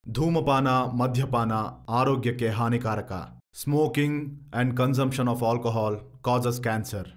ಧೂಮಪಾನ ಮದ್ಯಪಾನ ಆರೋಗ್ಯಕ್ಕೆ ಹಾನಿಕಾರಕ smoking and consumption of alcohol causes cancer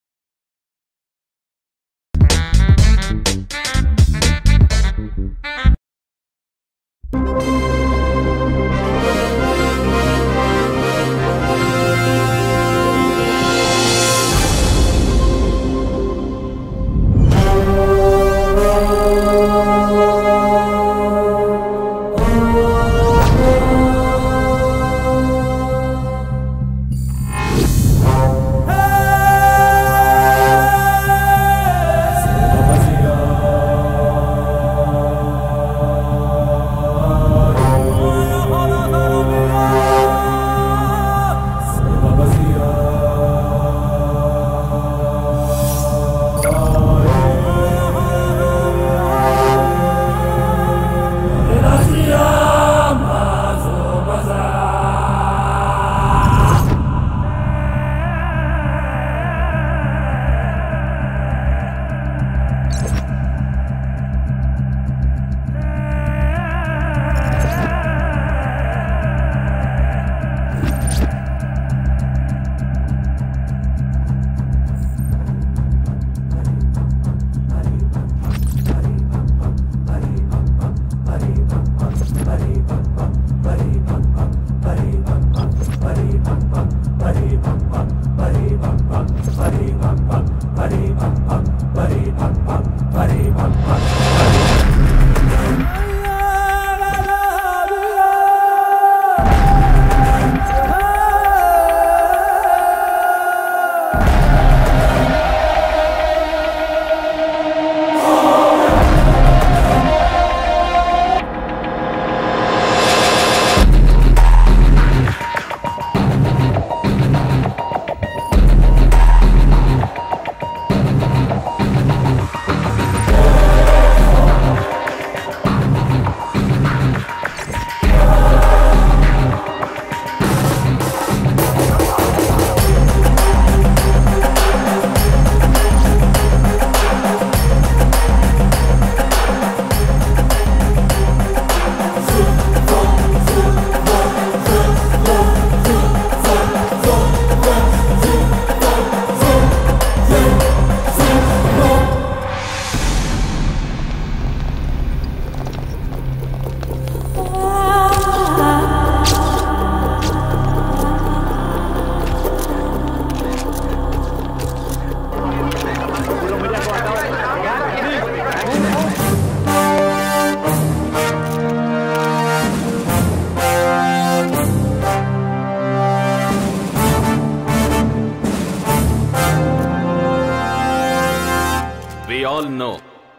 We all know.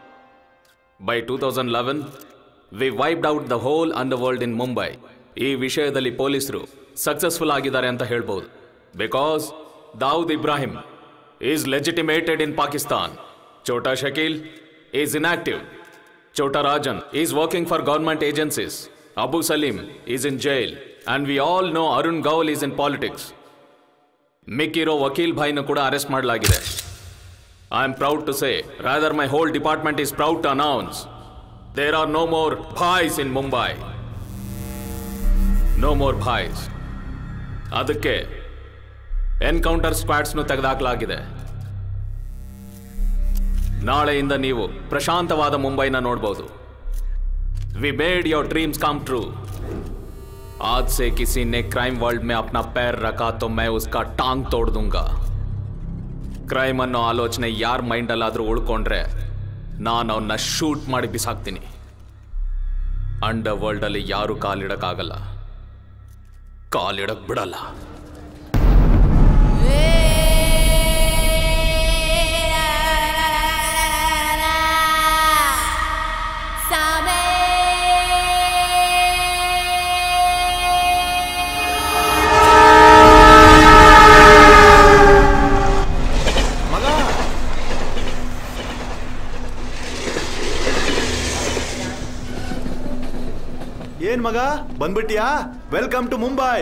By 2011, we wiped out the whole underworld in Mumbai. ಈ ವಿಷಯದಲ್ಲಿ ಪೊಲೀಸರು ಸಕ್ಸಸ್ಫುಲ್ ಆಗಿದ್ದಾರೆ ಅಂತ ಹೇಳ್ಬೋದು because Dawood Ibrahim is legitimated in Pakistan Chhota Shakeel is inactive Chhota Rajan is working for government agencies Abu Salim is in jail and we all know Arun Gawli is in politics ಮಿಕ್ಕಿರೋ ವಕೀಲ್ ಭಾಯ್ನ ಕೂಡ ಅರೆಸ್ಟ್ ಮಾಡಲಾಗಿದೆ I am proud to say, rather, my whole department is proud to announce there are no more bhais in Mumbai. No more bhais. ಅದಕ್ಕೆ encounter ಸ್ಕ್ವಾಡ್ಸ್ನು ತೆಗೆದಾಕಲಾಗಿದೆ ನಾಳೆಯಿಂದ ನೀವು ಪ್ರಶಾಂತವಾದ ಮುಂಬೈನ ನೋಡ್ಬೋದು we made your dreams come true आज से किसी ने क्राइम वर्ल्ड में अपना पैर रखा तो मैं उसका टांग तोड़ दूंगा ಕ್ರೈಮ್ ಅನ್ನೋ ಆಲೋಚನೆ ಯಾರ ಮೈಂಡಲ್ಲಾದರೂ ಉಳ್ಕೊಂಡ್ರೆ ನಾನು ಅವನ್ನ ಶೂಟ್ ಮಾಡಿ ಬಿಸಾಕ್ತೀನಿ ಅಂಡರ್ ವರ್ಲ್ಡಲ್ಲಿ ಯಾರು ಕಾಲಿಡಕ್ಕಾಗಲ್ಲ ಕಾಲಿಡಕ್ ಬಿಡಲ್ಲ ಏನ್ ಮಗ ಬಂದ್ಬಿಟ್ಯಾ ವೆಲ್ಕಮ್ ಟು ಮುಂಬೈ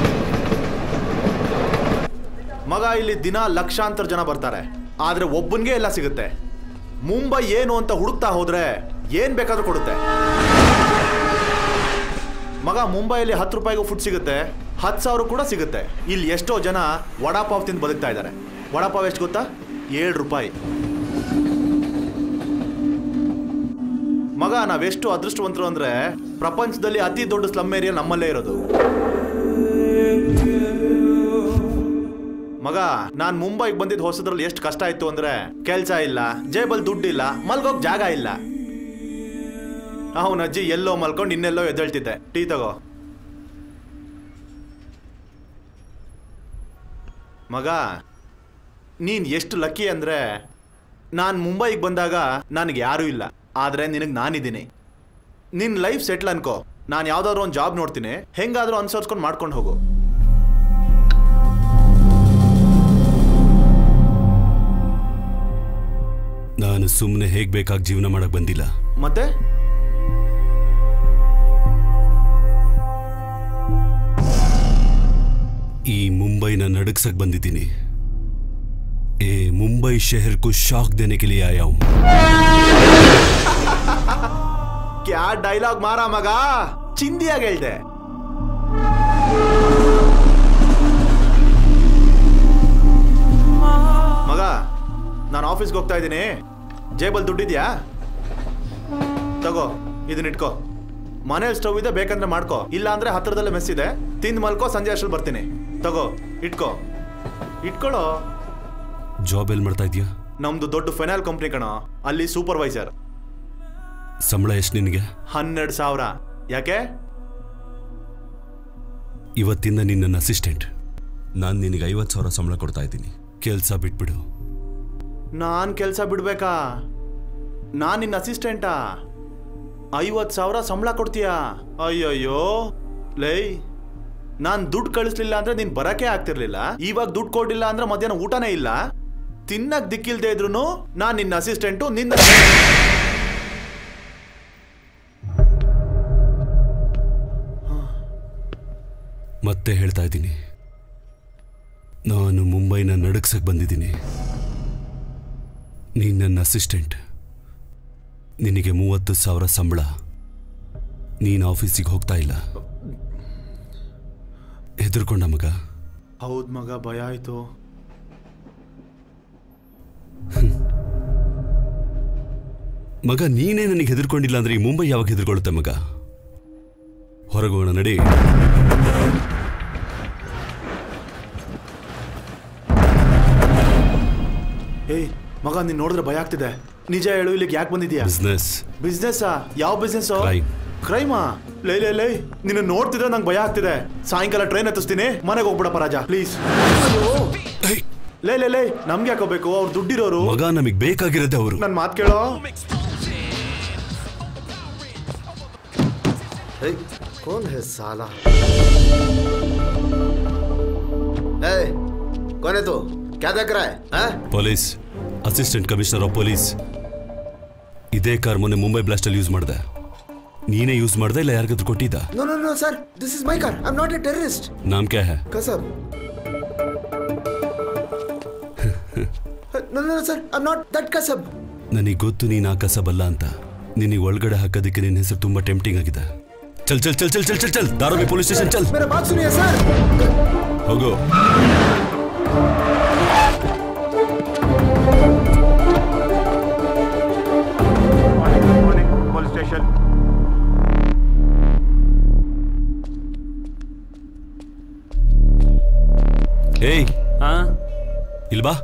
ಮಗ ಇಲ್ಲಿ ದಿನ ಲಕ್ಷಾಂತರ ಜನ ಬರ್ತಾರೆ ಆದ್ರೆ ಒಬ್ಬನ್ಗೆ ಎಲ್ಲ ಸಿಗುತ್ತೆ ಮುಂಬೈ ಏನು ಅಂತ ಹುಡುಕ್ತಾ ಹೋದ್ರೆ ಏನ್ ಬೇಕಾದ್ರೂ ಕೊಡುತ್ತೆ ಮಗ ಮುಂಬೈಯಲ್ಲಿ ಹತ್ತು ರೂಪಾಯಿಗೂ ಫುಡ್ ಸಿಗುತ್ತೆ ಹತ್ತು ಸಾವಿರ ಕೂಡ ಸಿಗುತ್ತೆ ಇಲ್ಲಿ ಎಷ್ಟೋ ಜನ ವಡಾಪಾವ್ ತಿಂದು ಬದುಕ್ತಾ ಇದ್ದಾರೆ ವಡಾಪಾವ್ ಎಷ್ಟು ಗೊತ್ತಾ ಏಳು ರೂಪಾಯಿ ಮಗ ನಾವೆಷ್ಟು ಅದೃಷ್ಟವಂತರು ಅಂದ್ರೆ ಪ್ರಪಂಚದಲ್ಲಿ ಅತಿ ದೊಡ್ಡ ಸ್ಲಮ್ ಏರಿಯಾ ನಮ್ಮಲ್ಲೇ ಇರೋದು ಮಗ ನಾನ್ ಮುಂಬೈಗೆ ಬಂದಿದ್ದ ಹೊಸದ್ರಲ್ಲಿ ಎಷ್ಟು ಕಷ್ಟ ಆಯ್ತು ಅಂದ್ರೆ ಕೆಲ್ಸ ಇಲ್ಲ ಜೇಬಲ್ ದುಡ್ಡಿಲ್ಲ ಮಲ್ಗೋಕ್ ಜಾಗ ಇಲ್ಲ ಅವನ ಅಜ್ಜಿ ಎಲ್ಲೋ ಮಲ್ಕೊಂಡು ಇನ್ನೆಲ್ಲೋ ಎದ್ದೇಳ್ತಿದ್ದೆ ಟೀ ತಗೋ ಮಗ ನೀನ್ ಎಷ್ಟು ಲಕ್ಕಿ ಅಂದ್ರೆ ನಾನು ಮುಂಬೈಗೆ ಬಂದಾಗ ನನಗೆ ಯಾರೂ ಇಲ್ಲ ಆದ್ರೆ ನಿನಗೆ ನಾನಿದ್ದೀನಿ ನಿನ್ ಲೈಫ್ ಸೆಟ್ಲ್ ಅನ್ಕೋ ನಾನು ಯಾವ್ದಾದ್ರು ಒಂದು ಜಾಬ್ ನೋಡ್ತೀನಿ ಹೆಂಗಾದ್ರೂ ಅನ್ಸರ್ಸ್ಕೊಂಡು ಮಾಡ್ಕೊಂಡು ಹೋಗು ನಾನು ಸುಮ್ಮನೆ ಹೇಗ್ ಬೇಕಾಗಿ ಜೀವನ ಮಾಡಕ್ ಬಂದಿಲ್ಲ ಮತ್ತೆ ಈ ಮುಂಬೈನ ನಡಗ್ಸಕ್ ಬಂದಿದ್ದೀನಿ ए मुंबई शहर को शॉक देने के लिए आया हूं ಕ್ಯಾ ಡೈಲಾಗ್ ಮಾರ ಮಗ ಚಿಂದಿಯಾಗಿ ಹೇಳ್ದೆ ಮಗ ನಾನು ಆಫೀಸ್ಗೆ ಹೋಗ್ತಾ ಇದ್ದೀನಿ ಜೇಬಲ್ ದುಡ್ಡಿದ್ಯಾ ತಗೋ ಇದನ್ನ ಇಟ್ಕೋ ಮನೇಲಿ ಸ್ಟವ್ ಇದೆ ಬೇಕಂದ್ರೆ ಮಾಡ್ಕೋ ಇಲ್ಲ ಅಂದ್ರೆ ಹತ್ರದಲ್ಲೇ ಮೆಸ್ ಇದೆ ತಿಂದು ಮಲ್ಕೋ ಸಂಜೆ ಅಷ್ಟ್ರಲ್ಲಿ ಬರ್ತೀನಿ ತಗೋ ಇಟ್ಕೋ ಇಟ್ಕೊಳ್ಳೋ ಜಾಬ್ ಎಲ್ಲಿ ಮಾಡ್ತಾ ಇದೀಯಾ ನಮ್ದು ದೊಡ್ಡ ಫೈನಾಲ್ ಕಂಪ್ನಿ ಕಣ ಅಲ್ಲಿ ಸೂಪರ್ವೈಸರ್ ಸಂಬಳ ಎಷ್ಟು ನಿನಗೆ ಹನ್ನೆರಡು ಸಾವಿರ ಯಾಕೆ ಇವತ್ತಿಂದ ನೀನ್ ನನ್ನ ಅಸಿಸ್ಟೆಂಟ್ ನಾನು ನಿನಗೆ ಐವತ್ತು ಸಾವಿರ ಸಂಬಳ ಕೊಡ್ತಾ ಇದ್ದೀನಿ ಕೆಲಸ ಬಿಟ್ಬಿಡು ನಾನ್ ಕೆಲಸ ಬಿಡ್ಬೇಕಾ ನಾನ್ ನಿನ್ನ ಅಸಿಸ್ಟೆಂಟಾ ಐವತ್ತು ಸಾವಿರ ಸಂಬಳ ಕೊಡ್ತೀಯಾ ಅಯ್ಯಯ್ಯೋ ಲೈ ನಾನ್ ದುಡ್ಡು ಕಳಿಸ್ಲಿಲ್ಲ ಅಂದ್ರೆ ನೀನ್ ಬರಕೆ ಆಗ್ತಿರ್ಲಿಲ್ಲ ಇವಾಗ ದುಡ್ಡು ಕೊಡ್ಲಿಲ್ಲ ಅಂದ್ರೆ ಮಧ್ಯಾಹ್ನ ಊಟನೇ ಇಲ್ಲ ತಿನ್ನಕ್ ದಿಕ್ಕಿಲ್ದೇ ಇದ್ರು ನಾನ್ ನಿನ್ನ ಅಸಿಸ್ಟೆಂಟು ನಿನ್ನ ಮತ್ತೆ ಹೇಳ್ತಾ ಇದ್ದೀನಿ ನಾನು ಮುಂಬೈನ ನಡಗ್ಸಕ್ ಬಂದಿದ್ದೀನಿ ನೀನ್ ನನ್ನ ಅಸಿಸ್ಟೆಂಟ್ ನಿನಗೆ ಮೂವತ್ತು ಸಾವಿರ ಸಂಬಳ ನೀನು ಆಫೀಸಿಗೆ ಹೋಗ್ತಾ ಇಲ್ಲ ಹೆದರ್ಕೊಂಡ ಮಗ ಹೌದ್ ಮಗ ಭಯ ಆಯ್ತು ಮಗ ನೀನೇ ನನಗೆ ಹೆದರ್ಕೊಂಡಿಲ್ಲ ಅಂದ್ರೆ ಈ ಮುಂಬೈ ಯಾವಾಗ ಹೆದರ್ಕೊಳ್ಳುತ್ತೆ ಮಗ ಹೊರಗೋಣ ನಡಿ ಏಯ್ ಮಗ ನೀನ್ ನೋಡಿದ್ರೆ ಭಯ ಆಗ್ತಿದೆ ನಿಜ ಹೇಳು ಇಲ್ಲಿಗೆ ಯಾಕೆ ಬಂದಿದ್ಯಾ ಬಿಸ್ನೆಸ್ ಬಿಸ್ನೆಸ್ ಯಾವ ಬಿಸ್ನೆಸ್ Crime. ಕ್ರೈಮಾ ಲೈ ಲೈ ಲೈ ನಿನ್ನ ನೋಡ್ತಿದ್ರೆ ನಂಗೆ ಭಯ ಆಗ್ತಿದೆ ಸಾಯಂಕಾಲ ಟ್ರೈನ್ ಹತ್ತಿಸ್ತೀನಿ ಮನೆಗೆ ಹೋಗ್ಬಿಡಪ್ಪ ರಾಜ ಪ್ಲೀಸ್ ಲೈ ಲೈ ಲೈ ನಮ್ಗೆ ಯಾಕೋಬೇಕು ಅವ್ರು ದುಡ್ಡಿರೋರು ಮಗ ನಮಗ್ ಬೇಕಾಗಿರೋದೆ ಅವರು ನನ್ ಮಾತ್ ಕೇಳೋ ए, कौन है साला ए, कौन है तू क्या देख रहा है हाँ? Police assistant commissioner of police ಇದೇ ಕಾರ್ ಮೊನ್ನೆ ಮುಂಬೈ ಬ್ಲಾಸ್ಟ್ ಅಲ್ಲಿ ಯೂಸ್ ಮಾಡ್ದೆ ನೀನೇ ಯೂಸ್ ಮಾಡ್ದೆ ಇಲ್ಲ ಯಾರಿಗಾದ್ರೂ ಕೊಟ್ಟಿದ್ದ No, no, no, sir. This is my car. I'm not a terrorist. ನಾಮ್ ಕ್ಯಾ ಹೈ Kasab. no, no, no, sir. I'm not that Kasab. ನನಗೆ ಗೊತ್ತು ನೀನು ಆ ಕಸಬಲ್ಲ ಅಂತ ನಿನಗೆ ಒಳಗಡೆ ಹಾಕೋದಕ್ಕೆ ನಿನ್ನ ಹೆಸರು ತುಂಬಾ ಟೆಂಪ್ಟಿಂಗ್ ಆಗಿದೆ ಚಲ್ ಚಲ್ ಚಲ್ ಚಲ್ ಚಲ್ ಚಲ್ ಚಲ್ ಧಾರಾವಿ ಪೊಲೀಸ್ ಸ್ಟೇಷನ್ ಚಲ್ मेरा बात सुनिए सर ಹೋಗು police station. ಏಯ್ ಹಾ ಇಲ್ ಬಾ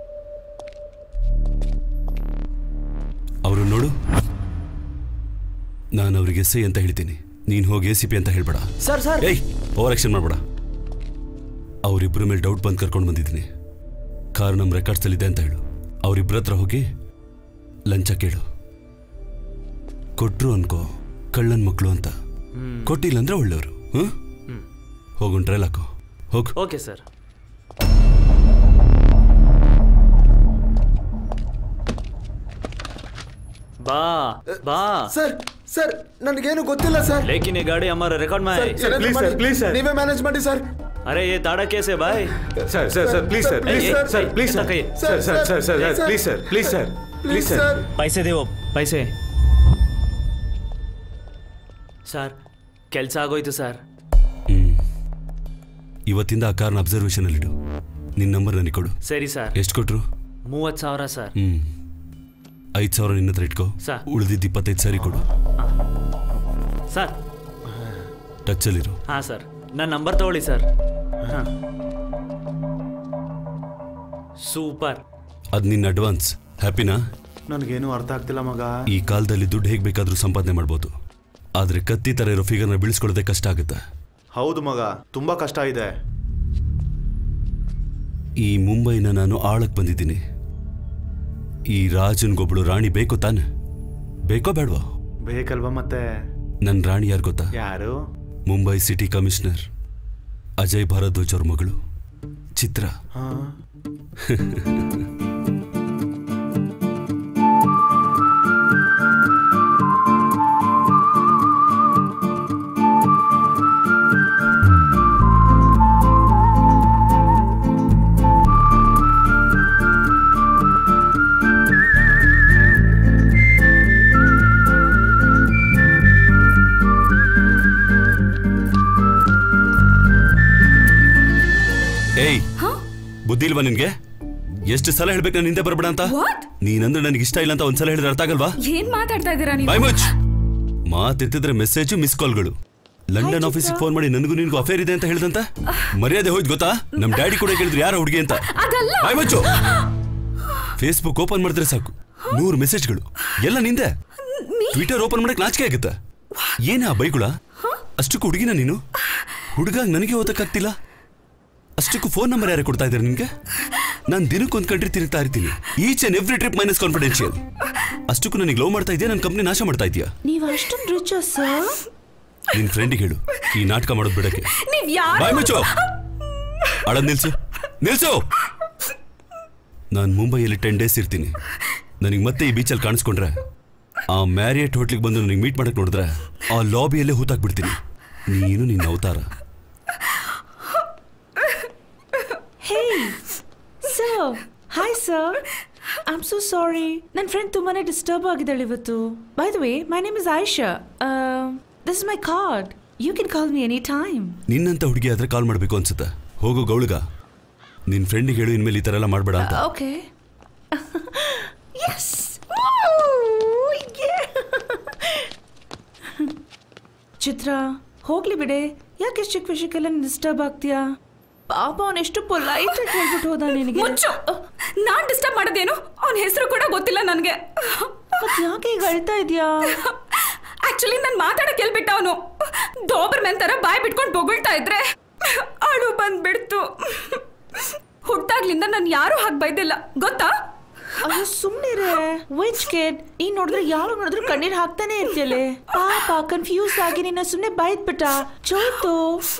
ಅವರು ನೋಡು ನಾನು ಅವ್ರಿಗೆ ಎಸ್ ಐ ಅಂತ ಹೇಳ್ತೀನಿ ನೀನು ಹೋಗಿ ಎ ಸಿ ಪಿ ಅಂತ ಹೇಳ್ಬೇಡ सर सर ಏಯ್ ಓವರ್ ಆಕ್ಷನ್ ಮಾಡಬೇಡ ಅವರಿಬ್ಬರ ಮೇಲೆ ಡೌಟ್ ಬಂದು ಕರ್ಕೊಂಡು ಬಂದಿದ್ದೀನಿ ಕಾರ್ ನಮ್ಮ ರೆಕಾರ್ಡ್ಸಲ್ಲಿದೆ ಅಂತ ಹೇಳು ಅವರಿಬ್ಬರ ಹತ್ರ ಹೋಗಿ ಲಂಚ ಕೇಳು ಕೊಟ್ರು ಅನ್ಕೋ ಕಳ್ಳನ್ ಮಕ್ಕಳು ಅಂತ ಕೊಟ್ಟಿಲ್ಲ ಅಂದ್ರೆ ಒಳ್ಳೆಯವರು ಹ್ಞೂ ಹೋಗೊಂಡು ಟ್ರೈಲ್ ಹಾಕೋ ಹೋಗು ಓಕೆ ಸರ್ ಬಾ ಬಾ ಸರ್ ಸರ್ ನನಗೇನು ಗೊತ್ತಿಲ್ಲ ಸರ್ लेकिन ये गाड़ी हमारा रिकॉर्ड में है please, sir, please, sir. ನೀವೇ ಮ್ಯಾನೇಜ್ ಮಾಡಿ ಸರ್ अरे ये ताड़ा कैसे भाई Sir, sir, sir, please, sir, please, Hey, sir, hey, sir, hey, please, sir, इतना कहिए। sir, sir, sir, sir, sir, Sir. please, sir, please, sir, please, please sir. Sir पैसे दे वो पैसे सर ಕೆಲಸ ಆಗೋಯ್ತು ಸರ್ ಹ್ಮ್ ಇವತ್ತಿಂದ ಆ ಕಾರ್ನ ಅಬ್ಸರ್ವೇಷನಲ್ಲಿಡು ನಿನ್ನ ನಂಬರ್ ನನಗೆ ಕೊಡು ಸರಿ ಸರ್ ಎಷ್ಟು ಕೊಟ್ರು ಮೂವತ್ತು ಸಾವಿರ ಸರ್ ಹ್ಮ್ ಐದು ಸಾವಿರ ನಿನ್ನ ಹತ್ರ ಇಟ್ಕೋ ಸರ್. ಉಳಿದಿದ್ದು ಇಪ್ಪತ್ತೈದು ಸಾರಿ ಕೊಡು ಸರ್ ಟಚ್ಚಲ್ಲಿರು ಹಾಂ ಸರ್ ನನ್ನ ನಂಬರ್ ತಗೊಳ್ಳಿ ಸರ್ ಹಾಂ ಸೂಪರ್ ಅದು ನಿನ್ನ ಅಡ್ವಾನ್ಸ್ ಹ್ಯಾಪಿನಾ ನನಗೇನು ಅರ್ಥ ಆಗ್ತಿಲ್ಲ ಮಗ ಈ ಕಾಲದಲ್ಲಿ ದುಡ್ಡು ಹೇಗೆ ಬೇಕಾದರೂ ಸಂಪಾದನೆ ಮಾಡ್ಬೋದು ಆದರೆ ಕತ್ತಿ ಥರ ಇರೋ ಫಿಗರ್ನ ಬೀಳಿಸ್ಕೊಳ್ಳೋದೇ ಕಷ್ಟ ಆಗುತ್ತೆ ಹೌದು ಮಗ ತುಂಬಾ ಕಷ್ಟ ಇದೆ ಈ ಮುಂಬೈನ ನಾನು ಆಳಕ್ಕೆ ಬಂದಿದ್ದೀನಿ ಈ ರಾಜನ್ಗೊಬ್ಳು ರಾಣಿ ಬೇಕು ತಾನೆ ಬೇಕೋ ಬೇಡವಾ ಬೇಕಲ್ವಾ ಮತ್ತೆ ನನ್ನ ರಾಣಿ ಯಾರು ಗೊತ್ತಾ ಯಾರು ಮುಂಬೈ ಸಿಟಿ ಕಮಿಷನರ್ ಅಜಯ್ ಭಾರದ್ವಾಜ್ ಅವ್ರ ಮಗಳು ಚಿತ್ರ ಹಾ ಏಯ್ ಬುದ್ಧಿ ಇಲ್ವಾ ನಿನ್ಗೆ ಎಷ್ಟು ಸಲ ಹೇಳ್ಬೇಕು ನಾನು ಹಿಂದೆ ಬರ್ಬೇಡ ಅಂತ What? ನೀನಂದ್ರೆ ನನಗೆ ಇಷ್ಟ ಇಲ್ಲ ಅಂತ ಒಂದ್ಸಲ ಹೇಳಿದ್ರೆ ಅರ್ಥ ಆಗಲ್ವಾ ಏನ್ ಮಾತಾಡ್ತಾ ಇದ್ದೀರಾ ನೀವು ಬಾಯ್ ಮುಚ್ ಮಾತೆತ್ತಿದ್ರೆ ಮೆಸೇಜ್ ಮಿಸ್ ಕಾಲ್ಗಳು ಲಂಡನ್ Hi, ಆಫೀಸಿಗೆ ಚಿತ್ರ. ಫೋನ್ ಮಾಡಿ ನನಗೂ ನಿನ್ಗೂ ಅಫೇರ್ ಇದೆ ಅಂತ ಹೇಳ್ದಂತ ಮರ್ಯಾದೆ ಹೋಯ್ತು ಗೊತ್ತಾ ನಮ್ ಡ್ಯಾಡಿ ಕೂಡ ಕೇಳಿದ್ರು ಯಾರ ಹುಡುಗಿ ಅಂತ ಅದಲ್ಲ ಬಾಯ್ ಮುಚ್ಚು ಫೇಸ್ಬುಕ್ ಓಪನ್ ಮಾಡಿದ್ರೆ ಸಾಕು ನೂರು ಮೆಸೇಜ್ಗಳು ಎಲ್ಲ ನಿಂದೆ ಟ್ವಿಟರ್ ಓಪನ್ ಮಾಡಕ್ ನಾಚಿಕೆ ಆಗುತ್ತೆ ಏನ ಆ ಬೈಗುಳ ಅಷ್ಟಕ್ಕೂ ಹುಡುಗಿನ ನೀನು ಹುಡುಗ ನನಗೆ ಓದಕ್ಕಾಗ್ತಿಲ್ಲ ಅಷ್ಟಕ್ಕೂ ಫೋನ್ ನಂಬರ್ ಯಾರು ಕೊಡ್ತಾ ಇದ್ದಾರೆ ನಿನ್ಗೆ ನಾನು ದಿನಕ್ಕೊಂದು ಕಂಟ್ರಿ ತಿರುಗ್ತಾ ಇರ್ತೀನಿ each and every trip minus confidential ಅಷ್ಟಕ್ಕೂ ನನಗೆ ಲವ್ ಮಾಡ್ತಾ ಇದೆಯಾ ನನ್ನ ಕಂಪ್ನಿ ನಾಶ ಮಾಡ್ತಾ ಇದೆಯಾ ನೀವ್ ಅಷ್ಟೊಂದು ರಿಚ್ ಸರ್ ನಿನ್ ಫ್ರೆಂಡಿಗೆ ಹೇಳು ಈ ನಾಟಕ ಮಾಡೋದು ಬಿಡಕ್ಕೆ ನೀವ್ ಯಾರು ಬಾಯ್ ಮುಚ್ಚು ಅಳದ್ ನಿಲ್ಸು ನಿಲ್ಸು ನಾನು ಮುಂಬೈಯಲ್ಲಿ ಟೆನ್ ಡೇಸ್ ಇರ್ತೀನಿ ನನಗೆ ಮತ್ತೆ ಈ ಬೀಚಲ್ಲಿ ಕಾಣಿಸ್ಕೊಂಡ್ರೆ ಆ ಮ್ಯಾರಿಯಟ್ ಹೋಟ್ಲಿಗೆ ಬಂದು ನನಗೆ ಮೀಟ್ ಮಾಡಕ್ ನೋಡಿದ್ರೆ ಆ ಲಾಬಿಯಲ್ಲೇ ಹೂತಾಕ್ಬಿಡ್ತೀನಿ ನೀನು ನಿನ್ನ ಅವತಾರ hey sir hi sir I am so sorry ನನ್ನ ಫ್ರೆಂಡ್ ತುಂಬಾನೇ ಡಿಸ್ಟರ್ಬ್ ಆಗಿದ್ದಾಳೆ ಇವತ್ತು by the way my name is Ayesha this is my card you can call me any time ನಿನ್ನಂತ ಹುಡುಗಿ ಆದ್ರೆ ಕಾಲ್ ಮಾಡಬೇಕು ಅನ್ಸುತ್ತೆ ಹೋಗು ಗೌಳ್ಗ ನಿನ್ನ ಫ್ರೆಂಡಿಗೆ ಹೇಳು ಇನ್ಮೇಲೆ ಈ ಥರ ಎಲ್ಲ ಮಾಡಬೇಡ ಅಂತ ಓಕೆ ಎಸ್ ಚಿತ್ರ ಹೋಗ್ಲಿ ಬಿಡೆ ಯಾಕೆ ಇಷ್ಟ್ ಚಿಕ್ಕ ವಿಷಯಕ್ಕೆಲ್ಲ ಡಿಸ್ಟರ್ಬ್ ಆಗ್ತೀಯಾ ಪಾಪ ಅವನೆಷ್ಟು ಪೊಲೈಟ್ ಆಗಿ ಹೇಳ್ಬಿಟ್ಟು ಹೋದ ನಿನಗೆ ಮುಚ್ಚು ನಾನ್ ಡಿಸ್ಟರ್ಬ್ ಮಾಡೋದೇನು ಅವನ ಹೆಸರು ಕೂಡ ಗೊತ್ತಿಲ್ಲ ನನ್ಗೆ ಮತ್ ಯಾಕೆ ಈಗ ಅಳ್ತಾ ಇದೀಯಾ ಆಕ್ಚುಲಿ ನಾನು ಮಾತಾಡಕ್ ಹೇಳ್ಬಿಟ್ಟ ಅವನು ಡೋಬರ್ ಮೆನ್ ತರ ಬಾಯ್ ಬಿಟ್ಕೊಂಡು ಬೊಗಳ್ತಾ ಇದ್ರೆ ಅಳು ಬಂದ್ಬಿಡ್ತು ಹುಟ್ಟಾಗ್ಲಿಂದ ನಾನು ಯಾರು ಹಾಗೆ ಬೈದಿಲ್ಲ ಗೊತ್ತಾ ಅಯ್ಯೋ ಸುಮ್ನಿರೆ ವಿಚ್ ಕೇಡ್ ನೀನ್ ನೋಡಿದ್ರೆ ಯಾರು ನೋಡಿದ್ರು ಕಣ್ಣೀರ್ ಹಾಕ್ತಾನೆ ಇರ್ತಿಯಲೆ ಪಾಪ ಕನ್ಫ್ಯೂಸ್ ಆಗಿ ನಿನ್ನ ಸುಮ್ನೆ ಬೈದ್ ಬಿಟ್ಟ ಚೋಯ್ತು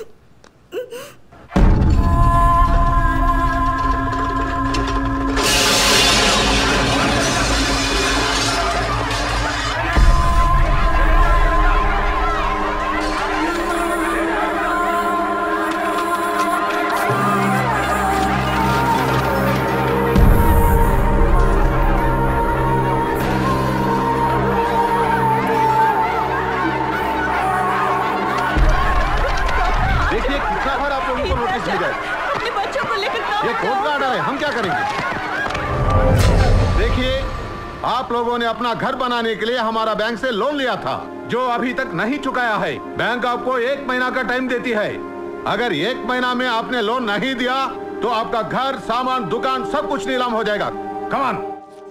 देखिए कितना बार आप लोगों को नोटिस मिल जाए अपने बच्चों को लेकर ये कौन का ऑर्डर है हम क्या करेंगे देखिए आप लोगों ने अपना घर बनाने के लिए हमारा बैंक से लोन लिया था जो अभी तक नहीं चुकाया है बैंक आपको एक महीना का टाइम देती है अगर एक महीना में आपने लोन नहीं दिया तो आपका घर सामान दुकान सब कुछ नीलाम हो जाएगा कमान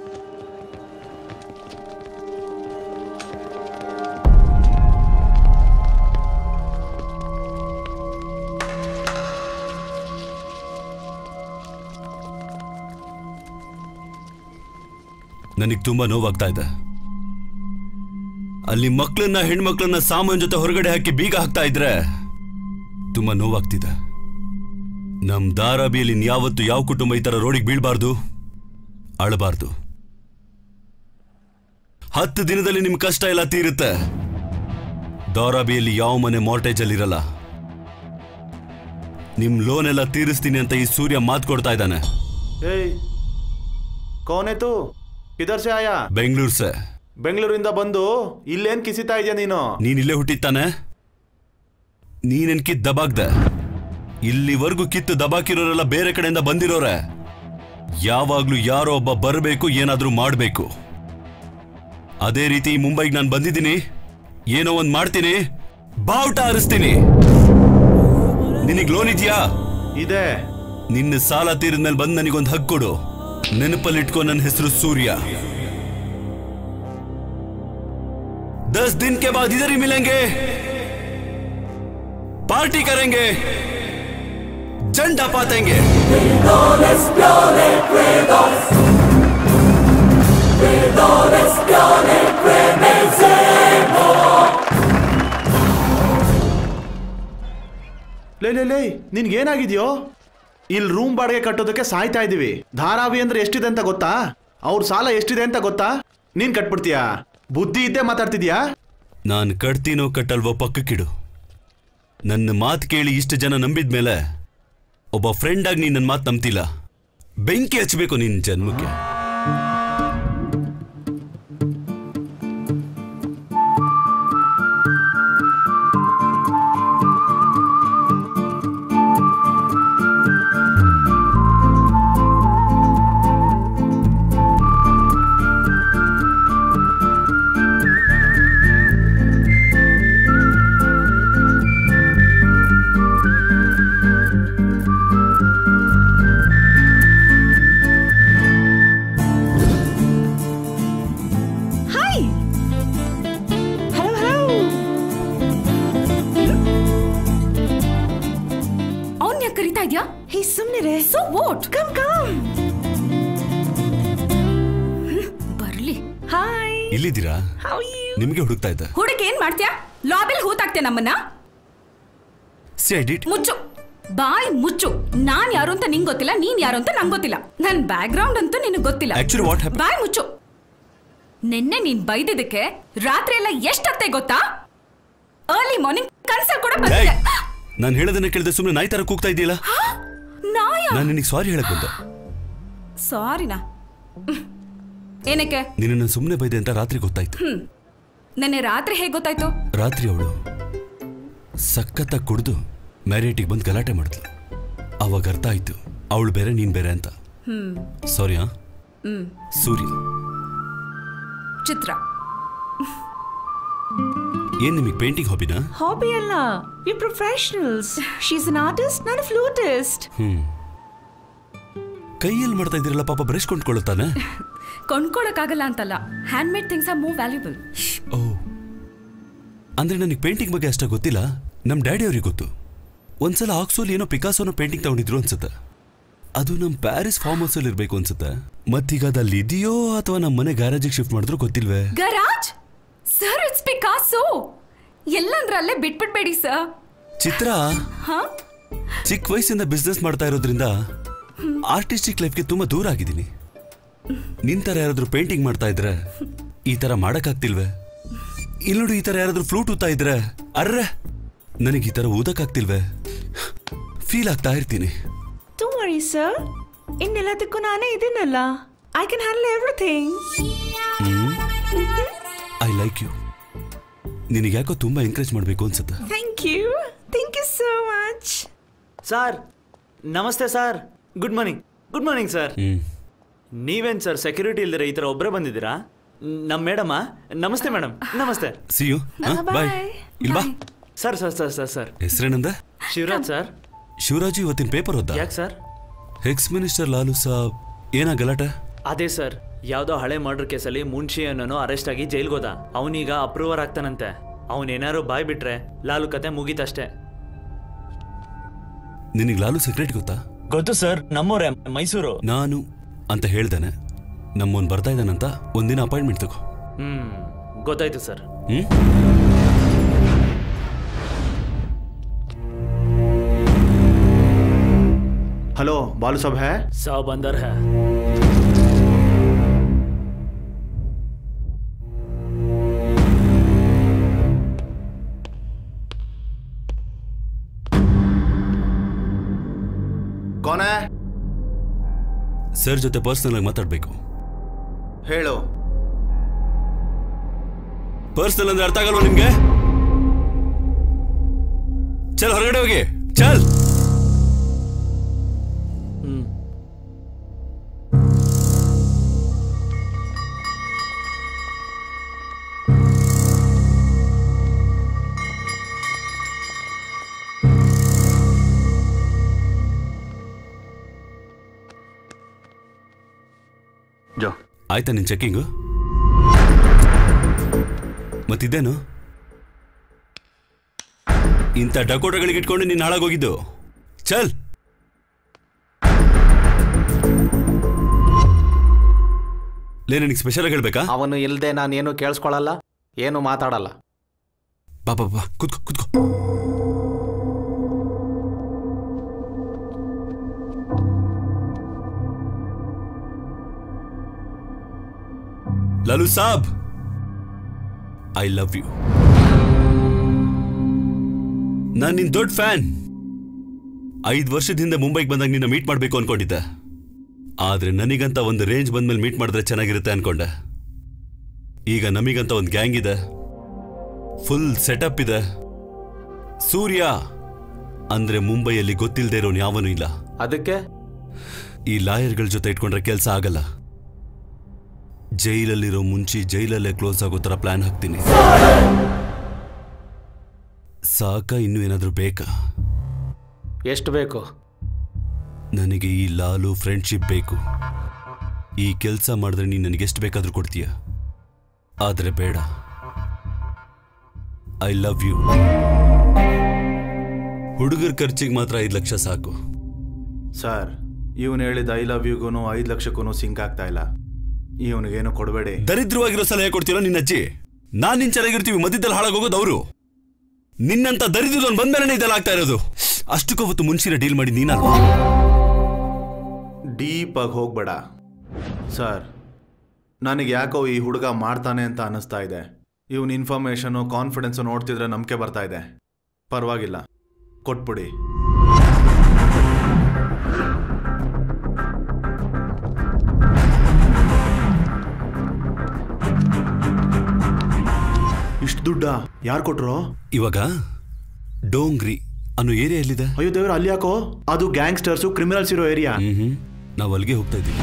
ನನಗೆ ತುಂಬಾ ನೋವಾಗ್ತಾ ಇದೆ ಅಲ್ಲಿ ಮಕ್ಕಳನ್ನ ಹೆಣ್ಮಕ್ಳನ್ನ ಸಾಮಾನ್ ಜೊತೆ ಹೊರಗಡೆ ಹಾಕಿ ಬೀಗ ಹಾಕ್ತಾ ಇದ್ರೆ ತುಂಬಾ ನೋವಾಗ್ತಿದೆ ನಮ್ ಧಾರಾಬಿಯಲ್ಲಿ ಯಾವತ್ತು ಯಾವ ಕುಟುಂಬ ಈ ತರ ರೋಡಿಗೆ ಬೀಳ್ಬಾರ್ದು ಅಳಬಾರ್ದು ಹತ್ತು ದಿನದಲ್ಲಿ ನಿಮ್ ಕಷ್ಟ ಎಲ್ಲ ತೀರುತ್ತೆ ಧಾರಾಬಿಯಲ್ಲಿ ಯಾವ ಮನೆ ಮಾರ್ಟೇಜ್ ಅಲ್ಲಿ ಇರಲ್ಲ ನಿಮ್ ಲೋನ್ ಎಲ್ಲ ತೀರಿಸ್ತೀನಿ ಅಂತ ಈ ಸೂರ್ಯ ಮಾತು ಕೊಡ್ತಾ ಇದ್ದಾನೆ ಏಯ್ ಕೌನ್ ತು ಕಿಧರ್ ಸೆ ಆಯಾ ಬೆಂಗಳೂರು ಸೆ ಬೆಂಗಳೂರಿಂದ ಬಂದು ಇಲ್ಲೇನ್ ಕಿಸಿತಾ ಇದೆಯಾ ನೀನು ನೀನ್ ಇಲ್ಲೇ ಹುಟ್ಟಿತ್ತಾನೆ ನೀನೆನ್ ಕಿತ್ ದಬಾಗ್ದ ಇಲ್ಲಿವರೆಗೂ ಕಿತ್ತು ದಬಾಕಿರೋರೆಲ್ಲ ಬೇರೆ ಕಡೆಯಿಂದ ಬಂದಿರೋರೆ ಯಾವಾಗ್ಲೂ ಯಾರೋ ಒಬ್ಬ ಬರಬೇಕು ಏನಾದ್ರೂ ಮಾಡಬೇಕು ಅದೇ ರೀತಿ ಮುಂಬೈಗೆ ನಾನು ಬಂದಿದ್ದೀನಿ ಏನೋ ಒಂದ್ ಮಾಡ್ತೀನಿ ಬಾವುಟ ಹಾರಿಸ್ತೀನಿ ನಿನಗ್ ಲೋನ್ ಇದೆಯಾ ಇದೆ ನಿನ್ನ ಸಾಲ ತೀರಿದ್ಮೇಲೆ ಬಂದು ನನಗೊಂದು ಹಗ್ ಕೊಡು ನೆನಪಲ್ಲಿಟ್ಕೋ ನನ್ನ ಹೆಸರು ಸೂರ್ಯ दस दिन के बाद इधर ही मिलेंगे पार्टी करेंगे झंडा पातेंगे ಲೇ ಲೇ ಲೇ ನಿನ್ಗೇನಾಗಿದ್ಯೋ ಇಲ್ಲಿ ರೂಮ್ ಬಾಡಿಗೆ ಕಟ್ಟೋದಕ್ಕೆ ಸಾಯ್ತಾ ಇದೀವಿ ಧಾರಾವಿ ಅಂದ್ರೆ ಎಷ್ಟಿದೆ ಅಂತ ಗೊತ್ತಾ ಅವ್ರ ಸಾಲ ಎಷ್ಟಿದೆ ಅಂತ ಗೊತ್ತಾ ನೀನ್ ಕಟ್ಬಿಡ್ತೀಯಾ ಬುದ್ಧಿ ಇದ್ದೇ ಮಾತಾಡ್ತಿದ್ಯಾ ನಾನು ಕಟ್ತೀನೋ ಕಟ್ಟಲ್ವೋ ಪಕ್ಕಕ್ಕಿಡು ನನ್ನ ಮಾತು ಕೇಳಿ ಇಷ್ಟು ಜನ ನಂಬಿದ್ಮೇಲೆ ಒಬ್ಬ ಫ್ರೆಂಡ್ ಆಗಿ ನೀನ್ ನನ್ನ ಮಾತು ನಂಬ್ತಿಲ್ಲ ಬೆಂಕಿ ಹಚ್ಚಬೇಕು ನಿನ್ನ ಜನ್ಮಕ್ಕೆ ಹಾಯ್ ಹಲೋ ಹಲೋ ಅವ್ನ್ ಯಾಕೆ ಕರಿತಾ ಇದ್ಯಾ ಹೇ ಸುಮ್ಮನೆ ಸೊ ವೋಟ್ ಕಮ್ ಕಮ್ ಬರ್ಲಿ ಹಾಯ್ ಇಲ್ಲಿದ್ದೀರಾ ಹೌ ಯು ನಿಮಗೆ ಹುಡುಕ್ತಾ ಇದ್ದ ಹುಡುಗ ಏನ್ ಮಾಡ್ತ್ಯಾ ಲಾಬಿಲ್ ಹೂತಾಕ್ತೆ ನಮ್ಮನ್ನ ಸಿ ಐ ಡಿಟ್ ಮುಚ್ಚು ಬಾಯ್ ಮುಚ್ಚು ನಾನ್ ಯಾರು ಅಂತ ನಿಂಗ್ ಗೊತ್ತಿಲ್ಲ ನೀನ್ ಯಾರು ಅಂತ ನಂಗ್ ಗೊತ್ತಿಲ್ಲ ನನ್ ಬ್ಯಾಕ್ ಗ್ರೌಂಡ್ ಅಂತೂ ನಿನಗ್ ಗೊತ್ತಿಲ್ಲ Actually, what happened? ಬಾಯ್ ಮುಚ್ಚು ನಿನ್ನೆ ನೀನ್ ಬೈದಿದ್ದಕ್ಕೆ ರಾತ್ರಿ ಎಲ್ಲ ಎಷ್ಟತ್ತೆ ಗೊತ್ತಾ ಅರ್ಲಿ ಮಾರ್ನಿಂಗ್ ಕನ್ಸಲ್ ಕೂಡ ಬಂದಿದೆ ನಾನು ಹೇಳೋದನ್ನ ಕೇಳಿದ್ರೆ ಸುಮ್ಮನೆ ನಾಯಿ ತರ ಕೂಗ್ತಾ ಇದೆಯಲ್ಲ ನಾಯ ನಾನು ನಿನಗೆ ಸಾರಿ ಹೇಳಕ್ ಬಂದೆ ಸಾರಿನಾ ಏನಕ್ಕೆ ನಿನ್ನ ಸುಮ್ಮನೆ ಬೈದೆ ಅಂತ ರಾತ್ರಿ ಗೊತ್ತಾಯ್ತು ಹ್ಮ್ ನೆನ್ನೆ ರಾತ್ರಿ ಹೇಗ್ ಗೊತ್ತಾಯ್ತು ರಾತ್ರಿ ಅವಳು ಸಖತ್ತಾಗಿ ಕುಡಿದು ಮ್ಯಾರಿಯೇಟಿಗೆ ಬಂದು ಗಲಾಟೆ ಮಾಡಿದ್ಲು ಅವಾಗ ಅರ್ಥ ಆಯ್ತು ಅವಳು ಬೇರೆ ನೀನ್ ಬೇರೆ ಅಂತ ಹ್ಮ್ ಸಾರಿ ಹಾ ಹ್ಮ್ ಸೂರ್ಯ ಚಿತ್ರ ಏನ್ ನಿಮಗೆ ಪೇಂಟಿಂಗ್ ಹಾಬಿನಾ ಹಾಬಿ ಅಲ್ಲ we professionals she's an artist ನಾನು ಫ್ಲೂಟಿಸ್ಟ್ ಹ್ಮ್ ಕೈಯಲ್ಲಿ ಮಾಡ್ತಾ ಇದ್ದೀರಲ್ಲ ಪಾಪ ಬ್ರಷ್ ಕೊಂಡ್ಕೊಳ್ಳುತ್ತಾನೆ ಕೊಂಡ್ಕೊಳಕ್ಕಾಗಲ್ಲ ಅಂತಲ್ಲ hand made things are more valuable oh ಅಂದ್ರೆ ನನಗೆ ಪೇಂಟಿಂಗ್ ಬಗ್ಗೆ ಅಷ್ಟ ಗೊತ್ತಿಲ್ಲ ನಮ್ಮ ಡ್ಯಾಡಿ ಅವ್ರಿಗೆ ಗೊತ್ತು ಒಂದ್ಸಲ ಆಕ್ಸೋಲ್ ಏನೋ ಪಿಕಾಸೋನ ಪೇಂಟಿಂಗ್ ತಗೊಂಡಿದ್ರು ಅನ್ಸುತ್ತೆ ಅದು ನಮ್ಮ ಪ್ಯಾರಿಸ್ ಫಾರ್ಮ್ ಹೌಸ್ ಅಲ್ಲಿ ಇರ್ಬೇಕು ಅನ್ಸುತ್ತೆ ಮತ್ತೀಗ ಅದು ಅಲ್ಲಿ ಇದೆಯೋ ಅಥವಾ ನಮ್ಮ ಮನೆ ಗ್ಯಾರೇಜಿಗೆ ಶಿಫ್ಟ್ ಮಾಡಿದ್ರು ಗೊತ್ತಿಲ್ವೇ ಗರಾಜ್ ಸರ್ ಇಟ್ಸ್ ಪಿಕಾಸೋ ಎಲ್ಲಂದ್ರ ಅಲ್ಲೇ ಬಿಟ್ಬಿಡ್ಬೇಡಿ ಸರ್ ಚಿತ್ರ ಹಾ ಚಿಕ್ಕ ವಯಸ್ಸಿಂದ ಬಿಸ್ನೆಸ್ ಮಾಡ್ತಾ ಇರೋದ್ರಿಂದ ಆರ್ಟಿಸ್ಟಿಕ್ ಲೈಫ್ಗೆ ತುಂಬಾ ದೂರ ಆಗಿದ್ದೀನಿ ನಿನ್ ತರ ಯಾರಾದ್ರೂ ಪೇಂಟಿಂಗ್ ಮಾಡ್ತಾ ಇದ್ರೆ ಈ ತರ ಮಾಡಕ್ಕಾಗ್ತಿಲ್ವೇ ಇಲ್ಲಿ ನೋಡಿ ಈ ತರ ಯಾರಾದ್ರೂ ಫ್ಲೂಟ್ ಊತಾ ಇದ್ರೆ ಅರ್ರೆ ನನಗೆ ಈ ತರ ಊದಕ್ಕಾಗ್ತಿಲ್ವೇ ಫೀಲ್ ಆಗ್ತಾ ಇರ್ತೀನಿ ಡೋಂಟ್ ವರಿ ಸರ್ ಇನ್ನೆಲ್ಲದಕ್ಕೂ ನಾನೇ ಇದೀನಲ್ಲ I can handle everything I like you ನಿನಗೆ ಯಾಕೋ ತುಂಬಾ ಎಂಕರೇಜ್ ಮಾಡಬೇಕು ಅನ್ಸುತ್ತೆ thank you thank you so much sir ನಮಸ್ತೆ sir good morning good morning sir hmm ನೀವೇನ್ ಸರ್ ಸೆಕ್ಯೂರಿಟಿ ಇಲ್ದಿರ ಈ ತರ ಒಬ್ಬರೇ ಬಂದಿದ್ದೀರಾ ನಮ್ಮ ಮೇಡಮ ನಮಸ್ತೆ ಮೇಡಮ್ ನಮಸ್ತೆ ಸಿ ಯು ಬಾಯ್ ಇಲ್ ಬಾ sir sir sir sir sir ಹೆಸರೇನಂದ ಶಿವರಾಜ್ ಸರ್ ಶಿವರಾಜು ಇವತ್ತಿನ ಪೇಪರ್ ಓದ್ದ ಯಾಕೆ sir ex minister Lalu saab ಏನಾ ಗಲಾಟೆ ಅದೇ ಸರ್ ಯಾವ್ದೋ ಹಳೆ ಮರ್ಡರ್ ಕೇಸಲ್ಲಿ ಮುನ್ಷಿ ಅನ್ನೋನು ಅರೆಸ್ಟ್ ಆಗಿ ಜೈಲ್ಗೆ ಹೋದ ಅವನೀಗ ಅಪ್ರೂವರ್ ಆಗ್ತಾನಂತೆ ಅವನೇನಾರು ಬಾಯ್ ಬಿಟ್ರೆ ಲಾಲು ಕತೆ ಮುಗೀತಷ್ಟೇ ನಿನಗೆ ಲಾಲು ಸೆಕ್ರೆಟ್ ಗೊತ್ತಾ ಗೊತ್ತು ಸರ್ ನಮ್ಮೂರೇ ಮೈಸೂರು ನಾನು ಅಂತ ಹೇಳ್ದಾನೆ ನಮ್ಮವನ್ ಬರ್ತಾ ಇದ್ದಾನಂತ ಒಂದಿನ ಅಪಾಯಿಂಟ್ಮೆಂಟ್ ತಗೋ ಹ್ಮ್ ಗೊತ್ತಾಯ್ತು ಸರ್ ಹ್ಮ್ हेलो बालू साहब है ಸಾಬ್ अंदर है कौन है ಸರ್ ಜೊತೆ ಪರ್ಸನಲ್ ಆಗಿ ಮಾತಾಡ್ಬೇಕು ಹೇಳು ಪರ್ಸನಲ್ ಅಂದ್ರೆ ಅರ್ಥ ಆಗಲ್ವಾ ನಿಮ್ಗೆ ಚಲ್ ಹೊರಗಡೆ ಹೋಗಿ ಚಲ್ ಜೋ ಆಯ್ತಾ ನಿನ್ ಚೆಕ್ಕಿಂಗು ಮತ್ತಿದ್ದೇನು ಇಂಥ ಡಕೋಟಗಳಿಗೆ ಇಟ್ಕೊಂಡು ನೀನು ಹಾಳಾಗೋಗಿದ್ದು ಚಲ್ ಲೇ ನನಗೆ ಸ್ಪೆಷಲ್ ಆಗಿ ಹೇಳ್ಬೇಕಾ ಅವನು ಇಲ್ದೆ ನಾನೇನು ಕೇಳಿಸ್ಕೊಳಲ್ಲ ಏನು ಮಾತಾಡಲ್ಲ ಬಾ ಬಾ ಬಾ ಕುತ್ಕೋ ಕುತ್ಕೋ Lalu saab I love you ನಾನು ನಿನ್ ದೊಡ್ಡ ಫ್ಯಾನ್ ಐದು ವರ್ಷದ ಹಿಂದೆ ಮುಂಬೈಗೆ ಬಂದಾಗ ನಿನ್ನ ಮೀಟ್ ಮಾಡಬೇಕು ಅನ್ಕೊಂಡಿದ್ದೆ ಆದ್ರೆ ನನಗಂತ ಒಂದು ರೇಂಜ್ ಬಂದ್ಮೇಲೆ ಮೀಟ್ ಮಾಡಿದ್ರೆ ಚೆನ್ನಾಗಿರುತ್ತೆ ಅನ್ಕೊಂಡೆ ಈಗ ನಮಗಂತ ಒಂದು ಗ್ಯಾಂಗ್ ಇದೆ ಫುಲ್ ಸೆಟಪ್ ಇದೆ ಸೂರ್ಯ ಅಂದ್ರೆ ಮುಂಬೈಯಲ್ಲಿ ಗೊತ್ತಿಲ್ಲದೆ ಇರೋನು ಯಾವನೂ ಇಲ್ಲ ಅದಕ್ಕೆ ಈ ಲಾಯರ್ಗಳ ಜೊತೆ ಇಟ್ಕೊಂಡ್ರೆ ಕೆಲಸ ಆಗಲ್ಲ ಜೈಲಲ್ಲಿರೋ ಮುಂಚೆ ಜೈಲಲ್ಲೇ ಕ್ಲೋಸ್ ಆಗೋ ಥರ ಪ್ಲಾನ್ ಹಾಕ್ತೀನಿ ಸಾಕ ಇನ್ನೂ ಏನಾದರೂ ಬೇಕಾ ಎಷ್ಟು ಬೇಕು ನನಗೆ ಈ ಲಾಲು ಫ್ರೆಂಡ್ಶಿಪ್ ಬೇಕು ಈ ಕೆಲಸ ಮಾಡಿದ್ರೆ ನೀನು ನನಗೆ ಎಷ್ಟು ಬೇಕಾದರೂ ಕೊಡ್ತೀಯ ಆದರೆ ಬೇಡ ಐ ಲವ್ ಯು ಹುಡುಗರ ಖರ್ಚಿಗೆ ಮಾತ್ರ ಐದು ಲಕ್ಷ ಸಾಕು ಸರ್ ಇವನು ಹೇಳಿದ ಐ ಲವ್ ಯುಗೂ ಐದು ಲಕ್ಷಕ್ಕೂ ಸಿಂಕ್ ಆಗ್ತಾ ಇಲ್ಲ ಇವನಿಗೇನು ಕೊಡಬೇಡಿ ದರಿದ್ರವಾಗಿರೋ ಸಲಹೆ ಕೊಡ್ತೀರೋ ನಿನ್ನ ಅಜ್ಜಿ ನಾನ್ ನಿನ್ ಚೆನ್ನಾಗಿರ್ತೀವಿ ಮಧ್ಯದಲ್ಲಿ ಹಾಳಾಗೋಗೋದು ಅವರು ನಿನ್ನಂತ ದರಿದ್ರದೊಂದು ಬಂದ್ಮೇಲೆ ಇದೆಲ್ಲ ಆಗ್ತಾ ಇರೋದು ಅಷ್ಟಕ್ಕೂ ಅವತ್ತು ಮುನ್ಸಿನ ಡೀಲ್ ಮಾಡಿ ನೀನಲ್ವಾ ಡೀಪ್ ಆಗಿ ಹೋಗ್ಬೇಡ ಸರ್ ನನಗೆ ಯಾಕೋ ಈ ಹುಡುಗ ಮಾಡ್ತಾನೆ ಅಂತ ಅನ್ನಿಸ್ತಾ ಇದೆ ಇವನ್ ಇನ್ಫಾರ್ಮೇಶನು ಕಾನ್ಫಿಡೆನ್ಸು ನೋಡ್ತಿದ್ರೆ ನಂಬಿಕೆ ಬರ್ತಾ ಇದೆ ಪರವಾಗಿಲ್ಲ ಕೊಟ್ಬಿಡಿ ಇಷ್ಟು ದುಡ್ಡ ಯಾರು ಕೊಟ್ರು ಇವಾಗ ಡೋಂಗ್ರಿ ಅನ್ನೋ ಏರಿಯಾ ಎಲ್ಲಿದೆ ಅಯ್ಯೋ ದೇವ್ರ ಅಲ್ಲಿ ಯಾಕೋ ಅದು ಗ್ಯಾಂಗ್ಸ್ಟರ್ಸು ಕ್ರಿಮಿನಲ್ಸ್ ಇರೋ ಏರಿಯಾ ಹ್ಮ್ ನಾವು ಅಲ್ಲಿಗೆ ಹೋಗ್ತಾ ಇದ್ದೀವಿ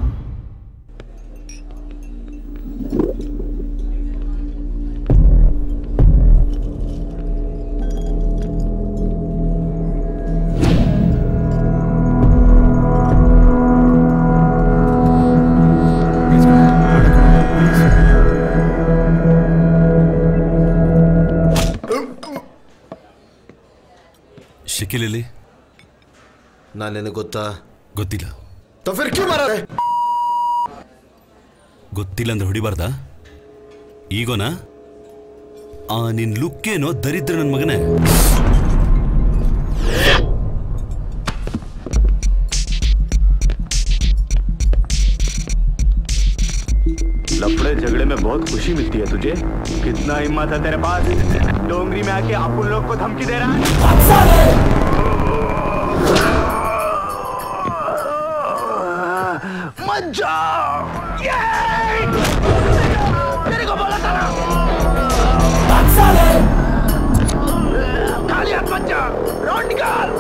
ಶಕಿಲ್ ಎಲ್ಲಿ ನಾನು ನಿನಗೆ ಗೊತ್ತಾ ಗೊತ್ತಿಲ್ಲ तो फिर क्यों मारा रे ಗೊತ್ತಿಲ್ಲ ಅಂದ್ರೆ ಹೊಡಿಬಾರ್ದಾ ಈಗೋನಾ ಆ ನಿನ್ ಲುಕ್ಕೇನೋ ದರಿದ್ರ ನನ್ನ ಮಗನೇ लफड़े झगड़े में बहुत खुशी मिलती है तुझे कितना हिम्मत है तेरे पास डोंगरी में आके अपन लोग को धमकी दे रहा है मत जाओ तेरे को बोला था ना खाली हाथ मत जा रोड निकाल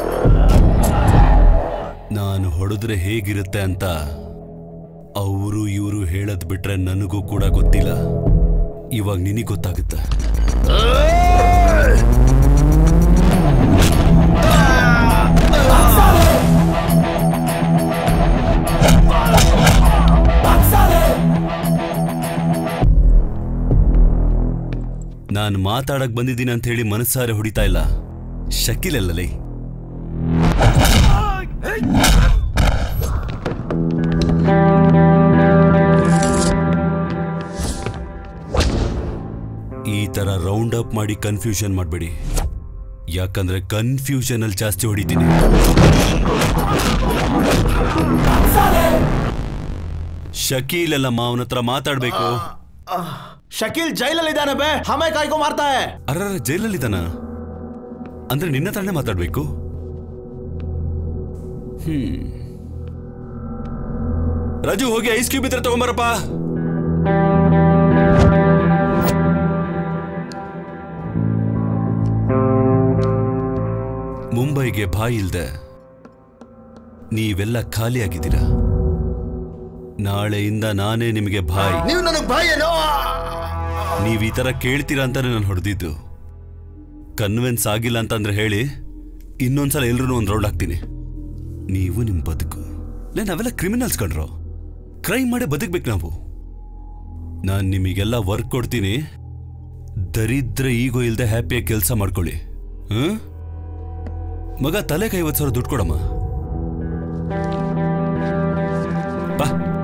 ನಾನು ಹೊಡೆದ್ರೆ ಹೇಗಿರುತ್ತೆ ಅಂತ ಅವರು ಇವರು ಹೇಳದ್ ಬಿಟ್ರೆ ನನಗೂ ಕೂಡ ಗೊತ್ತಿಲ್ಲ ಇವಾಗ ನಿನಗೆ ಗೊತ್ತಾಗುತ್ತೆ ನಾನು ಮಾತಾಡಕ್ ಬಂದಿದ್ದೀನಿ ಅಂತ ಹೇಳಿ ಮನಸ್ಸಾರೆ ಹೊಡಿತಾ ಇಲ್ಲ ಶಕಿಲಲ್ಲಲೇ ಈ ತರ ರೌಂಡ್ ಅಪ್ ಮಾಡಿ ಕನ್ಫ್ಯೂಷನ್ ಮಾಡಬೇಡಿ ಯಾಕಂದ್ರೆ ಕನ್ಫ್ಯೂಷನ್ ಅಲ್ಲಿ ಜಾಸ್ತಿ ಹೊಡಿತೀನಿ ಶಕೀಲ್ ಎಲ್ಲ ಮಾವನ ಹತ್ರ ಮಾತಾಡ್ಬೇಕು ಶಕೀಲ್ ಜೈಲಲ್ಲಿ ಇದ್ದಾನೆ ಬೇ ಹಮೆ ಕಾಯ್ಕೊ ಮಾರ್ತಾ ಹೈ ಅರ್ರ ಜೈಲಲ್ಲಿದ್ದಾನ ಅಂದ್ರೆ ನಿನ್ನ ಹತ್ರನೇ ಮಾತಾಡ್ಬೇಕು ಹ್ಮ್ ರಾಜು ಹೋಗಿ ಐಸ್ ಕ್ಯೂಬ್ ಇದ್ರೆ ತಗೊಂಬರಪ್ಪ ನಿಮಗೆ ಬಾಯಿ ಇಲ್ದೆ ನೀವೆಲ್ಲ ಖಾಲಿಯಾಗಿದ್ದೀರಾ ನಾಳೆಯಿಂದ ನಾನೇ ನಿಮಗೆ ಬಾಯಿ ನೀವು ನನಗೆ ಬಾಯೇನೋ ನೀವ್ ಈ ತರ ಕೇಳ್ತೀರಾ ಅಂತಾನೆ ನಾನು ಹೊಡೆದಿದ್ದು ಕನ್ವಿನ್ಸ್ ಆಗಿಲ್ಲ ಅಂತಂದ್ರೆ ಹೇಳಿ ಇನ್ನೊಂದ್ಸಲ ಎಲ್ರೂ ಒಂದು ರೌಂಡ್ ಹಾಕ್ತೀನಿ ನೀವು ನಿಮ್ ಬದುಕು ಲೇ ನಾವೆಲ್ಲ ಕ್ರಿಮಿನಲ್ಸ್ ಕಣ್ರೋ ಕ್ರೈಮ್ ಮಾಡಿ ಬದುಕ್ಬೇಕು ನಾವು ನಾನು ನಿಮಗೆಲ್ಲ ವರ್ಕ್ ಕೊಡ್ತೀನಿ ದರಿದ್ರ ಈಗೋ ಇಲ್ದೆ ಹ್ಯಾಪಿಯಾಗಿ ಕೆಲಸ ಮಾಡ್ಕೊಳ್ಳಿ ಹ್ಮ್ ಮಗ ತಲೆಗೆ ಐವತ್ತು ಸಾವಿರ ದುಡ್ಡು ಕೊಡಮ್ಮ ಬಾ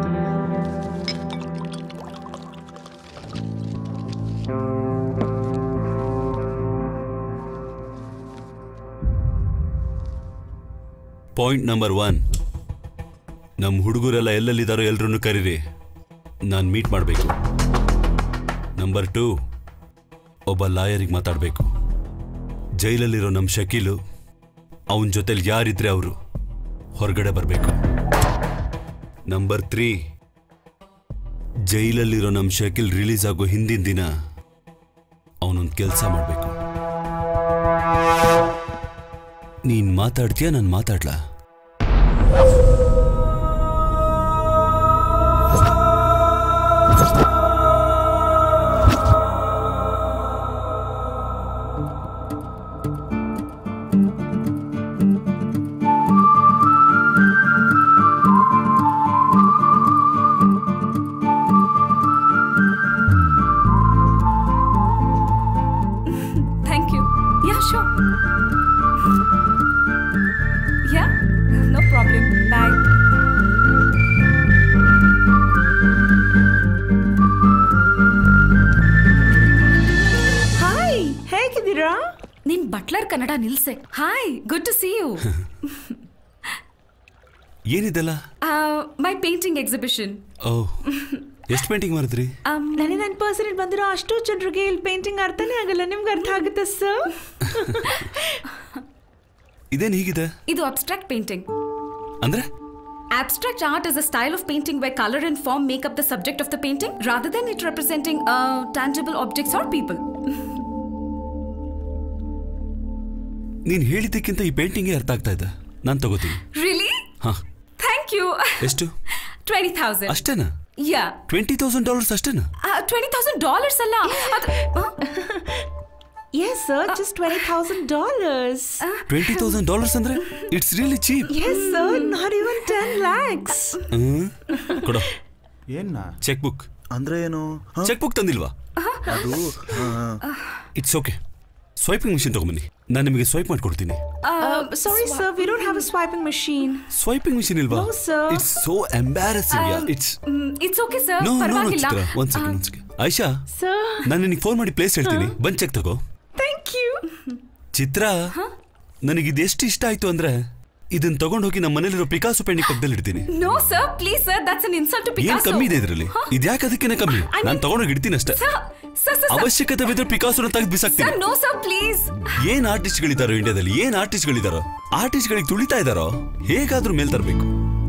ಪಾಯಿಂಟ್ ನಂಬರ್ ಒನ್ ನಮ್ಮ ಹುಡುಗರೆಲ್ಲ ಎಲ್ಲೆಲ್ಲಿದ್ದಾರೋ ಎಲ್ರನ್ನೂ ಕರೀರಿ ನಾನು ಮೀಟ್ ಮಾಡಬೇಕು ನಂಬರ್ ಟೂ ಒಬ್ಬ ಲಾಯರಿಗೆ ಮಾತಾಡಬೇಕು ಜೈಲಲ್ಲಿರೋ ನಮ್ಮ ಶಕೀಲು ಅವನ ಜೊತೆಲಿ ಯಾರಿದ್ರೆ ಅವರು ಹೊರಗಡೆ ಬರಬೇಕು ನಂಬರ್ ತ್ರೀ ಜೈಲಲ್ಲಿರೋ ನಮ್ಮ ಶಕೀಲ್ ರಿಲೀಸ್ ಆಗೋ ಹಿಂದಿನ ದಿನ ಅವನೊಂದು ಕೆಲಸ ಮಾಡಬೇಕು ನೀನ್ ಮಾತಾಡ್ತೀಯಾ ನಾನು ಮಾತಾಡ್ಲಾ Thank you. Yeah, sure. Yeah, no problem. Bye. Hi ಹೇಗಿದ್ದೀರಾ ನಿನ್ ಬಟ್ಲರ್ ಕನ್ನಡ ನಿಲ್ಸೆ hi good to see you ಏನಿದೆಲ್ಲ ಮೈ ಪೇಂಟಿಂಗ್ ಎಕ್ಸಿಬಿಷನ್ ಓ ಎಷ್ಟು ಪೇಂಟಿಂಗ್ ಮಾಡಿದ್ರಿ ನನಗೆ ನನ್ನ ಪರ್ಸನಲ್ ಬಂದಿರೋ ಅಷ್ಟು ಜನರಿಗೆ ಇಲ್ಲಿ ಪೇಂಟಿಂಗ್ ಅರ್ಥನೇ ಆಗಲ್ಲ ನಿಮ್ಗೆ ಅರ್ಥ ಆಗುತ್ತೆ ಸರ್ ಇದೇನು ಹೀಗಿದೆ ಇದು ಅಬ್ಸ್ಟ್ರಾಕ್ಟ್ ಪೇಂಟಿಂಗ್ ಅಂದ್ರೆ Abstract art is a style of painting where color and form make up the subject of the painting rather than it representing uh, tangible objects or people. ನೀನ್ ಹೇಳಿದ್ದಕ್ಕಿಂತ ಈ ಪೇಂಟಿಂಗೇ ಅರ್ಥ ಆಗ್ತಾ ಇದೆ ನಾನು ತಗೋತೀನಿ Really? ಹಾ Thank you. ಎಷ್ಟು 20,000. ಅಷ್ಟೇನಾ Yeah. ಟ್ವೆಂಟಿ ತೌಸಂಡ್ ಡಾಲರ್ಸ್ ಅಷ್ಟೇನಾ Uh, $20,000 ಅಲ್ಲ ಅದು Yes, sir, just twenty thousand dollars. Twenty thousand dollars ಅಂದ್ರೆ it's really cheap Yes, sir, not even ten lakhs. ಕೊಡೋ ಏನ್ನ ಚೆಕ್ ಬುಕ್ ಅಂದ್ರೆ ಏನು ಚೆಕ್ ಬುಕ್ ತಂದಿಲ್ವಾ ಅದು ಇಟ್ಸ್ ಓಕೆ ಸ್ವೈಪಿಂಗ್ ಮಿಷಿನ್ ತಗೊಂಬನ್ನಿ ನಾನು ನಿಮಗೆ ಸ್ವೈಪ್ ಮಾಡ್ಕೊಡ್ತೀನಿ Uh, sorry, sir, we don't have a swiping machine. Swiping machine ಇಲ್ವಾ No, sir. It's so embarrassing Um, it's mm, it's okay, sir. No no no ಪರವಾಗಿಲ್ಲ ಚಿತ್ರ ಒಂದ್ second ಒಂದ್ second ಆಯ್ಷಾ Sir, ನಾನು ನಿನಗೆ ಫೋನ್ ಮಾಡಿ ಪ್ಲೇಸ್ ಹೇಳ್ತೀನಿ ಬಂದ್ ಚೆಕ್ ತಗೋ thank you. ಚಿತ್ರ ನನಗಿದು ಎಷ್ಟು ಇಷ್ಟ ಆಯ್ತು ಅಂದ್ರೆ ಇದನ್ನ ತಗೊಂಡು ಹೋಗಿ ನಮ್ಮ ಮನೇಲಿರೋ ಪಿಕಾಸು ಪೆಂಡಿಂಗ್ ಪಕ್ಕದಲ್ಲಿ ಇಡ್ತೀನಿ No, sir, please, sir. That's an insult to ಏನ್ Picasso. ಕಮ್ಮಿ ಇದೆ ಇದ್ರಲ್ಲಿ ಇದ್ಯಾಕೆ ಅದಕ್ಕಿಂತ ಕಮ್ಮಿ I mean- ನಾನು ತಗೊಂಡೋಗಿ ಇಡ್ತೀನಿ ಅಷ್ಟೇ Sir, sir, sir, sir. ಅವಶ್ಯಕತೆ ಬಿದ್ರೆ ಪಿಕಾಸೋನ ತೆಗೆದು ಬಿಸಾಕ್ತೀನಿ Sir, no, sir, please. ಏನ್ ಆರ್ಟಿಸ್ಟ್ಗಳಿದಾರೋ ಇಂಡಿಯಾದಲ್ಲಿ ಏನ್ ಆರ್ಟಿಸ್ಟ್ಗಳಿದಾರೋ ಆರ್ಟಿಸ್ಟ್ಗಳಿಗೆ ತುಳಿತಾ ಇದಾರೋ ಹೇಗಾದ್ರೂ ಮೇಲ್ ತರಬೇಕು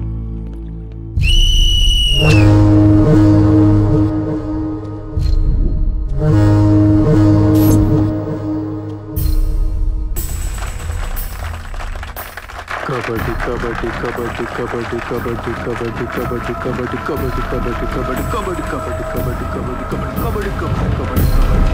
ಕಬಡ್ಡಿ ಕಬಡ್ಡಿ ಕಬಡ್ಡಿ ಕಬಡ್ಡಿ ಕಬಡ್ಡಿ ಕಬಡ್ಡಿ ಕಬಡ್ಡಿ ಕಬಡ್ಡಿ ಕಬಡ್ಡಿ ಕಬಡ್ಡಿ ಕಬಡ್ಡಿ ಕಬಡ್ಡಿ ಕಬಡ್ಡಿ ಕಬಡ್ಡಿ ಕಬಡ್ಡಿ ಕಬಡ್ಡಿ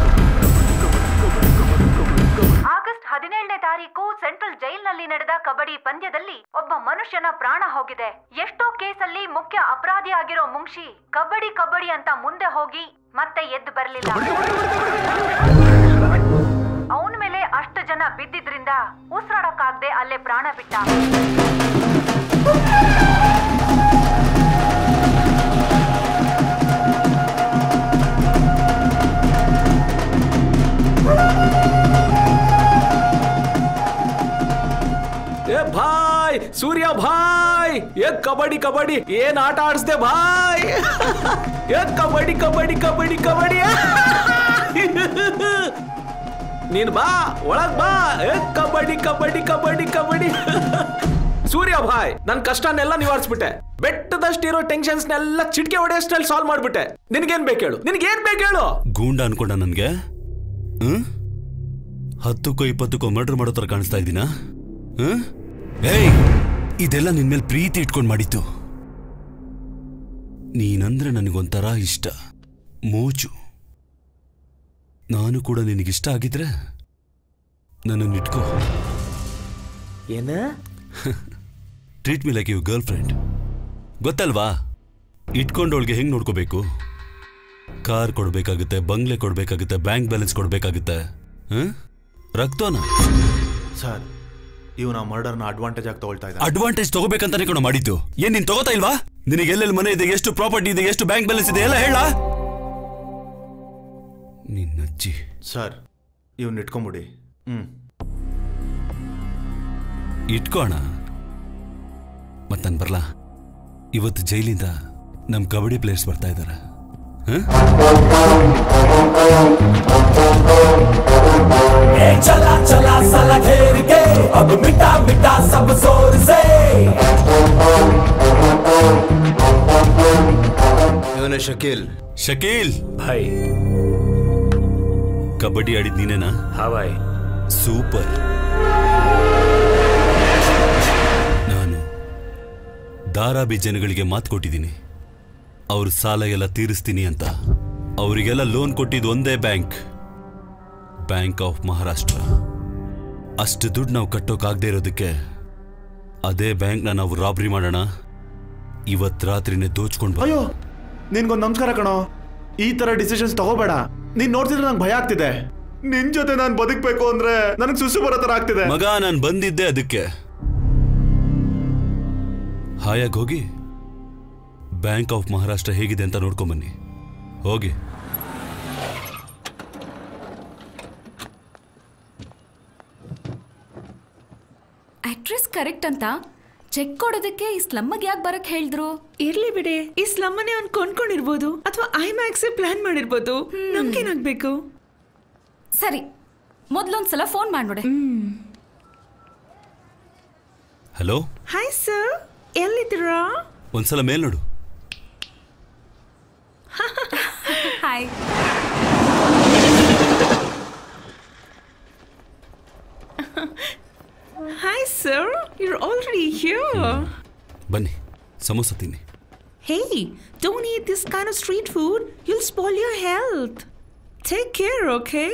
ಕಬಡ್ಡಿ ಆಗಸ್ಟ್ ಹದಿನೇಳನೇ ತಾರೀಕು ಸೆಂಟ್ರಲ್ ಜೈಲ್ನಲ್ಲಿ ನಡೆದ ಕಬಡ್ಡಿ ಪಂದ್ಯದಲ್ಲಿ ಒಬ್ಬ ಮನುಷ್ಯನ ಪ್ರಾಣ ಹೋಗಿದೆ ಎಷ್ಟೋ ಕೇಸಲ್ಲಿ ಮುಖ್ಯ ಅಪರಾಧಿ ಆಗಿರೋ ಮುಂಕ್ಷಿ ಕಬಡ್ಡಿ ಕಬಡ್ಡಿ ಅಂತ ಮುಂದೆ ಹೋಗಿ ಮತ್ತೆ ಎದ್ದು ಬರಲಿಲ್ಲ ಅವನ ಮೇಲೆ ಅಷ್ಟು ಜನ ಬಿದ್ದಿದ್ರಿಂದ ಉಸಿರಾಡಕ್ಕಾಗ್ದೆ ಅಲ್ಲೇ ಪ್ರಾಣ ಬಿಟ್ಟ ಏ ಭಾಯ್ ಸೂರ್ಯ ಭಾಯ್ ಏ ಕಬಡ್ಡಿ ಕಬಡ್ಡಿ ಏನ್ ಆಟ ಆಡಿಸ್ದೆ ಭಾಯ್ ಏ ಕಬಡ್ಡಿ ಕಬಡ್ಡಿ ಕಬಡ್ಡಿ ಕಬಡ್ಡಿ ನೀನ್ ಬಾ ಒಳಗ್ ಬಾ ಏ ಕಬಡ್ಡಿ ಕಬಡ್ಡಿ ಕಬಡ್ಡಿ ಕಬಡ್ಡಿ ಸೂರ್ಯ ಭಾಯ್ ನನ್ ಕಷ್ಟನೆಲ್ಲ ನಿವಾರಿಸ್ಬಿಟ್ಟೆ ಬೆಟ್ಟದಷ್ಟಿರೋ ಟೆನ್ಷನ್ಸ್ನೆಲ್ಲ ಚಿಟ್ಕೆ ಹೊಡೆಯಷ್ಟಲ್ಲಿ ಸಾಲ್ವ್ ಮಾಡ್ಬಿಟ್ಟೆ ನಿನ್ಗೇನ್ ಬೇಕು ಹೇಳು ನಿನ್ಗೇನ್ ಬೇಕು ಹೇಳು ಗೂಂಡ ಅನ್ಕೊಂಡ ನನ್ಗೆ ಹ್ಮ್ ಹತ್ತಕ್ಕೋ ಇಪ್ಪತ್ತಕ್ಕೋ ಮರ್ಡರ್ ಮಾಡೋ ಥರ ಕಾಣಿಸ್ತಾ ಇದ್ದೀನಾ ಹ? ಏಯ್ ಇದೆಲ್ಲ ನಿನ್ ಮೇಲೆ ಪ್ರೀತಿ ಇಟ್ಕೊಂಡು ಮಾಡಿತ್ತು ನೀನಂದ್ರೆ ನನಗೊಂಥರ ಇಷ್ಟ ಮೋಜು ನಾನು ಕೂಡ ನಿನಗಿಷ್ಟ ಆಗಿದ್ರೆ ನನ್ನನ್ನು ಇಟ್ಕೋ ಏನ treat me like you girlfriend ಗೊತ್ತಲ್ವಾ ಇಟ್ಕೊಂಡವಳಿಗೆ ಹೆಂಗ್ ನೋಡ್ಕೋಬೇಕು ಕಾರ್ ಕೊಡ್ಬೇಕಾಗುತ್ತೆ ಬಂಗ್ಲೆ ಕೊಡ್ಬೇಕಾಗುತ್ತೆ ಬ್ಯಾಂಕ್ ಬ್ಯಾಲೆನ್ಸ್ ಕೊಡ್ಬೇಕಾಗುತ್ತೆ ಹ? ರಕ್ತೋನ ಸರ್ ಇವನ ಮರ್ಡರ್ನ ಅಡ್ವಾಂಟೇಜ್ ಆಗಿ ತಗೊಳ್ತಾ ಇದ್ದಾನೆ ಅಡ್ವಾಂಟೇಜ್ ತಗೋಬೇಕಂತಾನೆ ಕಣ ಮಾಡಿದ್ದು ಏನ್ ನೀನ್ ತಗೋತಾ ಇಲ್ವಾ ನಿನಗೆ ಎಲ್ಲೆಲ್ಲಿ ಮನೆ ಇದೆ ಎಷ್ಟು ಪ್ರಾಪರ್ಟಿ ಇದೆ ಎಷ್ಟು ಬ್ಯಾಂಕ್ ಬ್ಯಾಲೆನ್ಸ್ ಇದೆ ಎಲ್ಲ ಹೇಳ ನಿನ್ನಜ್ಜಿ ಸರ್ ಇವನ್ ಇಟ್ಕೊಂಬಿಡಿ ಹ್ಮ್ ಇಟ್ಕೋಣ ಮತ್ ನಾನ್ ಬರ್ಲಾ ಇವತ್ತು ಜೈಲಿಂದ ನಮ್ ಕಬಡ್ಡಿ ಪ್ಲೇಯರ್ಸ್ ಬರ್ತಾ ಇದಾರೆ चला चला साला घेर के अब मिटा मिटा सब जोर से ಇವನೇ ಶಕೀಲ್ ಶಕೀಲ್ ಭಾಯ್ ಕಬಡ್ಡಿ ಆಡಿದ್ ನೀನೇನಾ ಹಾ ಭಾಯ್ ಸೂಪರ್ ನಾನು ಧಾರಾಬಿ ಜನಗಳಿಗೆ ಮಾತು ಕೊಟ್ಟಿದ್ದೀನಿ ಅವ್ರ ಸಾಲ ಎಲ್ಲ ತೀರಿಸ್ತೀನಿ ಅಂತ ಅವರಿಗೆಲ್ಲ ಲೋನ್ ಕೊಟ್ಟಿದ್ದು ಒಂದೇ ಬ್ಯಾಂಕ್ ಬ್ಯಾಂಕ್ ಆಫ್ ಮಹಾರಾಷ್ಟ್ರ ಅಷ್ಟು ದುಡ್ಡು ನಾವು ಕಟ್ಟೋಕಾಗದೇ ಇರೋದಕ್ಕೆ ಅದೇ ಬ್ಯಾಂಕ್ನ ನಾವು ರಾಬ್ರಿ ಮಾಡೋಣ ಇವತ್ತು ರಾತ್ರಿನೇ ದೋಚ್ಕೊಂಡು ಬಾ. ಅಯ್ಯೋ ನಿನ್ಗೊಂದು ನಮಸ್ಕಾರ ಕಣೋ ಈ ತರ ಡಿಸಿಷನ್ಸ್ ತಗೋಬೇಡ ನೀನ್ ನೋಡ್ತಿದ್ರೆ ನಂಗೆ ಭಯ ಆಗ್ತಿದೆ ನಿನ್ ಜೊತೆ ನಾನು ಬದುಕ್ಬೇಕು ಅಂದ್ರೆ ನನಗೆ ಸುಸು ಬರೋ ತರ ಆಗ್ತಿದೆ ಮಗ ನಾನು ಬಂದಿದ್ದೆ ಅದಕ್ಕೆ ಹಾಯಾಗಿ ಹೋಗಿ ಬ್ಯಾಂಕ್ ಆಫ್ ಮಹಾರಾಷ್ಟ್ರ ಹೇಗಿದೆ ಅಂತ ನೋಡ್ಕೊಂಬನ್ನಿ ಹೋಗಿ ಅಡ್ರೆಸ್ ಕರೆಕ್ಟ್ ಅಂತ ಚೆಕ್ ಕೊಡೋದಕ್ಕೆ ಈ ಸ್ಲಮ್ಮಗೆ ಯಾಕೆ ಬರಕ್ ಹೇಳಿದ್ರು ಇರ್ಲಿ ಬಿಡಿ ಈ ಸ್ಲಮ್ಮನೆ ಅವ್ನು ಕೊಂಡ್ಕೊಂಡಿರ್ಬೋದು ಅಥವಾ ಐ ಮ್ಯಾಕ್ಸೇ ಪ್ಲಾನ್ ಮಾಡಿರ್ಬೋದು ನಮ್ಗೇನಾಗ್ಬೇಕು ಸರಿ ಮೊದ್ಲೊಂದ್ಸಲ ಫೋನ್ ಮಾಡ್ಬಿಡೆ ಹಲೋ ಹಾಯ್ ಸರ್ ಎಲ್ಲಿದ್ದೀರಾ ಒಂದ್ಸಲ ಮೇಲ್ ನೋಡು hi hi sir you're already here ಬನ್ನಿ ಸಮೋಸ ತಿನ್ನಿ Hey, don't eat this kind of street food. You'll spoil your health. Take care, okay?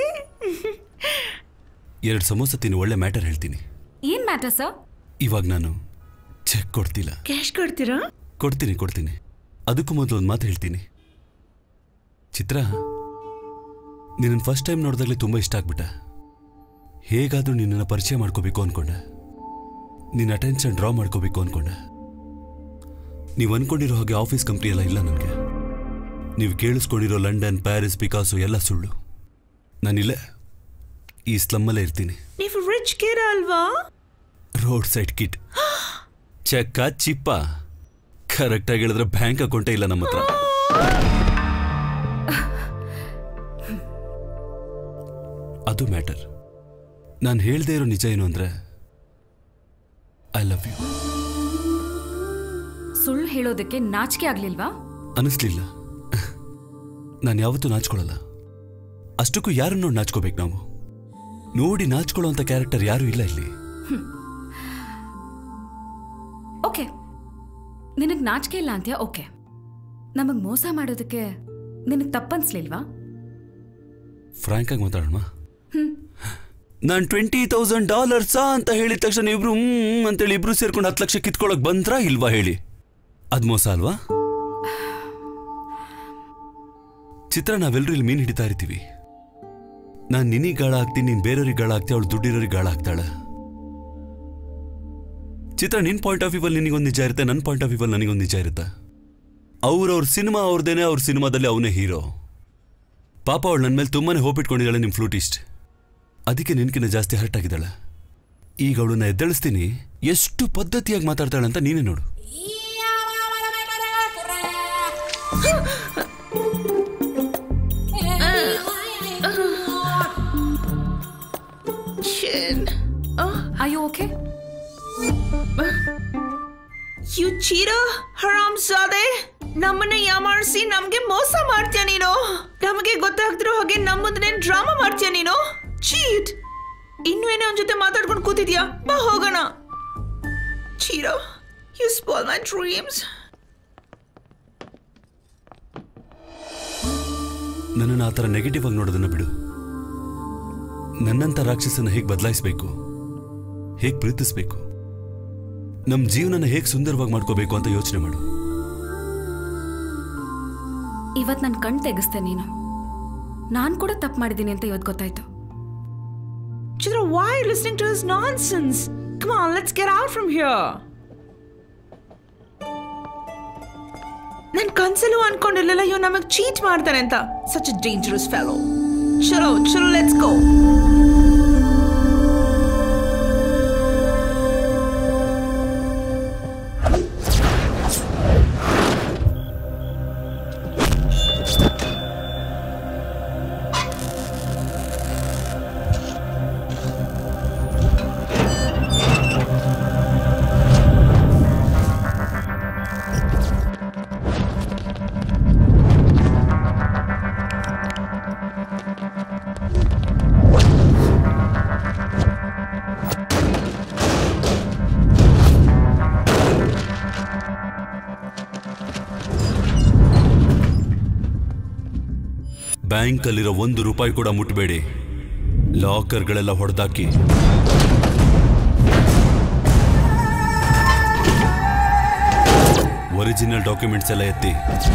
ಎರಡು ಸಮೋಸ ತಿನ್ನಿ ಒಳ್ಳೆ ಮ್ಯಾಟರ್ ಹೇಳ್ತೀನಿ ಏನ್ ಮ್ಯಾಟರ್ ಸರ್ ಇವಾಗ ನಾನು ಚೆಕ್ ಕೊಡ್ತಿಲ್ಲ ಕ್ಯಾಶ್ ಕೊಡ್ತೀರಾ ಕೊಡ್ತೀನಿ ಕೊಡ್ತೀನಿ ಅದಕ್ಕೂ ಮೊದಲು ಒಂದು ಮಾತು ಹೇಳ್ತೀನಿ ಚಿತ್ರ ನಿನ್ನನ್ನು ಫಸ್ಟ್ ಟೈಮ್ ನೋಡಿದಾಗಲೇ ತುಂಬ ಇಷ್ಟ ಆಗ್ಬಿಟ್ಟ ಹೇಗಾದರೂ ನಿನ್ನನ್ನು ಪರಿಚಯ ಮಾಡ್ಕೋಬೇಕು ಅನ್ಕೊಂಡೆ ನಿನ್ನ ಅಟೆನ್ಷನ್ ಡ್ರಾ ಮಾಡ್ಕೋಬೇಕು ಅನ್ಕೊಂಡೆ ನೀವು ಅನ್ಕೊಂಡಿರೋ ಹಾಗೆ ಆಫೀಸ್ ಕಂಪ್ನಿ ಎಲ್ಲ ಇಲ್ಲ ನನಗೆ ನೀವು ಕೇಳಿಸ್ಕೊಂಡಿರೋ ಲಂಡನ್ ಪ್ಯಾರಿಸ್ ಪಿಕಾಸು ಎಲ್ಲ ಸುಳ್ಳು ನಾನಿಲ್ಲೇ ಈ ಸ್ಲಮ್ಮಲ್ಲೇ ಇರ್ತೀನಿ ನೀವು ರಿಚ್ ಕಿರ ಅಲ್ವಾ ರೋಡ್ ಸೈಡ್ ಕಿಟ್ ಚೆಕ್ಕ ಚಿಪ್ಪ ಕರೆಕ್ಟಾಗಿ ಹೇಳಿದ್ರೆ ಬ್ಯಾಂಕ್ ಅಕೌಂಟೇ ಇಲ್ಲ ನಮ್ಮ ಹತ್ರ ಅದು ಮ್ಯಾಟರ್ ನಾನು ಹೇಳ್ದೇ ಇರೋ ನಿಜ ಏನು ಅಂದ್ರೆ ಐ ಲವ್ ಯು ಸುಳ್ಳು ಹೇಳೋದಕ್ಕೆ ನಾಚಿಕೆ ಆಗ್ಲಿಲ್ವಾ ಅನಿಸ್ಲಿಲ್ಲ ನಾನು ಯಾವತ್ತೂ ನಾಚ್ಕೊಳ್ಳಲ್ಲ ಅಷ್ಟಕ್ಕೂ ಯಾರನ್ನ ನೋಡಿ ನಾಚ್ಕೋಬೇಕು ನಾವು ನೋಡಿ ನಾಚ್ಕೊಳ್ಳೋ ಅಂತ ಕ್ಯಾರೆಕ್ಟರ್ ಯಾರೂ ಇಲ್ಲ ಇಲ್ಲಿ ಓಕೆ ನಿನಗ್ ನಾಚಿಕೆ ಇಲ್ಲ ಅಂತ್ಯಾ ಓಕೆ ನಮಗ್ ಮೋಸ ಮಾಡೋದಕ್ಕೆ ನಿನಗ್ ತಪ್ಪನ್ಸ್ಲಿಲ್ವಾ ಫ್ರಾಂಕ್ ಆಗಿ ಮಾತಾಡೋಣ ಹ್ಮ್. ನಾನು ಟ್ವೆಂಟಿ ತೌಸಂಡ್ ಡಾಲರ್ಸಾ ಅಂತ ಹೇಳಿದ ತಕ್ಷಣ ಇಬ್ರು ಹ್ಮ್ ಅಂತೇಳಿ ಇಬ್ರು ಸೇರ್ಕೊಂಡು ಹತ್ತು ಲಕ್ಷ ಕಿತ್ಕೊಳಕ್ ಬಂದ್ರಾ ಇಲ್ವಾ ಹೇಳಿ ಅದ್ ಮೋಸ ಅಲ್ವಾ ಚಿತ್ರ ನಾವೆಲ್ಲರೂ ಇಲ್ಲಿ ಮೀನ್ ಹಿಡಿತಾ ಇರ್ತೀವಿ ನಾನು ನಿನಗೆ ಗಾಳ ಹಾಕ್ತೀನಿ ನೀನ್ ಬೇರೆಯವ್ರಿಗೆ ಗಾಳ ಹಾಕ್ತಿ ಅವಳು ದುಡ್ಡಿರೋರಿಗೆ ಗಾಳ ಹಾಕ್ತಾಳೆ ಚಿತ್ರ ನಿನ್ ಪಾಯಿಂಟ್ ಆಫ್ ವ್ಯೂವಲ್ಲಿ ನಿನಗೊಂದು ನಿಜ ಇರುತ್ತೆ ನನ್ನ ಪಾಯಿಂಟ್ ಆಫ್ ವ್ಯೂವಲ್ಲಿ ನನಗೊಂದು ನಿಜ ಇರುತ್ತೆ ಅವ್ರವ್ರ ಸಿನಿಮಾ ಅವ್ರದ್ದೇನೆ ಅವ್ರ ಸಿನಿಮಾದಲ್ಲಿ ಅವನೇ ಹೀರೋ ಪಾಪ ಅವಳು ನನ್ನ ಮೇಲೆ ತುಂಬಾನೇ ಹೋಪ್ ಇಟ್ಕೊಂಡಿದ್ದಾಳೆ ನಿಮ್ಮ ಫ್ಲೂಟಿಸ್ಟ್ ಅದಕ್ಕೆ ನಿನ್ಕಿನ್ನ ಜಾಸ್ತಿ ಹರ್ಟ್ ಆಗಿದ್ದಾಳೆ ಈಗ ಅವಳನ್ನ ಎದ್ದೇಳಿಸ್ತೀನಿ ಎಷ್ಟು ಪದ್ಧತಿಯಾಗಿ ಮಾತಾಡ್ತಾಳೆ ಅಂತ ನೀನೇ ನೋಡು Chin. Oh, are you okay? You cheater, ಹರಾಮ್ ಸಾದೆ ನಮ್ಮನ್ನ ಯಾಮಾರಿಸಿ ನಮ್ಗೆ ಮೋಸ ಮಾಡ್ತೀಯ ನೀನು ನಮಗೆ ಗೊತ್ತಾಗ್ತಿರೋ ಹಾಗೆ ನಮ್ಮ ಮುಂದೆ ಡ್ರಾಮಾ ಮಾಡ್ತೀಯ ನೀನು ಚೀಟ್ ಇನ್ನು ಏನೇ ಅವನ ಜೊತೆ ಮಾತಾಡ್ಕೊಂಡು ಕೂತಿದ್ಯಾ ಬಾ ಹೋಗೋಣ ಚೀರೋ ಯು ಸ್ಪಾಲ್ ಮೈ ಡ್ರೀಮ್ಸ್ ನನ್ನನ್ನು ಆ ಥರ ನೆಗೆಟಿವ್ ಆಗಿ ನೋಡೋದನ್ನ ಬಿಡು ನನ್ನಂಥ ರಾಕ್ಷಸನ ಹೇಗೆ ಬದಲಾಯಿಸಬೇಕು ಹೇಗೆ ಪ್ರೀತಿಸ್ಬೇಕು ನಮ್ಮ ಜೀವನನ ಹೇಗೆ ಸುಂದರವಾಗಿ ಮಾಡ್ಕೋಬೇಕು ಅಂತ ಯೋಚನೆ ಮಾಡು ಇವತ್ ನನ್ ಕಣ್ ತೆಗಿಸ್ತೆ ನೀನು ನಾನ್ ಕೂಡ ತಪ್ಪು ಮಾಡಿದ್ದೀನಿ ಅಂತ ಇವತ್ತು ಗೊತ್ತಾಯ್ತು Chitra, why are you listening to his nonsense? Come on, let's get out from here. ನನ್ ಕನ್ಸಲ್ಲೂ ಅನ್ಕೊಂಡಿರ್ಲಿಲ್ಲ ಇವ್ ನಮಗ್ ಚೀಟ್ ಮಾಡ್ತಾನೆ ಅಂತ ಸಚ್ ಅ ಡೇಂಜರಸ್ ಫೆಲೋ ಚಲೋ ಚಲೋ ಲೆಟ್ಸ್ ಗೋ ಬ್ಯಾಂಕಲ್ಲಿರೋ ಒಂದು ರೂಪಾಯಿ ಕೂಡ ಮುಟ್ಬೇಡಿ ಲಾಕರ್ಗಳೆಲ್ಲ ಹೊಡೆದಾಕಿ ಒರಿಜಿನಲ್ ಡಾಕ್ಯುಮೆಂಟ್ಸ್ ಎಲ್ಲ ಎತ್ತಿ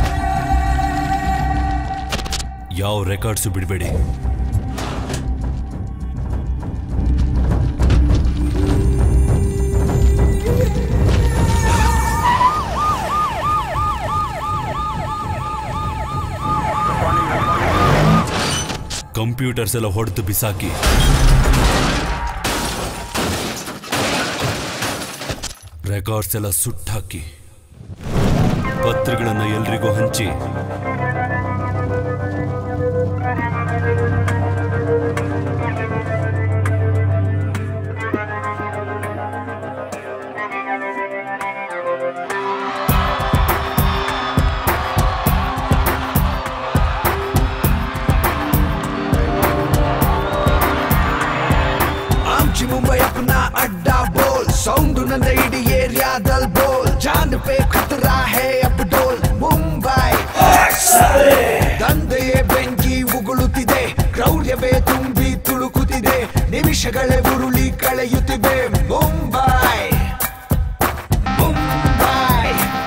ಯಾವ ರೆಕಾರ್ಡ್ಸು ಬಿಡಬೇಡಿ ಕಂಪ್ಯೂಟರ್ಸ್ ಎಲ್ಲ ಹೊಡೆದು ಬಿಸಾಕಿ ರೆಕಾರ್ಡ್ಸ್ ಎಲ್ಲ ಸುಟ್ಟಾಕಿ ಪತ್ರಗಳನ್ನು ಎಲ್ರಿಗೂ ಹಂಚಿ आमची मुंबई अपना अड्डा बोल साउंड ನನ್ನ ಇಡೀ ಏರಿಯಾದಲ್ಲಿ ಬೋಲ್ ಜಾನ್ ಪೇ ಖತರಾ ಹೇ ಅಪ್ ಡೋಲ್ ಮುಂಬೈ ದಂಧೆಯೇ ಬೆಂಕಿ ಉಗುಳುತ್ತಿದೆ ಕ್ರೌರ್ಯವೇ ತುಂಬಿ ತುಳುಕುತ್ತಿದೆ ನಿಮಿಷಗಳೇ ಉರುಳಿ ಕಳೆಯುತ್ತಿವೆ ಮುಂಬೈ ಮುಂಬೈ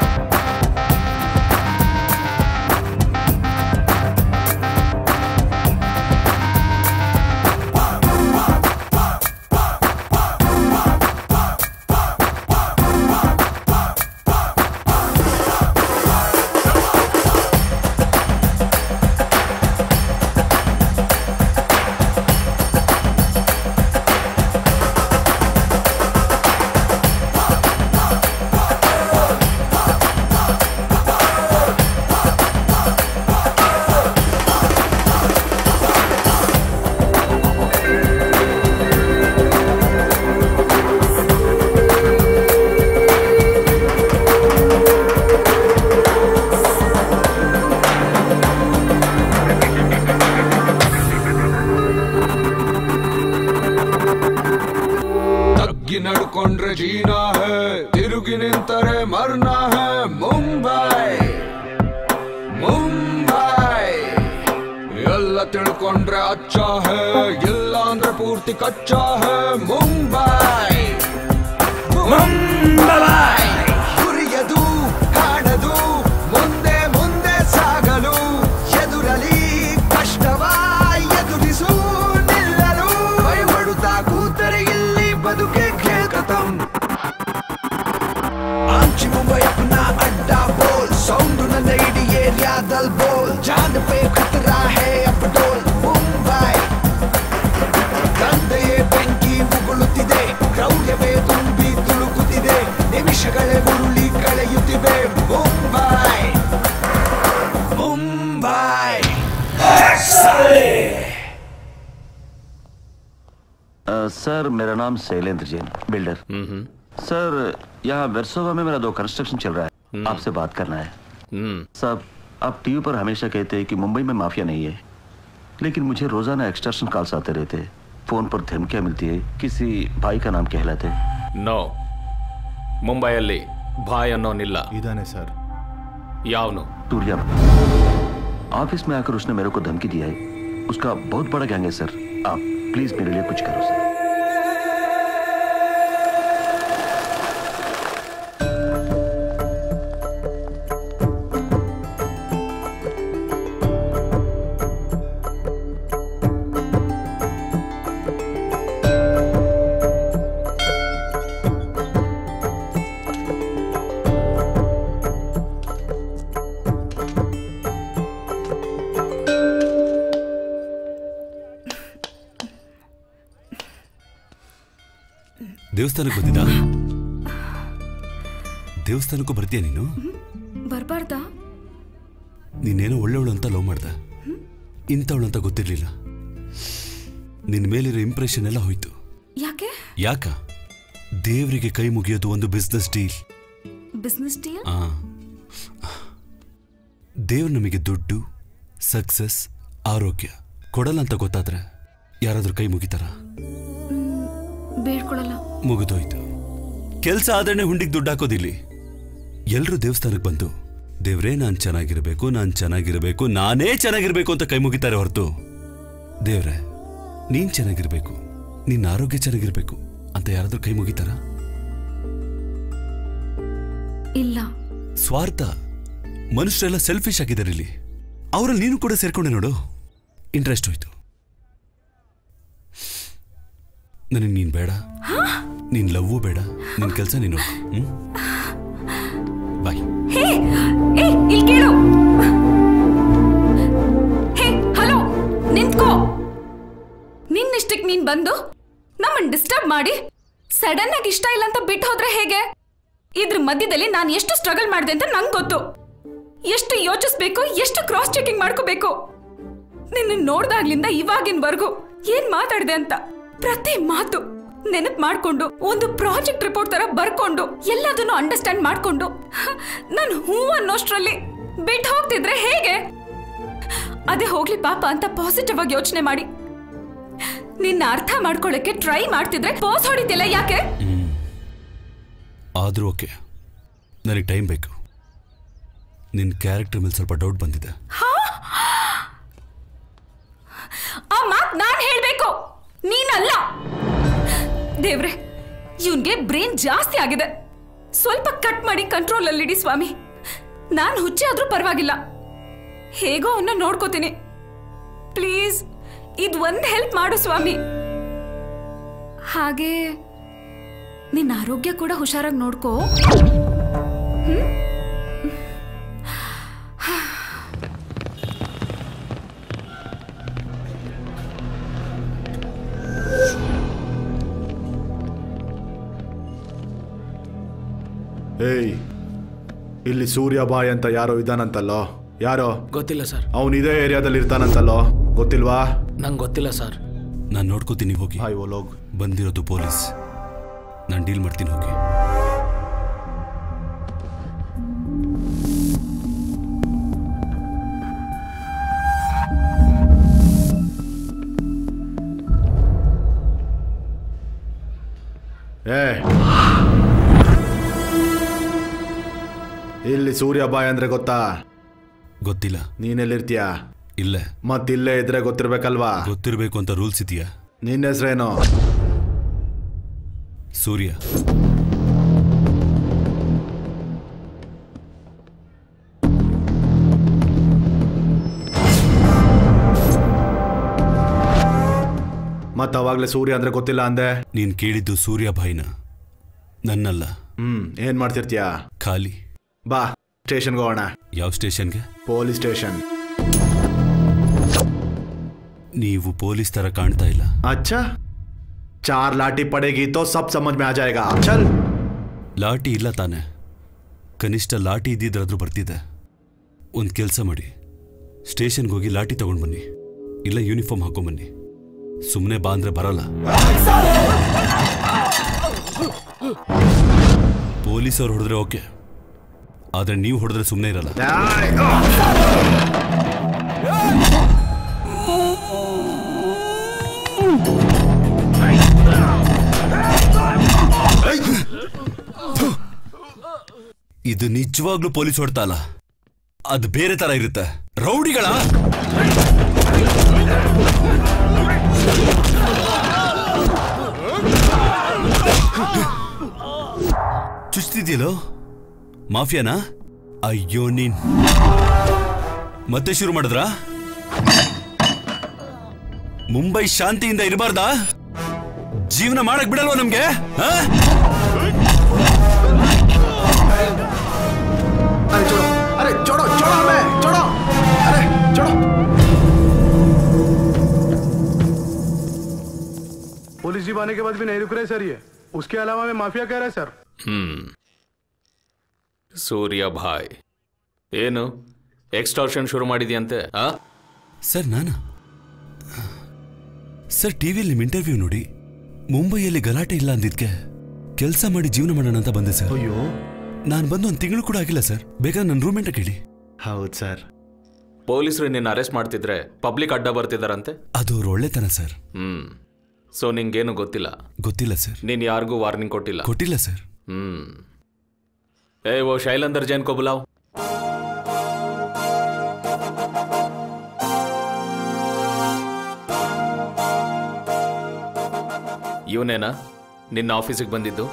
ತಗ್ಗಿ ನಡ್ಕೊಂಡ್ರೆ ಜೀನಾ ಹೇ ತಿರುಗಿ ನಿಂತರೆ ಮರ್ನಾ ಹೇ ಮುಂಬೈ ಮುಂಬೈ ಎಲ್ಲ ತಿಳ್ಕೊಂಡ್ರೆ ಅಚ್ಚ ಹೇ ಇಲ್ಲ ಅಂದ್ರೆ ಪೂರ್ತಿ ಕಚ್ಚಾ ಹೇ ಮುಂಬೈ ಮುಂಬೈ ಗುರಿಯದು ಕಾಣದು ಮುಂದೆ ಮುಂದೆ ಸಾಗಲು ಎದುರಲಿ ಕಷ್ಟವ ಎದುರಿಸು ನಿಲ್ಲಲು ಭಯಪಡುತ್ತಾ ಕೂತರೆ ಇಲ್ಲಿ ಬದುಕೆ ಖೇಲ್ ಖತಮ್ ಆಂಚಿ ಮುಂಬೈ ಅಪ್ನಾ ಅಡ್ಡಾ ಬೋಲ್ ಸೌಂಡ್ ನನ್ನ ಇಡೀ ಏರಿಯಾದಲ್ಲಿ ಬೋಲ್ ಜಾನ್ ಪೇ ಖತರಾ ಹೇ ಅಪ್ ಡೋಲ್ ಮುಂಬೈ ದಂಧೆಯೇ ಬೆಂಕಿ ಉಗುಳುತ್ತಿದೆ ಕ್ರೌರ್ಯವೇ ತುಂಬಿ ತುಳುಕುತ್ತಿದೆ ನಿಮಿಷಗಳೇ ಉರುಳಿ ಕಳೆಯುತ್ತಿವೆ ಮುಂಬೈ ಮುಂಬೈ सर मेरा नाम शैलेंद्र जैन बिल्डर सर यहाँ वेरसोवा में मेरा दो कंस्ट्रक्शन चल रहा है आपसे बात करना है साहब आप टीवी पर हमेशा कहते हैं कि मुंबई में माफिया नहीं है लेकिन मुझे रोजाना एक्सटर्शन कॉल्स आते रहते हैं फोन पर धमकियां मिलती है किसी भाई का नाम कहलाते ನೋ ಮುಂಬೈಯಲ್ಲಿ ಭಾಯ್ ಅನ್ನೋನಿಲ್ಲ ಇದಾನೆ ಸರ್ ಯಾವನು टूरिया ऑफिस में आकर उसने मेरे को धमकी दिया है उसका बहुत बड़ा गैंग है सर आप प्लीज मेरे लिए कुछ करो सर ದೇವಸ್ಥಾನಕ್ಕೆ ಬಂದಿದ್ದ ದೇವಸ್ಥಾನಕ್ಕೂ ಬರ್ತೀಯ ನೀನು ಬರ್ಬಾರ್ದಾ ನೀನೇನೋ ಒಳ್ಳೆವಳು ಅಂತ ಲವ್ ಮಾಡ್ದ ಇಂಥವಳು ಅಂತ ಗೊತ್ತಿರ್ಲಿಲ್ಲ ನಿನ್ನ ಮೇಲಿರೋ ಇಂಪ್ರೆಷನ್ ಎಲ್ಲ ಹೋಯ್ತು ಯಾಕೆ ಯಾಕ ದೇವರಿಗೆ ಕೈ ಮುಗಿಯೋದು ಒಂದು ಬಿಸ್ನೆಸ್ ಡೀಲ್ ಬಿಸ್ನೆಸ್ ಡೀಲ್ ಆ ದೇವ್ರು ನಮಗೆ ದುಡ್ಡು ಸಕ್ಸಸ್ ಆರೋಗ್ಯ ಕೊಡಲ್ಲ ಅಂತ ಗೊತ್ತಾದ್ರೆ ಯಾರಾದ್ರೂ ಕೈ ಮುಗಿತಾರ ಬೇಡ್ಕೊಳಲ್ಲ ಮುಗಿದೋಯ್ತು ಕೆಲಸ ಆದ್ರೆ ಹುಂಡಿಗೆ ದುಡ್ಡು ಹಾಕೋದಿಲ್ಲಿ ಎಲ್ರೂ ದೇವಸ್ಥಾನಕ್ಕೆ ಬಂದು ದೇವ್ರೇ ನಾನ್ ಚೆನ್ನಾಗಿರ್ಬೇಕು ನಾನ್ ಚೆನ್ನಾಗಿರ್ಬೇಕು ನಾನೇ ಚೆನ್ನಾಗಿರ್ಬೇಕು ಅಂತ ಕೈ ಮುಗಿತಾರೆ ಹೊರತು ದೇವ್ರೆ ನೀನ್ ಚೆನ್ನಾಗಿರ್ಬೇಕು ನಿನ್ನ ಆರೋಗ್ಯ ಚೆನ್ನಾಗಿರ್ಬೇಕು ಅಂತ ಯಾರಾದ್ರೂ ಕೈ ಮುಗಿತಾರ ಇಲ್ಲ ಸ್ವಾರ್ಥ ಮನುಷ್ಯರೆಲ್ಲ ಸೆಲ್ಫಿಶ್ ಆಗಿದ್ದಾರೆ ಇಲ್ಲಿ ಅವರಲ್ಲಿ ನೀನು ಕೂಡ ಸೇರ್ಕೊಂಡೆ ನೋಡು ಇಂಟ್ರೆಸ್ಟ್ ಹೋಯ್ತು ನನಗೆ ನೀನ್ ಬೇಡ ನೀನ್ ಲವ್ವು ಬೇಡ ನಿನ್ ಕೆಲಸ ನೀನು ನೋಡು, ಹ್ಮ್ ಬಾಯ್ ಹೇ ಏ ಇಲ್ಲಿ ಕೇಳು ಹೇ ಹಲೋ ನಿಂತ್ಕೋ ನಿನ್ನಿಷ್ಟಕ್ಕೆ ನೀನ್ ಬಂದು ನಮ್ಮನ್ನ ಡಿಸ್ಟರ್ಬ್ ಮಾಡಿ ಸಡನ್ ಆಗಿ ಇಷ್ಟ ಇಲ್ಲ ಅಂತ ಬಿಟ್ಟು ಹೋದ್ರೆ ಹೇಗೆ ಇದ್ರ ಮಧ್ಯದಲ್ಲಿ ನಾನು ಎಷ್ಟು ಸ್ಟ್ರಗಲ್ ಮಾಡಿದೆ ಅಂತ ನಂಗೆ ಗೊತ್ತು ಎಷ್ಟು ಯೋಚಿಸ್ಬೇಕು ಎಷ್ಟು ಕ್ರಾಸ್ ಚೆಕಿಂಗ್ ಮಾಡ್ಕೋಬೇಕು ನಿನ್ನ ನೋಡ್ದಾಗ್ಲಿಂದ ಇವಾಗಿನವರೆಗೂ ಏನ್ ಮಾತಾಡಿದೆ ಅಂತ ಪ್ರತಿ ಮಾತು ನೆನಪು ಮಾಡ್ಕೊಂಡು ಒಂದು ಪ್ರಾಜೆಕ್ಟ್ ರಿಪೋರ್ಟ್ ತರ ಬರ್ಕೊಂಡು ಎಲ್ಲದನ್ನು ಅಂಡರ್ಸ್ಟ್ಯಾಂಡ್ ಮಾಡ್ಕೊಂಡು ನಾನು ಹೂ ಅನ್ನೋಷ್ಟ್ರಲ್ಲಿ ಬಿಟ್ಟು ಹೋಗ್ತಿದ್ರೆ ಹೇಗೆ ಅದೇ ಹೋಗ್ಲಿ ಪಾಪ ಅಂತ ಪಾಸಿಟಿವ್ ಆಗಿ ಯೋಚನೆ ಮಾಡಿ ನಿನ್ನ ಅರ್ಥ ಮಾಡ್ಕೊಳ್ಳಕ್ಕೆ ಟ್ರೈ ಮಾಡ್ತಿದ್ರೆ ಪೋಸ್ ಹೊಡಿತಿಲ್ಲ ಯಾಕೆ ಆದ್ರೂ ಓಕೆ ನನಗೆ ಟೈಮ್ ಬೇಕು ನಿನ್ನ ಕ್ಯಾರೆಕ್ಟರ್ ಮೇಲೆ ಸ್ವಲ್ಪ ಡೌಟ್ ಬಂದಿದೆ ಆ ಮಾತ್ ನಾನ್ ಹೇಳ್ಬೇಕು ನೀನಲ್ಲ ದೇವ್ರೆ ಇವನ್ಗೆ ಬ್ರೇನ್ ಜಾಸ್ತಿ ಆಗಿದೆ ಸ್ವಲ್ಪ ಕಟ್ ಮಾಡಿ ಕಂಟ್ರೋಲ್ ಅಲ್ಲಿಡಿ ಸ್ವಾಮಿ ನಾನ್ ಹುಚ್ಚೆ ಆದ್ರೂ ಪರವಾಗಿಲ್ಲ ಹೇಗೋ ಅವನ್ನ ನೋಡ್ಕೋತೀನಿ ಪ್ಲೀಸ್ ಇದ್ ಒಂದ್ ಹೆಲ್ಪ್ ಮಾಡು ಸ್ವಾಮಿ ಹಾಗೆ ನಿನ್ನ ಆರೋಗ್ಯ ಕೂಡ ಹುಷಾರಾಗಿ ನೋಡ್ಕೋ ಹ್ಮ್? ಏಯ್ ಇಲ್ಲಿ ಸೂರ್ಯ ಬಾಯ್ ಅಂತ ಯಾರೋ ಇದ್ದಾನಂತಲ್ಲೋ ಯಾರೋ ಗೊತ್ತಿಲ್ಲ ಸರ್ ಅವನು ಇದೇ ಏರಿಯಾದಲ್ಲಿ ಇರ್ತಾನಂತಲ್ಲೋ ಗೊತ್ತಿಲ್ವಾ ನಂಗೆ ಗೊತ್ತಿಲ್ಲ ಸರ್ ನಾನು ನೋಡ್ಕೋತೀನಿ ಹೋಗಿ ಬಂದಿರೋದು ಪೊಲೀಸ್ ನಾನು ಡೀಲ್ ಮಾಡ್ತೀನಿ ಹೋಗಿ ಏ ಇಲ್ಲಿ ಸೂರ್ಯ ಬಾಯ್ ಅಂದ್ರೆ ಗೊತ್ತಾ ಗೊತ್ತಿಲ್ಲ ನೀನೆಲ್ಲಿರ್ತೀಯ ಇಲ್ಲ ಮತ್ತಿಲ್ಲೇ ಇದ್ರೆ ಗೊತ್ತಿರ್ಬೇಕಲ್ವಾ ಗೊತ್ತಿರಬೇಕು ಅಂತ ರೂಲ್ಸ್ ಇದೆಯಾ ನಿನ್ನ ಹೆಸ್ರೇನು ಸೂರ್ಯ ಮತ್ತ ಅವಾಗ್ಲೇ ಸೂರ್ಯ ಅಂದ್ರೆ ಗೊತ್ತಿಲ್ಲ ಅಂದೆ ನೀನ್ ಕೇಳಿದ್ದು ಸೂರ್ಯ ಭಾಯ್ನ ನನ್ನಲ್ಲ ಹ್ಮ್ ಏನ್ ಮಾಡ್ತಿರ್ತೀಯ ಖಾಲಿ ಬಾ ಸ್ಟೇಷನ್ಗೆ ಹೋಗೋಣ ಯಾವ ಸ್ಟೇಷನ್ಗೆ ಪೊಲೀಸ್ ಸ್ಟೇಷನ್ ನೀವು ಪೊಲೀಸ್ ತರ ಕಾಣ್ತಾ ಇಲ್ಲ अच्छा चार लाठी पड़ेगी तो सब समझ में आ जाएगा चल ಲಾಠಿ ಇಲ್ಲ ತಾನೆ ಕನಿಷ್ಠ ಲಾಠಿ ಇದ್ದಿದ್ರಾದ್ರೂ ಬರ್ತಿದ್ದೆ ಒಂದು ಕೆಲಸ ಮಾಡಿ ಸ್ಟೇಷನ್ಗೆ ಹೋಗಿ ಲಾಠಿ ತಗೊಂಡು ಬನ್ನಿ ಇಲ್ಲ ಯೂನಿಫಾರ್ಮ್ ಹಾಕೊಂಬನ್ನಿ ಸುಮ್ಮನೆ ಬಾ ಅಂದ್ರೆ ಬರಲ್ಲ ಪೊಲೀಸವ್ರು ಹೊಡೆದ್ರೆ ಓಕೆ ಆದ್ರೆ ನೀವು ಹೊಡೆದ್ರೆ ಸುಮ್ಮನೆ ಇರಲ್ಲ ಇದು ನಿಜವಾಗ್ಲೂ ಪೊಲೀಸ್ ಹೊಡ್ತಾ ಅಲ್ಲ ಅದು ಬೇರೆ ತರ ಇರುತ್ತೆ ರೌಡಿಗಳ ಚುಚ್ತಿದ್ಯಲ್ಲೋ ಮಾಫಿಯಾನಾ ಅಯ್ಯೋ ನೀನ್ ಮತ್ತೆ ಶುರು ಮಾಡಿದ್ರಾ ಮುಂಬೈ ಶಾಂತಿಯಿಂದ ಇರಬಾರ್ದಾ ಜೀವನ ಮಾಡಕ್ ಬಿಡಲ್ವಾ ನಮ್ಗೆ ಆ? अरे छोड़ो अरे छोड़ो छोड़ो हमें छोड़ो अरे छोड़ो पुलिस जीप आने के बाद भी नहीं रुक रहे सर ये उसके अलावा में माफिया कह रहे सर ಹ್ಮ್ ಸೂರ್ಯ ಭಾಯ್ ಏನು ಎಕ್ಸ್ಟಾರ್ಷನ್ ಶುರು ಮಾಡಿದ್ಯಂತೆ ಆ ಸರ್ ನಾನಾ ಸರ್ ಟಿವಿಯಲ್ಲಿ ನಿಮ್ ಇಂಟರ್ವ್ಯೂ ನೋಡಿ ಮುಂಬೈಯಲ್ಲಿ ಗಲಾಟೆ ಇಲ್ಲ ಅಂದಿದ್ಕೆ ಕೆಲಸ ಮಾಡಿ ಜೀವನ ಮಾಡೋಣ ಅಂತ ಬಂದೆ ಸರ್ ಅಯ್ಯೋ ನಾನು ಬಂದು ಒಂದು ತಿಂಗಳು ಕೂಡ ಆಗಿಲ್ಲ ಸರ್ ಬೇಕಾದ್ರೆ ನನ್ನ ರೂಮೇಂಟ ಕೇಳಿ ಹೌದು ಸರ್ ಪೊಲೀಸರು ನಿನ್ನ ಅರೆಸ್ಟ್ ಮಾಡ್ತಿದ್ರೆ ಪಬ್ಲಿಕ್ ಅಡ್ಡ ಬರ್ತಿದಾರಂತೆ ಅದು ಅವ್ರ ಒಳ್ಳೆತನ ಸರ್ ಹ್ಮ್ ಸೊ ನಿಂಗೇನು ಗೊತ್ತಿಲ್ಲ ಗೊತ್ತಿಲ್ಲ ಸರ್ ನೀನ್ ಯಾರಿಗೂ ವಾರ್ನಿಂಗ್ ಕೊಟ್ಟಿಲ್ಲ ಕೊಟ್ಟಿಲ್ಲ ಸರ್ ಹ್ಮ್ ಏ ಓ ಶೈಲಂದರ್ ಜೈನ್ ಕೋ ಬುಲಾವ್ ಇವನೇನಾ ನಿನ್ನ ಆಫೀಸಿಗೆ ಬಂದಿದ್ದು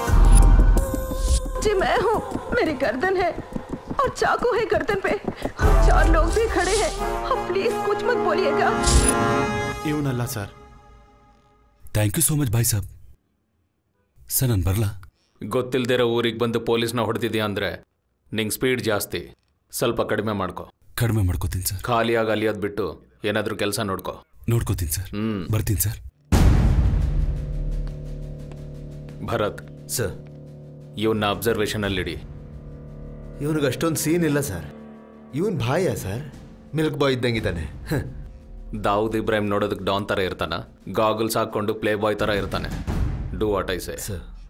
जी मैं हूँ मेरी गर्दन है और चाकू है गर्दन पे चार लोग भी खड़े हैं आप प्लीज कुछ मत बोलिएगा ಇವನಲ್ಲ sir thank you so much bhai saab sir ನಾನು ಬರಲಾ ಗೊತ್ತಿಲ್ದಿರೋ ಊರಿಗೆ ಬಂದು ಪೊಲೀಸ್ನ ಹೊಡೆದಿದ್ಯಾ ಅಂದ್ರೆ ನಿಂಗೆ ಸ್ಪೀಡ್ ಜಾಸ್ತಿ ಸ್ವಲ್ಪ ಕಡಿಮೆ ಮಾಡ್ಕೊ ಕಡಿಮೆ ಮಾಡ್ಕೋತೀನಿ ಸರ್ ಖಾಲಿಯಾಗಿ ಅಲಿಯೋದ್ ಬಿಟ್ಟು ಏನಾದ್ರೂ ಕೆಲಸ ನೋಡ್ಕೊ ನೋಡ್ಕೋತೀನಿ ಸರ್ ಹ್ಮ್ ಬರ್ತೀನಿ ಸರ್ ಭರತ್ ಸರ್ ಇವನ್ನ ಅಬ್ಸರ್ವೇಷನ್ ಅಲ್ಲಿಡಿ ಇವನಿಗೆ ಅಷ್ಟೊಂದು ಸೀನ್ ಇಲ್ಲ ಸರ್ ಇವನ್ ಭಾಯ ಸರ್ ಮಿಲ್ಕ್ ಬಾಯ್ ಇದ್ದಂಗಿದ್ದಾನೆ ಹ. ದಾವೂದ್ ಇಬ್ರಾಹಿಂ ನೋಡೋದಕ್ಕೆ ಡಾನ್ ತರ ಇರ್ತಾನ ಗಾಗಲ್ಸ್ ಹಾಕೊಂಡು ಪ್ಲೇ ಬಾಯ್ ತರ ಇರ್ತಾನೆ ಡೂ ವಾಟ್ ಐ ಸೇ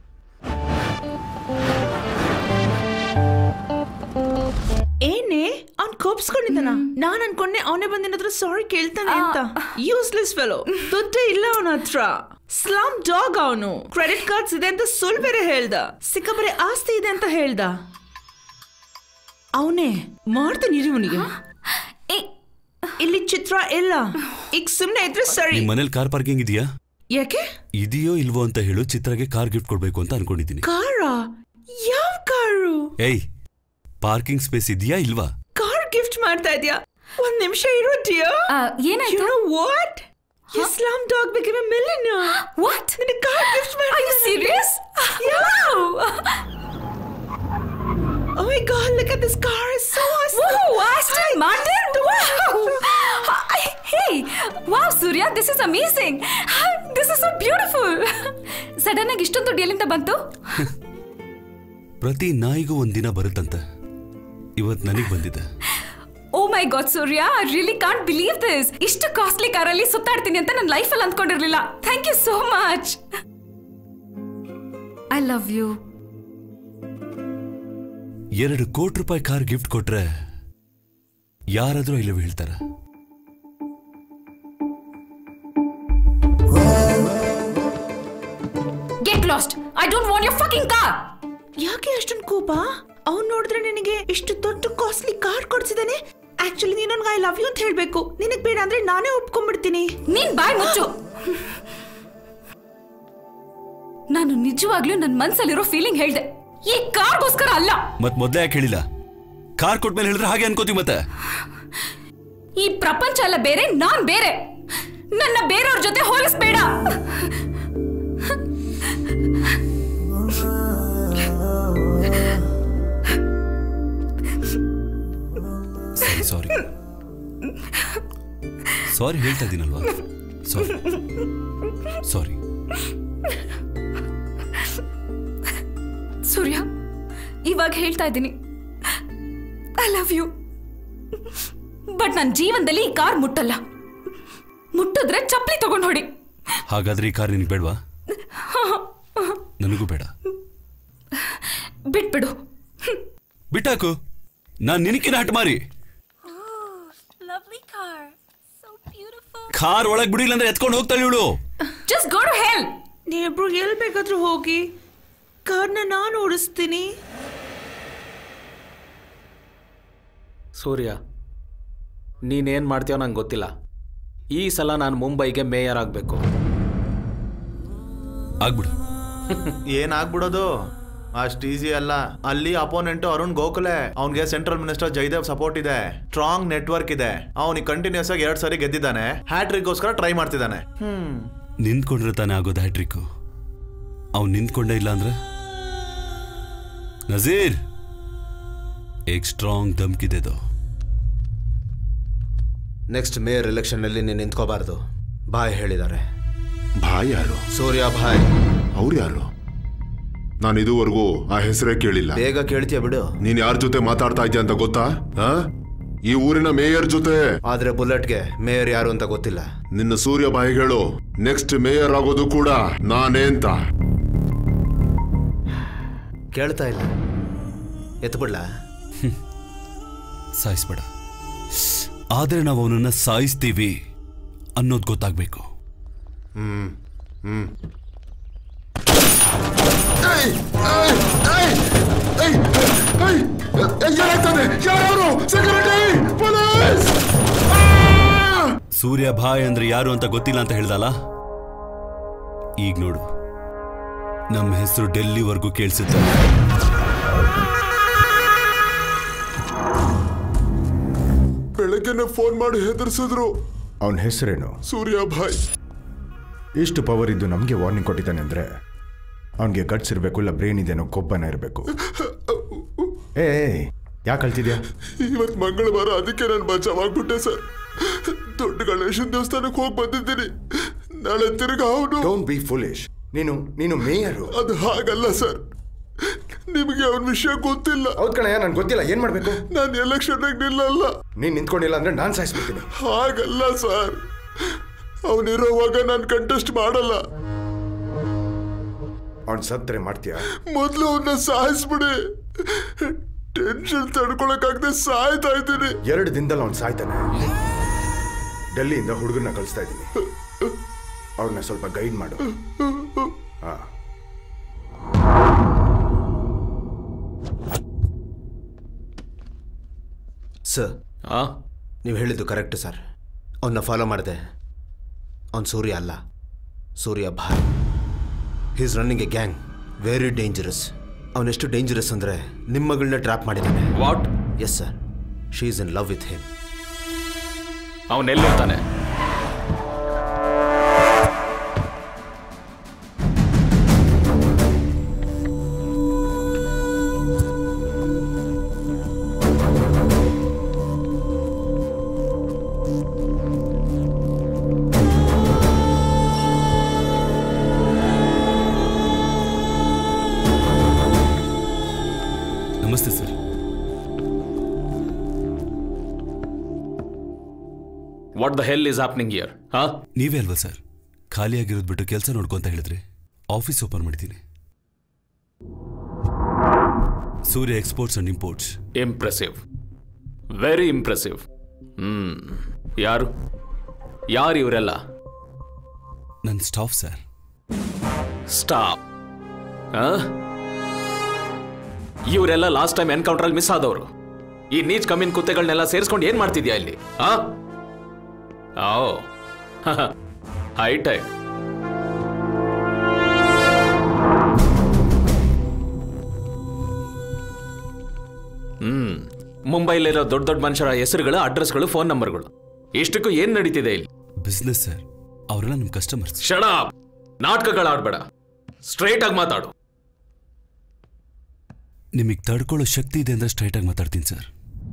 ಏನೇ ಅವ್ನ್ ಕೋಪ್ಸ್ಕೊಂಡಿದ್ದಾನ ನಾನ್ ಅನ್ಕೊಂಡೆ ಅವನೇ ಬಂದಿನ ಸಾರಿ ಕೇಳ್ತಾನೆ ಅಂತ ಯೂಸ್ಲೆಸ್ ಫೆಲೋ ದುಡ್ಡೇ ಇಲ್ಲ ಅವನ ಹತ್ರ ಸ್ಲಾಮ್ ಡಾಗ್ ಅವನು ಕ್ರೆಡಿಟ್ ಕಾರ್ಡ್ಸ್ ಇದೆ ಅಂತ ಸುಲ್ ಬೇರೆ ಹೇಳ್ದ ಸಿಕ್ಕಾಪರೆ ಆಸ್ತಿ ಇದೆ ಅಂತ ಹೇಳ್ದ ಅವನೇ ಮಾಡ್ತಾನೆ ಇರಿ ಅವನಿಗೆ ಇಲ್ಲಿ ಚಿತ್ರ ಇಲ್ಲ ಈಗ ಸುಮ್ನೆ ಇದ್ರೆ ಸರಿ ನಿಮ್ ಮನೇಲಿ ಕಾರ್ ಪಾರ್ಕಿಂಗ್ ಇದೆಯಾ ಯಾಕೆ ಇದೆಯೋ ಇಲ್ವೋ ಅಂತ ಹೇಳು ಚಿತ್ರಗೆ ಕಾರ್ ಗಿಫ್ಟ್ ಕೊಡ್ಬೇಕು ಅಂತ ಅನ್ಕೊಂಡಿದ್ದೀನಿ ಕಾರಾ ಯಾವ ಕಾರು ಏಯ್ ಪಾರ್ಕಿಂಗ್ ಸ್ಪೇಸ್ ಇದೆಯಾ ಇಲ್ವಾ ಕಾರ್ ಗಿಫ್ಟ್ ಮಾಡ್ತಾ ಇದ್ಯಾ ಒಂದ್ ನಿಮಿಷ ಇರೋ ಡಿಯರ್ ಏನಾಯ್ತು? You know what slumdog became a millionaire what ನಿನ್ನ ಕಾರ್ ಗಿಫ್ಟ್ ಮಾಡ್ತಾ Are you serious? Oh my god, look at this car. It's so awesome. Whoa, Aston Martin! Wow! Hey! Wow, Surya, this is amazing! This is so beautiful! Sudden ಆಗಿ ಇಷ್ಟೊಂದು ದುಡ್ಡು ಎಲ್ಲಿಂದ ಬಂತು ಪ್ರತಿ ನಾಯಿಗೂ ಒಂದ್ ದಿನ ಬರುತ್ತಂತೆ ಇವತ್ ನನಗ್ ಬಂದಿದೆ oh my god Surya I really can't believe this ಇಷ್ಟು ಕಾಸ್ಟ್ಲಿ ಕಾರಲ್ಲಿ ಸುತ್ತಾಡ್ತೀನಿ ಅಂತ ನನ್ನ ಲೈಫಲ್ಲಿ ಅಂದ್ಕೊಂಡಿರ್ಲಿಲ್ಲ thank you so much I love you ಎರಡು ಕೋಟಿ ರೂಪಾಯಿ ಕಾರ್ ಗಿಫ್ಟ್ ಕೊಟ್ರೆ ಯಾರಾದ್ರೂ ಇಲ್ಲವೇ ಹೇಳ್ತಾರ get lost I don't want your fucking car ಯಾಕೆ ಅಷ್ಟೊಂದು ಕೋಪ ಅವ್ನು ನೋಡಿದ್ರೆ ನಿನಗೆ ಇಷ್ಟು ದೊಡ್ಡ ಕಾಸ್ಟ್ಲಿ ಕಾರ್ ಕೊಡ್ಸಿದಾನೆ ಆಕ್ಚುಲಿ ನೀನೊನ್ಗೆ ಐ ಲವ್ ಯು ಅಂತ ಹೇಳ್ಬೇಕು ನಿನಗ್ ಬೇಡ ಅಂದ್ರೆ ನಾನೇ ಒಪ್ಕೊಂಡ್ಬಿಡ್ತೀನಿ ನೀನ್ ಬಾಯ್ ಮುಚ್ಚು ನಾನು ನಿಜವಾಗ್ಲೂ ನನ್ನ ಮನ್ಸಲ್ಲಿರೋ ಫೀಲಿಂಗ್ ಹೇಳ್ದೆ ಈ ಕಾರ್ಗೋಸ್ಕರ ಅಲ್ಲ ಮತ್ ಮೊದ್ಲೇ ಯಾಕೆ ಹೇಳಿಲ್ಲ ಕಾರ್ ಕೊಟ್ಮೇಲೆ ಹೇಳಿದ್ರೆ ಹಾಗೆ ಅನ್ಕೋತೀವಿ ಮತ್ತೆ ಈ ಪ್ರಪಂಚ ಎಲ್ಲ ಬೇರೆ ನಾನ್ ಬೇರೆ ನನ್ನ ಬೇರೆಯವ್ರ ಜೊತೆ ಹೋಲಿಸ್ಬೇಡ ಸರಿ ಸಾರಿ ಸಾರಿ ಹೇಳ್ತಾ ಇದ್ದೀನಲ್ವಾ ಸಾರಿ ಸಾರಿ ಸೂರ್ಯ ಇವಾಗ ಹೇಳ್ತಾ ಇದ್ದೀನಿ ಐ ಲವ್ ಯು ಬಟ್ ನನ್ನ ಜೀವನದಲ್ಲಿ ಈ ಕಾರ್ ಮುಟ್ಟಲ್ಲ ಮುಟ್ಟಿದ್ರೆ ಚಪ್ಪಲಿ ತಗೊಂಡು ಹೊಡಿ ಹಾಗಾದ್ರೆ ಈ ಕಾರ್ ನಿನಗೆ ಬೇಡವಾ ನನಗೂ ಬೇಡ ಬಿಟ್ಬಿಡು ಬಿಟ್ಟಾಕು ನಾನ್ ನಿನಕಿನ ಹಟ್ ಮಾರಿ ಕಾರ್ ಒಳಗ್ ಬಿಡಿಲ್ಲ ಅಂದ್ರೆ ಎತ್ಕೊಂಡು ಹೋಗ್ತಾಳೆ ಇವಳು ಜಸ್ಟ್ ಗೋ ಟು ಹೆಲ್ ನೀವಿಬ್ರು ಎಲ್ ಬೇಕಾದ್ರೂ ಹೋಗಿ ಕಾರ್ನ ನಾನು ಓಡಿಸ್ತೀನಿ ಸೂರ್ಯ ನೀನೇನು ಮಾಡ್ತೀಯೋ ನಂಗೆ ಗೊತ್ತಿಲ್ಲ ಈ ಸಲ ನಾನು ಮುಂಬೈಗೆ ಮೇಯರ್ ಆಗಬೇಕು ಆಗ್ಬಿಡು ಏನಾಗ್ಬಿಡೋದು ಅಷ್ಟು ಈಸಿ ಅಲ್ಲ ಅಲ್ಲಿ ಅಪೋನೆಂಟ್ ಅರುಣ್ ಗೋಖಲೆ ಅವನ್ಗೆ ಸೆಂಟ್ರಲ್ ಮಿನಿಸ್ಟರ್ ಜಯದೇವ್ ಸಪೋರ್ಟ್ ಇದೆ ಸ್ಟ್ರಾಂಗ್ ನೆಟ್ವರ್ಕ್ ಇದೆ ಅವನಿಗೆ ಕಂಟಿನ್ಯೂಸ್ ಆಗಿ ಎರಡ್ ಸಾರಿ ಗೆದ್ದಿದ್ದಾನೆ ಹ್ಯಾಟ್ರಿಕ್ಗೋಸ್ಕರ ಟ್ರೈ ಮಾಡ್ತಿದ್ದಾನೆ ಹ್ಮ್ ನಿಂತ್ಕೊಂಡ್ರೆ ತಾನೇ ಆಗೋದು ಹ್ಯಾಟ್ರಿಕ್ಕು ಅವ್ನು ನಿಂತ್ಕೊಂಡೇ ಇಲ್ಲ ಅಂದ್ರೆ ನಜೀರ್ ಏಕ್ ಸ್ಟ್ರಾಂಗ್ ಧಮ್ಕಿದೆ ದೋ ನೆಕ್ಸ್ಟ್ ಮೇಯರ್ ಎಲೆಕ್ಷನ್ನಲ್ಲಿ ನೀನು ನಿಂತ್ಕೋಬಾರ್ದು ಬಾಯ್ ಹೇಳಿದ್ದಾರೆ ಭಾಯ್ ಯಾರು ಸೂರ್ಯ ಭಾಯ್ ಅವ್ರು ಯಾರು ನಾನು ಇದುವರೆಗೂ ಆ ಹೆಸರೇ ಕೇಳಿಲ್ಲ ಬೇಗ ಕೇಳ್ತೀಯ ಬಿಡು ನೀನ್ ಯಾರ ಜೊತೆ ಮಾತಾಡ್ತಾ ಇದ್ಯಾ ಅಂತ ಗೊತ್ತಾ ಆ? ಈ ಊರಿನ ಮೇಯರ್ ಜೊತೆ ಆದ್ರೆ ಬುಲೆಟ್ಗೆ ಮೇಯರ್ ಯಾರು ಅಂತ ಗೊತ್ತಿಲ್ಲ ನಿನ್ನ ಸೂರ್ಯ ಬಾಯಿ ಹೇಳು ನೆಕ್ಸ್ಟ್ ಮೇಯರ್ ಆಗೋದು ಕೂಡ ನಾನೇ ಅಂತ ಕೇಳ್ತಾ ಇಲ್ಲ ಎತ್ಬಿಡ್ಲ ಸಾಯಿಸ್ಬೇಡ ಆದ್ರೆ ನಾವು ಅವನನ್ನ ಸಾಯಿಸ್ತೀವಿ ಅನ್ನೋದು ಗೊತ್ತಾಗ್ಬೇಕು ಹ್ಮ್ ಹ್ಮ್ ಏನಾಗ್ತದೆ ಯಾರು ಸೆಕ್ಯೂರಿಟಿ ಪೊಲೀಸ್ ಸೂರ್ಯ ಭಾಯ್ ಅಂದ್ರೆ ಯಾರು ಅಂತ ಗೊತ್ತಿಲ್ಲ ಅಂತ ಹೇಳ್ದಲ್ಲ ಈಗ ನೋಡು ನಮ್ಮ ಹೆಸರು ಡೆಲ್ಲಿವರೆಗೂ ಕೇಳಿಸುತ್ತೆ ಬೆಳಗ್ಗೆನೆ ಫೋನ್ ಮಾಡಿ ಹೆದರ್ಸಿದ್ರು ಅವನ ಹೆಸರೇನು ಸೂರ್ಯ ಭಾಯ್ ಇಷ್ಟು ಪವರ್ ಇದ್ದು ನಮಗೆ ವಾರ್ನಿಂಗ್ ಕೊಟ್ಟಿದ್ದಾನೆ ಅಂದ್ರೆ ಅವನಿಗೆ ಗಟ್ಸ್ ಇರಬೇಕು ಇಲ್ಲ ಬ್ರೈನ್ ಇದೆನೋ ಕೊಬ್ಬನ ಇರಬೇಕು ಏ ಯಾಕೆ ಕಳ್ತಿದ್ಯಾ ಇವತ್ ಮಂಗಳವಾರ ಅದಕ್ಕೆ ನಾನು ಬಚಾವಾಗ್ಬಿಟ್ಟೆ ಸರ್ ದೊಡ್ಡ ಗಣೇಶನ್ ದೇವಸ್ಥಾನಕ್ಕೆ ಹೋಗಿ ಬಂದಿದ್ದೀನಿ ನಾಳೆ ತಿರ್ಗಾ ಅವನು ಡೋಂಟ್ ಬಿ ಫುಲಿಶ್ ನೀನು ನೀನು ಮೇಯರು ಅದು ಹಾಗಲ್ಲ ಸರ್ ನಿಮಗೆ ಅವನ ವಿಷಯ ಗೊತ್ತಿಲ್ಲ ಹೌದ್ ಕಣಯ್ಯ ನನ್ಗೆ ಗೊತ್ತಿಲ್ಲ ಏನ್ ಮಾಡ್ಬೇಕು ನಾನು ಎಲೆಕ್ಷನ್ ನಿಲ್ಲಲ್ಲ ನೀನ್ ನಿಂತ್ಕೊಂಡಿಲ್ಲ ಅಂದ್ರೆ ನಾನ್ ಸಾಯಿಸ್ಬಿಡ್ತೀನಿ ಹಾಗಲ್ಲ ಸರ್ ಅವನಿರೋವಾಗ ನಾನು ಕಂಟೆಸ್ಟ್ ಮಾಡಲ್ಲ ಅವ್ನ್ ಸತ್ರೆ ಮಾಡ್ತೀಯಾ ಮೊದಲು ಅವನ್ನ ಸಾಯಿಸ್ಬಿಡಿ ಟೆನ್ಷನ್ ತಡ್ಕೊಳಕ್ಕಾಗದೆ ಸಾಯ್ತಾ ಇದ್ದೀನಿ ಎರಡು ದಿನದಲ್ಲಿ ಅವ್ನು ಸಾಯ್ತಾನೆ ಡೆಲ್ಲಿಯಿಂದ ಹುಡುಗನ್ನ ಕಳಿಸ್ತಾ ಇದ್ದೀನಿ ಅವ್ರನ್ನ ಸ್ವಲ್ಪ ಗೈಡ್ ಮಾಡು ಹಾ ಸರ್ ನೀವು ಹೇಳಿದ್ದು ಕರೆಕ್ಟ್ ಸರ್ ಅವನ್ನ ಫಾಲೋ ಮಾಡಿದೆ ಅವ್ನು ಸೂರ್ಯ ಅಲ್ಲ Surya bhai he's running a gang very dangerous ಅವನೆಷ್ಟು ಡೇಂಜರಸ್ ಅಂದರೆ ನಿಮ್ಮ ಮಗಳನ್ನ ಟ್ರ್ಯಾಪ್ ಮಾಡಿದ್ದಾನೆ what yes sir she is in love with him ಅವನೆಲ್ಲಿರ್ತಾನೆ ನಮಸ್ತೆ sir what the hell is happening here ಹಾ ನೀವೇ ಅಲ್ವಾ ಸರ್ ಖಾಲಿಯಾಗಿರೋದು ಬಿಟ್ಟು ಕೆಲಸ ನೋಡ್ಕೊಂತ ಹೇಳಿದ್ರಿ ಆಫೀಸ್ ಓಪನ್ ಮಾಡಿದ್ದೀನಿ Surya exports and imports impressive very impressive hmm ಯಾರು ಯಾರು ಇವರೆಲ್ಲ ನನ್ನ ಸ್ಟಾಫ್ ಸರ್ ಸ್ಟಾಪ್ ಇವರೆಲ್ಲ ಲಾಸ್ಟ್ ಟೈಮ್ ಎನ್ಕೌಂಟರ್ ಅಲ್ಲಿ ಮಿಸ್ ಆದವರು ಈ ನೀಚ್ ಕಮ್ಮಿನ್ ಕುತ್ತೆಗಳನ್ನೆಲ್ಲ ಸೇರಿಸ್ಕೊಂಡು ಏನ್ ಮಾಡ್ತಿದ್ಯಾ ಇಲ್ಲಿ ಆ ಓ ಹೈಟೆಕ್ ಹ್ಮ್ ಮುಂಬೈಲಿರೋ ದೊಡ್ಡ ದೊಡ್ಡ ಮನುಷ್ಯರ ಹೆಸರುಗಳು ಅಡ್ರೆಸ್ಗಳು ಫೋನ್ ನಂಬರ್ಗಳು ಇಷ್ಟಕ್ಕೂ ಏನ್ ನಡೀತಿದೆ ಇಲ್ಲಿ ಬಿಸ್ನೆಸ್ ಸರ್ ಅವರೆಲ್ಲ ನಿಮ್ಮ ಕಸ್ಟಮರ್ಸ್ ಶಡ ನಾಟಕಗಳಾಡ್ಬೇಡ ಸ್ಟ್ರೈಟ್ ಆಗಿ ಮಾತಾಡು ನಿಮಗೆ ತಡ್ಕೊಳ್ಳೋ ಶಕ್ತಿ ಇದೆ ಅಂದ್ರೆ ಸ್ಟ್ರೈಟ್ ಆಗಿ ಮಾತಾಡ್ತೀನಿ ಸರ್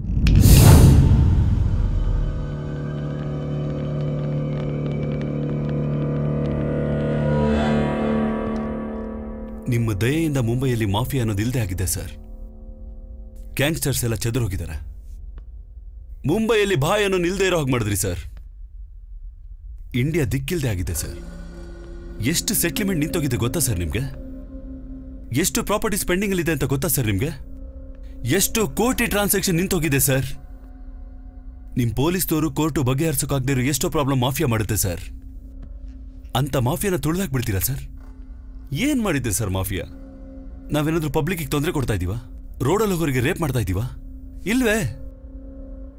ನಿಮ್ಮ ದಯೆಯಿಂದ ಮುಂಬೈಯಲ್ಲಿ ಮಾಫಿಯಾ ಅನ್ನೋದು ಇಲ್ಲದೆ ಆಗಿದೆ ಸರ್ ಗ್ಯಾಂಗ್ಸ್ಟರ್ಸ್ ಎಲ್ಲ ಚೆದರ್ ಹೋಗಿದ್ದಾರೆ ಮುಂಬೈಯಲ್ಲಿ ಬಾಯ್ ಅನ್ನೋ ನಿಲ್ದೇ ಇರೋ ಹಾಗೆ ಮಾಡಿದ್ರಿ ಸರ್ ಇಂಡಿಯಾ ದಿಕ್ಕಿಲ್ದೆ ಆಗಿದೆ ಸರ್ ಎಷ್ಟು ಸೆಟ್ಲ್ಮೆಂಟ್ ನಿಂತೋಗಿದೆ ಗೊತ್ತಾ ಸರ್ ನಿಮ್ಗೆ ಎಷ್ಟು ಪ್ರಾಪರ್ಟಿ ಸ್ಪೆಂಡಿಂಗ್ ಇದೆ ಅಂತ ಗೊತ್ತಾ ಸರ್ ನಿಮ್ಗೆ ಎಷ್ಟು ಕೋಟಿ ಟ್ರಾನ್ಸಾಕ್ಷನ್ ನಿಂತೋಗಿದೆ ಸರ್ ನಿಮ್ ಪೊಲೀಸ್ನವರು ಕೋರ್ಟು ಬಗೆಹರಿಸೋಕಾಗದೇ ಇರೋ ಎಷ್ಟೋ ಪ್ರಾಬ್ಲಮ್ ಮಾಫಿಯಾ ಮಾಡುತ್ತೆ ಸರ್ ಅಂತ ಮಾಫಿಯಾನ ತುಳಿದಾಕ್ ಬಿಡ್ತೀರಾ ಸರ್ ಏನ್ ಮಾಡಿದ್ರಿ ಸರ್ ಮಾಫಿಯಾ ನಾವೇನಾದ್ರೂ ಪಬ್ಲಿಕ್ಗೆ ತೊಂದರೆ ಕೊಡ್ತಾ ಇದೀವಾ ರೋಡಲ್ಲಿ ಹೋಗೋರಿಗೆ ರೇಪ್ ಮಾಡ್ತಾ ಇದೀವಾ ಇಲ್ವೇ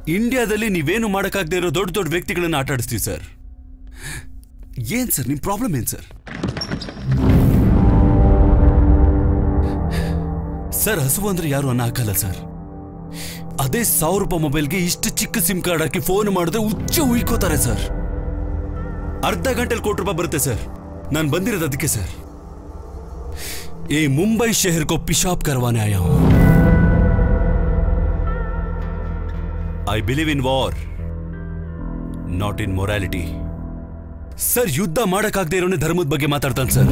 ಇಂಡಿಯಾದಲ್ಲಿ ನೀವೇನು ಮಾಡಕ್ಕಾಗದೇ ಇರೋ ದೊಡ್ಡ ದೊಡ್ಡ ವ್ಯಕ್ತಿಗಳನ್ನ ಆಟ ಆಡಿಸ್ತೀವಿ ಸರ್ ಏನ್ ಸರ್ ನಿಮ್ ಪ್ರಾಬ್ಲಮ್ ಏನ್ ಸರ್ ಸರ್ ಹಸುವು ಅಂದ್ರೆ ಯಾರು ಅನ್ನ ಹಾಕಲ್ಲ ಸರ್ ಅದೇ ಸಾವಿರ ರೂಪಾಯಿ ಮೊಬೈಲ್ಗೆ ಇಷ್ಟು ಚಿಕ್ಕ ಸಿಮ್ ಕಾರ್ಡ್ ಹಾಕಿ ಫೋನ್ ಮಾಡಿದ್ರೆ ಉಚ್ಚ ಉಯ್ಕೋತಾರೆ ಸರ್ ಅರ್ಧ ಗಂಟೆಲಿ ಕೋಟಿ ರೂಪಾಯಿ ಬರುತ್ತೆ ಸರ್ ನಾನು ಬಂದಿರೋದು ಅದಕ್ಕೆ ಸರ್ ಈ ಮುಂಬೈ ಶಹರ್ ಕೋ ಪಿಶಾಬ್ करवाने आया हूं I believe in war not in morality sir ಯುದ್ಧ ಮಾಡಕ್ಕಾಗದೆ ಇರೋನೇ ಧರ್ಮದ ಬಗ್ಗೆ ಮಾತಾಡ್ತಾನೆ ಸರ್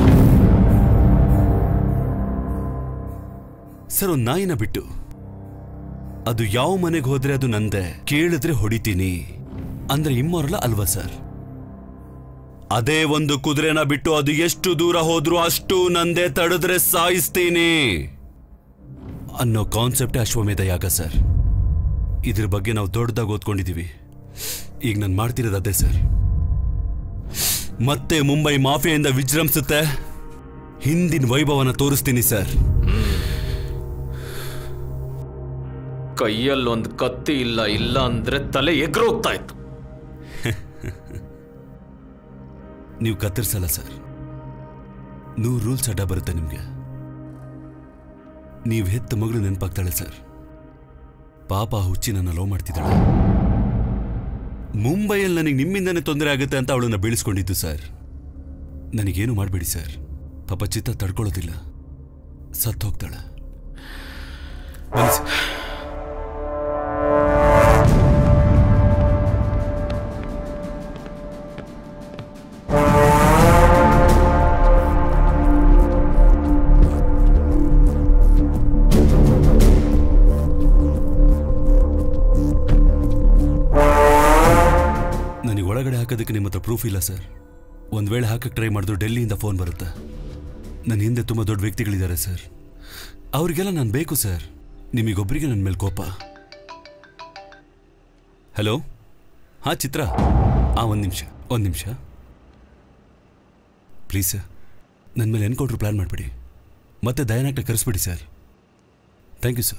ಸರ್ ಒಂದು ನಾಯಿನ ಬಿಟ್ಟು ಅದು ಯಾವ ಮನೆಗೆ ಹೋದ್ರೆ ಅದು ನಂದೆ ಕೇಳಿದ್ರೆ ಹೊಡಿತೀನಿ ಅಂದ್ರೆ ಇಮ್ಮೋರಲ್ಲ ಅಲ್ವಾ ಸರ್ ಅದೇ ಒಂದು ಕುದುರೆನ ಬಿಟ್ಟು ಅದು ಎಷ್ಟು ದೂರ ಹೋದ್ರೂ ಅಷ್ಟು ನಂದೇ ತಡೆದ್ರೆ ಸಾಯಿಸ್ತೀನಿ ಅನ್ನೋ ಕಾನ್ಸೆಪ್ಟ್ ಅಶ್ವಮೇಧ ಯಾಗ ಸರ್ ಇದ್ರ ಬಗ್ಗೆ ನಾವು ದೊಡ್ಡದಾಗಿ ಓದ್ಕೊಂಡಿದೀವಿ ಈಗ ನಾನು ಮಾಡ್ತಿರೋದು ಅದೇ ಸರ್ ಮತ್ತೆ ಮುಂಬೈ ಮಾಫಿಯಿಂದ ವಿಜೃಂಭಿಸುತ್ತೆ ಹಿಂದಿನ ವೈಭವನ ತೋರಿಸ್ತೀನಿ ಸರ್ ಕೈಯಲ್ಲೊಂದು ಕತ್ತಿ ಇಲ್ಲ ಇಲ್ಲ ಅಂದ್ರೆ ತಲೆ ಎಗ್ರೋಗ್ತಾ ಇತ್ತು ನೀವು ಕತ್ತರಿಸಲ್ಲ ಸರ್ ನೂರು ರೂಲ್ಸ್ ಅಡ್ಡ ಬರುತ್ತೆ ನಿಮಗೆ ನೀವು ಹೆತ್ತ ಮಗಳು ನೆನಪಾಗ್ತಾಳೆ ಸರ್ ಪಾಪ ಆ ಹುಚ್ಚಿ ನನ್ನ ಲವ್ ಮಾಡ್ತಿದ್ದಾಳೆ ಮುಂಬೈಯಲ್ಲಿ ನನಗೆ ನಿಮ್ಮಿಂದನೇ ತೊಂದರೆ ಆಗುತ್ತೆ ಅಂತ ಅವಳನ್ನ ಬೀಳಿಸ್ಕೊಂಡಿದ್ದು ಸರ್ ನನಗೇನು ಮಾಡಬೇಡಿ ಸರ್ ಪಾಪ ಚಿತ್ತ ತಡ್ಕೊಳ್ಳೋದಿಲ್ಲ ಸತ್ತು ಹೋಗ್ತಾಳೆ ಬನ್ನಿ ಸರ್. ನನಗೆ ಒಳಗಡೆ ಹಾಕೋದಕ್ಕೆ ನಿಮ್ಮ ಹತ್ರ ಪ್ರೂಫ್ ಇಲ್ಲ ಸರ್ ಒಂದು ವೇಳೆ ಹಾಕಕ್ಕೆ ಟ್ರೈ ಮಾಡಿದ್ರು ಡೆಲ್ಲಿಯಿಂದ ಫೋನ್ ಬರುತ್ತೆ ನನ್ನ ಹಿಂದೆ ತುಂಬ ದೊಡ್ಡ ವ್ಯಕ್ತಿಗಳಿದ್ದಾರೆ ಸರ್ ಅವರಿಗೆಲ್ಲ ನಾನು ಬೇಕು ಸರ್ ನಿಮಗೊಬ್ಬರಿಗೆ ನನ್ನ ಮೇಲೆ ಕೋಪ ಹಲೋ ಹಾಂ ಚಿತ್ರ ಹಾಂ ಒಂದು ನಿಮಿಷ ಒಂದು ನಿಮಿಷ ಪ್ಲೀಸ್ ಸರ್ ನನ್ನ ಮೇಲೆ ಎನ್ಕೌಂಟ್ರ್ ಪ್ಲ್ಯಾನ್ ಮಾಡಿಬಿಡಿ ಮತ್ತೆ ದಯಾನಾಕ್ಟ ಕರೆಸ್ಬಿಡಿ sir thank you sir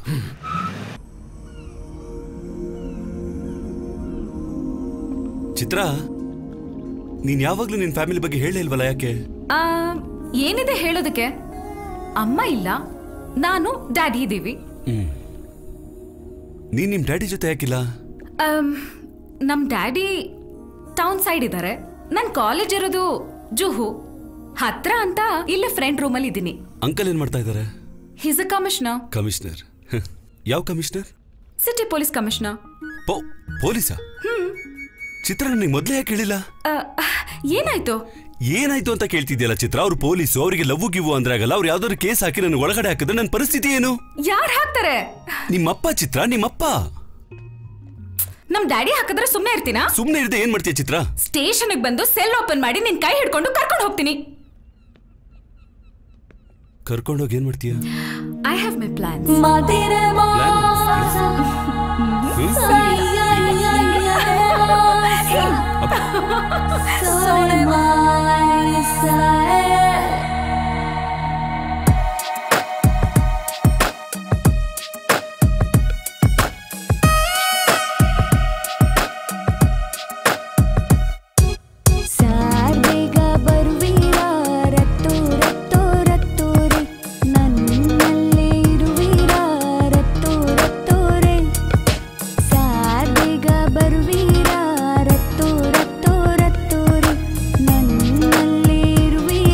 Chitra ನೀನ್ ಯಾವಾಗ್ಲೂ ನಿನ್ ಫ್ಯಾಮಿಲಿ ಬಗ್ಗೆ ಹೇಳೇ ಇಲ್ವಲ್ಲ ಯಾಕೆ ಆ, ಏನಿದೆ ಹೇಳೋದಕ್ಕೆ ಅಮ್ಮ ಇಲ್ಲ ನಾನು ಡ್ಯಾಡಿ ಇದ್ದೀವಿ ಹ್ಮ್ ನೀನ್ ನಿಮ್ ಡ್ಯಾಡಿ ಜೊತೆ ಯಾಕಿಲ್ಲ ಆಮ್, ನಮ್ ಡ್ಯಾಡಿ ಟೌನ್ ಸೈಡ್ ಇದ್ದಾರೆ ನನ್ ಕಾಲೇಜ್ ಇರೋದು ಜುಹು ಹತ್ರ ಅಂತ ಇಲ್ಲೇ ಫ್ರೆಂಡ್ ರೂಮಲ್ಲಿ ಇದ್ದೀನಿ ಅಂಕಲ್ ಏನ್ ಮಾಡ್ತಾ ಇದ್ದಾರೆ ಹಿಸ್ ಅ ಕಮಿಷನರ್ ಕಮಿಷನರ್ ಯಾವ ಕಮಿಷನರ್ ಸಿಟಿ ಪೊಲೀಸ್ ಕಮಿಷನರ್ ಪೋ ಪೊಲೀಸಾ ಚಿತ್ರ ನನಗೆ ಮೊದಲೇ ಯಾಕೆ ಹೇಳಿಲ್ಲ ಏನಾಯ್ತು ಏನಾಯ್ತು ಅಂತ ಕೇಳ್ತಿದ್ಯಲ್ಲ ಚಿತ್ರ ಅವ್ರು ಪೊಲೀಸು ಅವರಿಗೆ ಲವ್ ಗಿವು ಅಂದ್ರೆ ಆಗಲ್ಲ ಅವ್ರು ಯಾವ್ದಾದ್ರು ಕೇಸ್ ಹಾಕಿ ನನ್ನ ಒಳಗಡೆ ಹಾಕಿದ್ರೆ ನನ್ನ ಪರಿಸ್ಥಿತಿ ಏನು ಯಾರ್ ಹಾಕ್ತಾರೆ ನಿಮ್ಮಪ್ಪ ಚಿತ್ರ ನಿಮ್ಮಪ್ಪ ನಮ್ ಡ್ಯಾಡಿ ಹಾಕಿದ್ರೆ ಸುಮ್ನೆ ಇರ್ತೀನಾ ಸುಮ್ನೆ ಇರದೆ ಏನ್ ಮಾಡ್ತೀಯ ಚಿತ್ರ ಸ್ಟೇಷನ್ಗೆ ಬಂದು ಸೆಲ್ ಓಪನ್ ಮಾಡಿ ನಿನ್ ಕೈ ಹಿಡ್ಕೊಂಡು ಕರ್ಕೊಂಡು ಹೋಗ್ತೀನಿ ಕರ್ಕೊಂಡೋಗಿ ಏನ್ ಮಾಡ್ತೀಯ ಐ ಹ್ಯಾವ್ ಮೈ ಪ್ಲಾನ್ ಸಾರ್ಬೇಗ ಬರುವೀರ ರತ್ತು ರತ್ತು ರತ್ತು ರೇ ನನ್ನಲ್ಲೇ ಇರುವೀರ ರತ್ತು ರತ್ತು ರೇ ಸಾರ್ಬೇಗ ಬರುವೀರ ರತ್ತು ರತ್ತು ರತ್ತು ರೇ ನನ್ನಲ್ಲೇ ಇರುವೀರ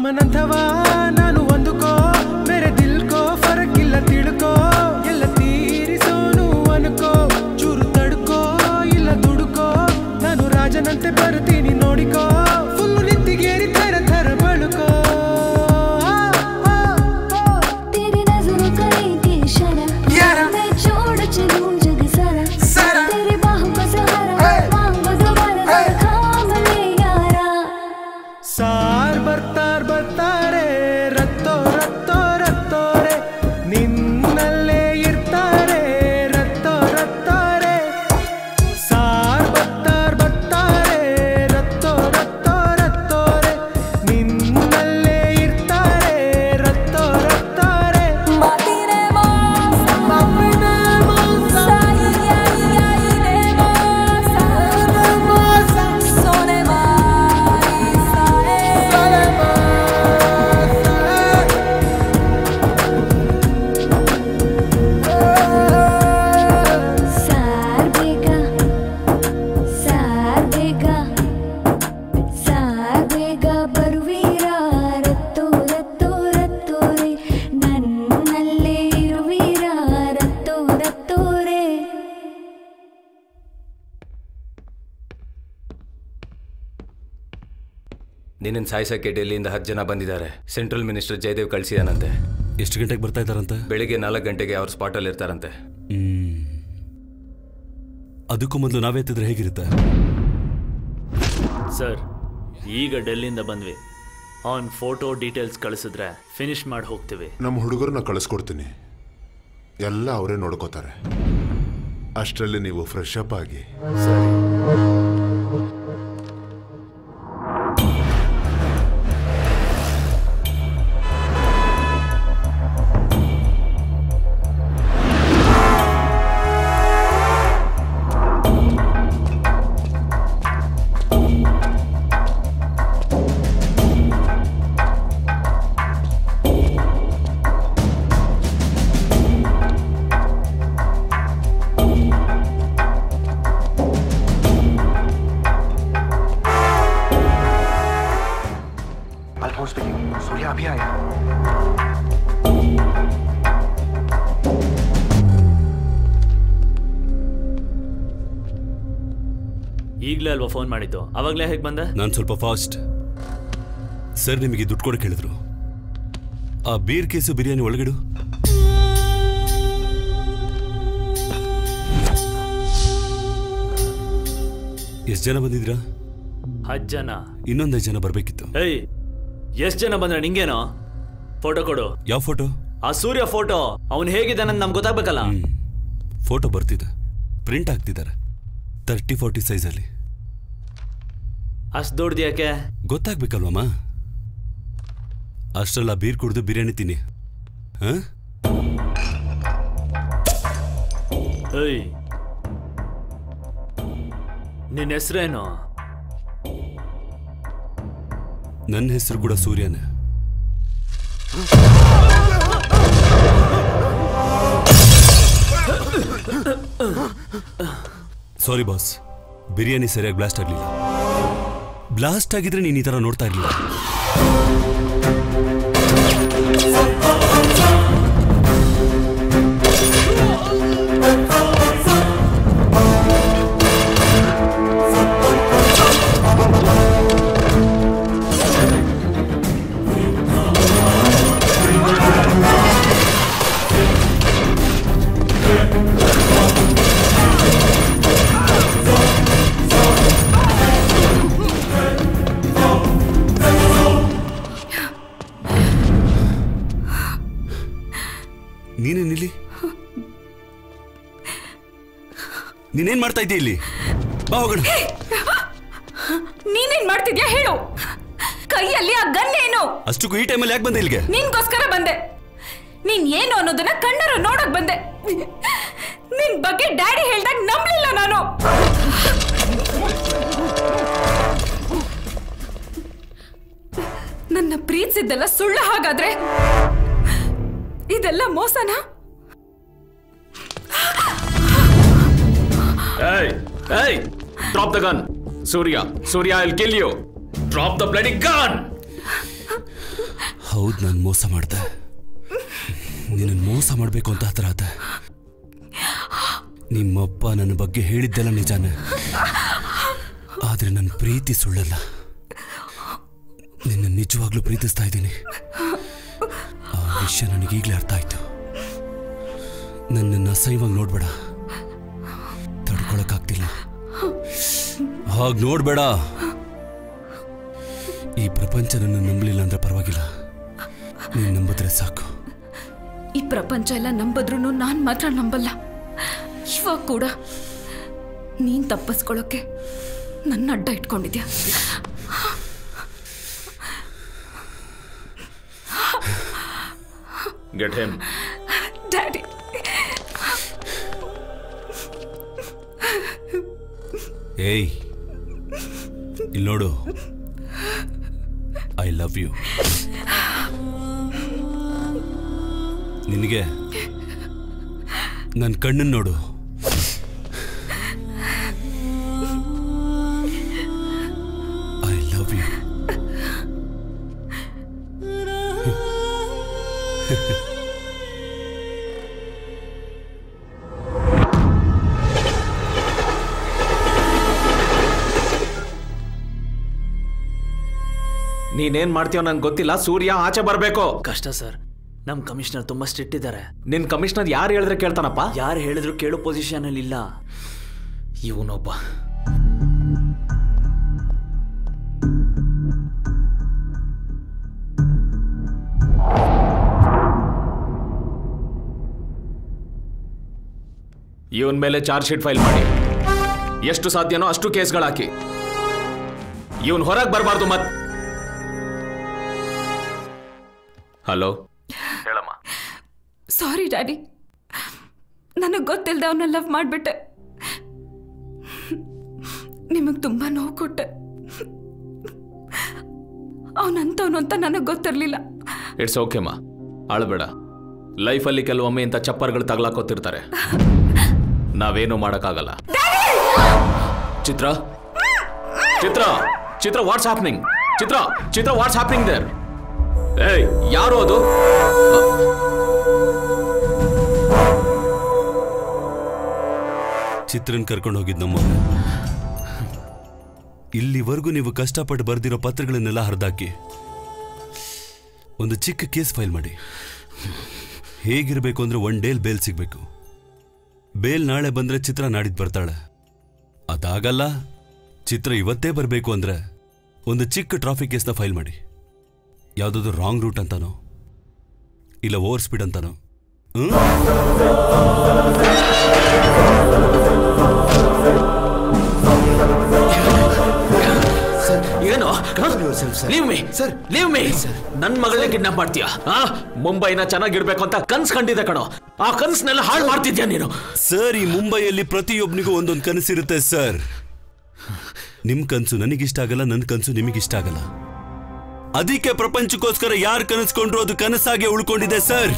ಕಾಮನಂಥವಾ ನಾನು ಒಂದುಕೋ ಮೇರೆ ದಿಲ್ಕೋ ಫರಕ್ಕಿಲ್ಲ ತಿಳ್ಕೋ ಎಲ್ಲ ತೀರಿಸೋನು ಅನ್ಕೋ ಚೂರು ತಡ್ಕೋ ಇಲ್ಲ ದುಡುಕೋ ನಾನು ರಾಜನಂತೆ ಬರ್ತೀನಿ ನೋಡಿಕೋ ಫುಲ್ಲು ನಿಂತಿಗೇರಿ ಥರ ಥರ ಬಳುಕೋ तेरी नजरों का एक इशारा मैं छोड़ चलूं जग सारा तेरी बाहों का सहारा मांगो दोबारा जरा थाम ले यारा ಸಾರ್ ಬರ್ತಾರ್ ಬರ್ತಾರೆ ರತ್ತೋ ರತ್ತೋ ರತ್ತೋರೆ ನಿನ್ನಲ್ಲೇ ಇರ್ತಾರೆ ರತ್ತೋ ರತ್ತೋರೆ ಸಾರ್ ಬರ್ತಾರ್ ಬರ್ತಾರೆ ರತ್ತೋ ರತ್ತೋ ರತ್ತೋರೆ ನಿನ್ನಲ್ಲೇ ಇರ್ತಾರೆ ರತ್ತೋ ರತ್ತೋರೆ Matine mosa, Matine mosa, sai ai ai ne mosa, mosa, sone mai sai, sone ಸಾರ್ ಬೇಗ ಸಾರ್ ಬೇಗ ಸಾರ್ ಬೇಗ ಬರುವೀರ ರತ್ತು ರತ್ತು ರತ್ತು ರೇ ನನ್ನಲ್ಲೇ ಇರುವೀರ ರತ್ತು ರತ್ತು ರೇ ನಿನ್ನ ಸಾಯಿಸಕ್ಕೆ ಡೆಲ್ಲಿಯಿಂದ ಹತ್ತು ಜನ ಬಂದಿದ್ದಾರೆ ಸೆಂಟ್ರಲ್ ಮಿನಿಸ್ಟರ್ ಜಯದೇವ್ ಕಳಿಸಿದಾನಂತೆ ಎಷ್ಟು ಗಂಟೆಗೆ ಬರ್ತಾ ಇದ್ದಾರಂತ ಬೆಳಿಗ್ಗೆ ನಾಲ್ಕು ಗಂಟೆಗೆ ಅವ್ರ ಸ್ಪಾಟಲ್ಲಿ ಇರ್ತಾರಂತೆ ಹ್ಮ್ ಅದಕ್ಕೂ ಮೊದಲು ನಾವೇ ಎತ್ತಿದ್ರೆ ಹೇಗಿರುತ್ತೆ ಸರ್ ಈಗ ಡೆಲ್ಲಿಂದ ಬಂದ್ವಿ ಅವನ್ ಫೋಟೋ ಡೀಟೇಲ್ಸ್ ಕಳಿಸಿದ್ರೆ ಫಿನಿಶ್ ಮಾಡಿ ಹೋಗ್ತೀವಿ ನಮ್ಮ ಹುಡುಗರನ್ನ ಕಳಿಸ್ಕೊಡ್ತೀನಿ ಎಲ್ಲ ಅವರೇ ನೋಡ್ಕೋತಾರೆ ಅಷ್ಟರಲ್ಲಿ ನೀವು ಫ್ರೆಶ್ ಅಪ್ ಆಗಿ अल्फोंस स्पीकिंग सूर्या अभी आया ಈಗಲೇ ಅಲ್ವಾ ಫೋನ್ ಮಾಡಿದ್ದು ಅವಾಗಲೇ ಹೇಗೆ ಬಂದೆ ನಾನು ಸ್ವಲ್ಪ ಫಾಸ್ಟ್ ಸರ್ ನಿಮಗೆ ದುಡ್ಡು ಕೊಡಕ್ಕೆ ಹೇಳಿದ್ರು ಆ ಬೀರ್ ಕೇಸು ಬಿರಿಯಾನಿ ಒಳಗಿಡು ಎಷ್ಟು ಜನ ಬಂದಿದ್ರಾ ಹತ್ತು ಜನ ಇನ್ನೊಂದೈದು ಜನ ಬರಬೇಕಿತ್ತು ಏಯ್ ಎಷ್ಟು ಜನ ಬಂದ್ರೆ ನಿಂಗೇನೋ ಫೋಟೋ ಕೊಡು ಯಾವ ಫೋಟೋ ಆ ಸೂರ್ಯ ಫೋಟೋ ಅವನು ಹೇಗಿದ್ದಾನೆ ನಮ್ಗೆ ಗೊತ್ತಾಗ್ಬೇಕಲ್ಲ ಫೋಟೋ ಬರ್ತಿದೆ ಪ್ರಿಂಟ್ ಆಗ್ತಿದ್ದಾರೆ ತರ್ಟಿ ಫೋರ್ಟಿ ಸೈಜಲ್ಲಿ ಅಷ್ಟು ದೊಡ್ಡದು ಯಾಕೆ ಗೊತ್ತಾಗ್ಬೇಕಲ್ವಮ್ಮ ಅಷ್ಟೆಲ್ಲ ಬೀರ್ ಕುಡಿದು ಬಿರಿಯಾನಿ ತಿನ್ನಿ ಹಾ ಏಯ್ ನಿನ್ನ ಹೆಸರೇನು ನನ್ನ ಹೆಸರು ಕೂಡ ಸೂರ್ಯನೇ ಸಾರಿ ಬಾಸ್ ಬಿರಿಯಾನಿ ಸರಿಯಾಗಿ ಬ್ಲಾಸ್ಟ್ ಆಗಲಿಲ್ಲ ಬ್ಲಾಸ್ಟ್ ಆಗಿದ್ರೆ ನೀನು ಈ ಥರ ನೋಡ್ತಾ ಇರಲಿಲ್ಲ ನೀನೇ ನಿಲ್ಲಿ ನೀನೇನ್ ಮಾಡ್ತಾ ಇದ್ದೀಯ ಇಲ್ಲಿ ಬಾ ಹೋಗೋಣ ನೀನೇನ್ ಮಾಡ್ತಿದ್ಯಾ ಹೇಳು ಕೈಯಲ್ಲಿ ಆ ಗನ್ ಏನು ಅಷ್ಟಕ್ಕೂ ಈ ಟೈಮಲ್ಲಿ ಯಾಕೆ ಬಂದೆ ಇಲ್ಲಿಗೆ ನಿನ್ಗೋಸ್ಕರ ಬಂದೆ ನೀನ್ ಏನು ಅನ್ನೋದನ್ನ ಕಣ್ಣರು ನೋಡಕ್ ಬಂದೆ ನಿನ್ ಬಗ್ಗೆ ಡ್ಯಾಡಿ ಹೇಳ್ದಾಗ ನಂಬ್ಲಿಲ್ಲ ನಾನು ನನ್ನ ಪ್ರೀತಿಸಿದ್ದೆಲ್ಲ ಸುಳ್ಳು ಹಾಗಾದ್ರೆ ಇದೆಲ್ಲ ಮೋಸನಾ Hey, hey, drop the gun. Surya, Surya, I'll kill you. Drop the bloody gun. ಹೌದು ನಾನು ಮೋಸ ಮಾಡ್ದೆ ನಿನ್ನನ್ನು ಮೋಸ ಮಾಡಬೇಕು ಅಂತ ಹತ್ರ ಆದ ನಿಮ್ಮಪ್ಪ ನನ್ನ ಬಗ್ಗೆ ಹೇಳಿದ್ದೆಲ್ಲ ನಿಜಾನೇ ಆದ್ರೆ ನನ್ನ ಪ್ರೀತಿ ಸುಳ್ಳಲ್ಲ ನಿನ್ನ ನಿಜವಾಗ್ಲೂ ಪ್ರೀತಿಸ್ತಾ ಇದ್ದೀನಿ ಆ ವಿಷಯ ನನಗೀಗಲೇ ಅರ್ಥ ಆಯ್ತು ನನ್ನನ್ನು ಅಸಹ್ಯವಾಗಿ ನೋಡ್ಬೇಡ ತಡ್ಕೊಳಕ್ಕಾಗ್ತಿಲ್ಲ ಹಾಗೆ ನೋಡ್ಬೇಡ ಈ ಪ್ರಪಂಚ ನನ್ನ ನಂಬಲಿಲ್ಲ ಅಂದ್ರೆ ಪರವಾಗಿಲ್ಲ ನೀನು ನಂಬಿದ್ರೆ ಸಾಕು ಈ ಪ್ರಪಂಚ ಎಲ್ಲ ನಂಬದ್ರೂ ನಾನ್ ಮಾತ್ರ ನಂಬಲ್ಲ ಇವಾಗ ಕೂಡ ನೀನ್ ತಪ್ಪಿಸ್ಕೊಳ್ಳೋಕೆ ನನ್ನ ಅಡ್ಡ ಇಟ್ಕೊಂಡಿದ್ಯಾ ಗೆಟ್ ಹಿಮ್ ಡ್ಯಾಡಿ ಏಯ್ ಇಲ್ಲಿ ನೋಡು ಐ ಲವ್ ಯು ನಿನಗೆ ನನ್ನ ಕಣ್ಣನ್ನು ನೋಡು ಐ ಲವ್ ಯು ನೀನೇನ್ ಮಾಡ್ತೀಯೋ ನಂಗೆ ಗೊತ್ತಿಲ್ಲ ಸೂರ್ಯ ಆಚೆ ಬರ್ಬೇಕು ಕಷ್ಟ ಸರ್ ನಮ್ ಕಮಿಷನರ್ ತುಂಬಾ ಸ್ಟ್ರಿಕ್ಟ್ ಇದ್ದಾರೆ ನಿನ್ ಕಮಿಷನರ್ ಯಾರು ಹೇಳಿದ್ರೆ ಕೇಳ್ತಾನಪ್ಪ ಯಾರು ಹೇಳಿದ್ರು ಕೇಳೋ ಪೊಸಿಷನ್ ಅಲ್ಲಿ ಇಲ್ಲ ಇವನೊಬ್ಬ ಇವನ್ ಮೇಲೆ ಚಾರ್ಜ್ ಶೀಟ್ ಫೈಲ್ ಮಾಡಿ ಎಷ್ಟು ಸಾಧ್ಯನೋ ಅಷ್ಟು ಕೇಸ್ಗಳು ಹಾಕಿ ಇವನ್ ಹೊರಗೆ ಬರಬಾರ್ದು ಮತ್ ಹಲೋ ಹೇಳಮ್ಮ ಸಾರಿ ಡ್ಯಾಡಿ ನನಗೆ ಗೊತ್ತಿಲ್ಲದೆ ಅವನ್ನ ಲವ್ ಮಾಡಿಬಿಟ್ಟೆ ನಿಮಗೆ ತುಂಬ ನೋವು ಕೊಟ್ಟೆ ಅವನಂತವನು ಅಂತ ನನಗೆ ಗೊತ್ತಿರಲಿಲ್ಲ ಇಟ್ಸ್ ಓಕೆಮ್ಮ ಅಳಬೇಡ ಲೈಫಲ್ಲಿ ಕೆಲವೊಮ್ಮೆ ಇಂಥ ಚಪ್ಪರ್ಗಳು ತಗಲಾಕೋತಿರ್ತಾರೆ ನಾವೇನು ಮಾಡೋಕ್ಕಾಗಲ್ಲ Chitra Chitra Chitra what's happening Chitra Chitra what's happening there ಏಯ್ ಯಾರು ಅದು ಚಿತ್ರನ್ ಕರ್ಕೊಂಡು ಹೋಗಿದ್ ನಮ್ಮ ಇಲ್ಲಿವರೆಗೂ ನೀವು ಕಷ್ಟಪಟ್ಟು ಬರ್ದಿರೋ ಪತ್ರಗಳನ್ನೆಲ್ಲ ಹರಿದಾಕಿ ಒಂದು ಚಿಕ್ಕ ಕೇಸ್ ಫೈಲ್ ಮಾಡಿ ಹೇಗಿರಬೇಕು ಅಂದ್ರೆ ಒನ್ ಡೇಲ್ ಬೇಲ್ ಸಿಗ್ಬೇಕು ಬೇಲ್ ನಾಳೆ ಬಂದ್ರೆ ಚಿತ್ರ ನಾಡಿದ್ ಬರ್ತಾಳೆ ಅದಾಗಲ್ಲ ಚಿತ್ರ ಇವತ್ತೇ ಬರಬೇಕು ಅಂದ್ರೆ ಒಂದು ಚಿಕ್ಕ ಟ್ರಾಫಿಕ್ ಕೇಸ್ನ ಫೈಲ್ ಮಾಡಿ ಯಾವುದಾದ್ರು ರಾಂಗ್ ರೂಟ್ ಅಂತಾನೋ ಇಲ್ಲ ಓವರ್ ಸ್ಪೀಡ್ ಅಂತಾನೋ ಹ್ಮ್? ಏನು leave me sir leave me ನನ್ ಮಗಳನ್ನೇ ಕಿಡ್ನಾಪ್ ಮಾಡ್ತೀಯಾ ಆ ಮುಂಬೈನ ಚೆನ್ನಾಗಿರ್ಬೇಕು ಅಂತ ಕನ್ಸ್ ಕಂಡಿದೆ ಕಣೋ ಆ ಕನ್ಸ್ನೆಲ್ಲ ಹಾಳು ಮಾಡ್ತಿದ್ಯಾ ನೀನು ಸರ್ ಈ ಮುಂಬೈಯಲ್ಲಿ ಪ್ರತಿಯೊಬ್ಬನಿಗೂ ಒಂದೊಂದು ಕನಸಿರುತ್ತೆ ಸರ್ ನಿಮ್ ಕನ್ಸು ನನಗಿಷ್ಟ ಆಗಲ್ಲ ನನ್ನ ಕನ್ಸು ನಿಮಗಿಷ್ಟ ಆಗಲ್ಲ ಅದಕ್ಕೆ ಪ್ರಪಂಚಕ್ಕೋಸ್ಕರ ಯಾರು ಕನಸ್ಕೊಂಡ್ರು ಅದು ಕನಸಾಗೆ ಉಳ್ಕೊಂಡಿದೆ ಸರ್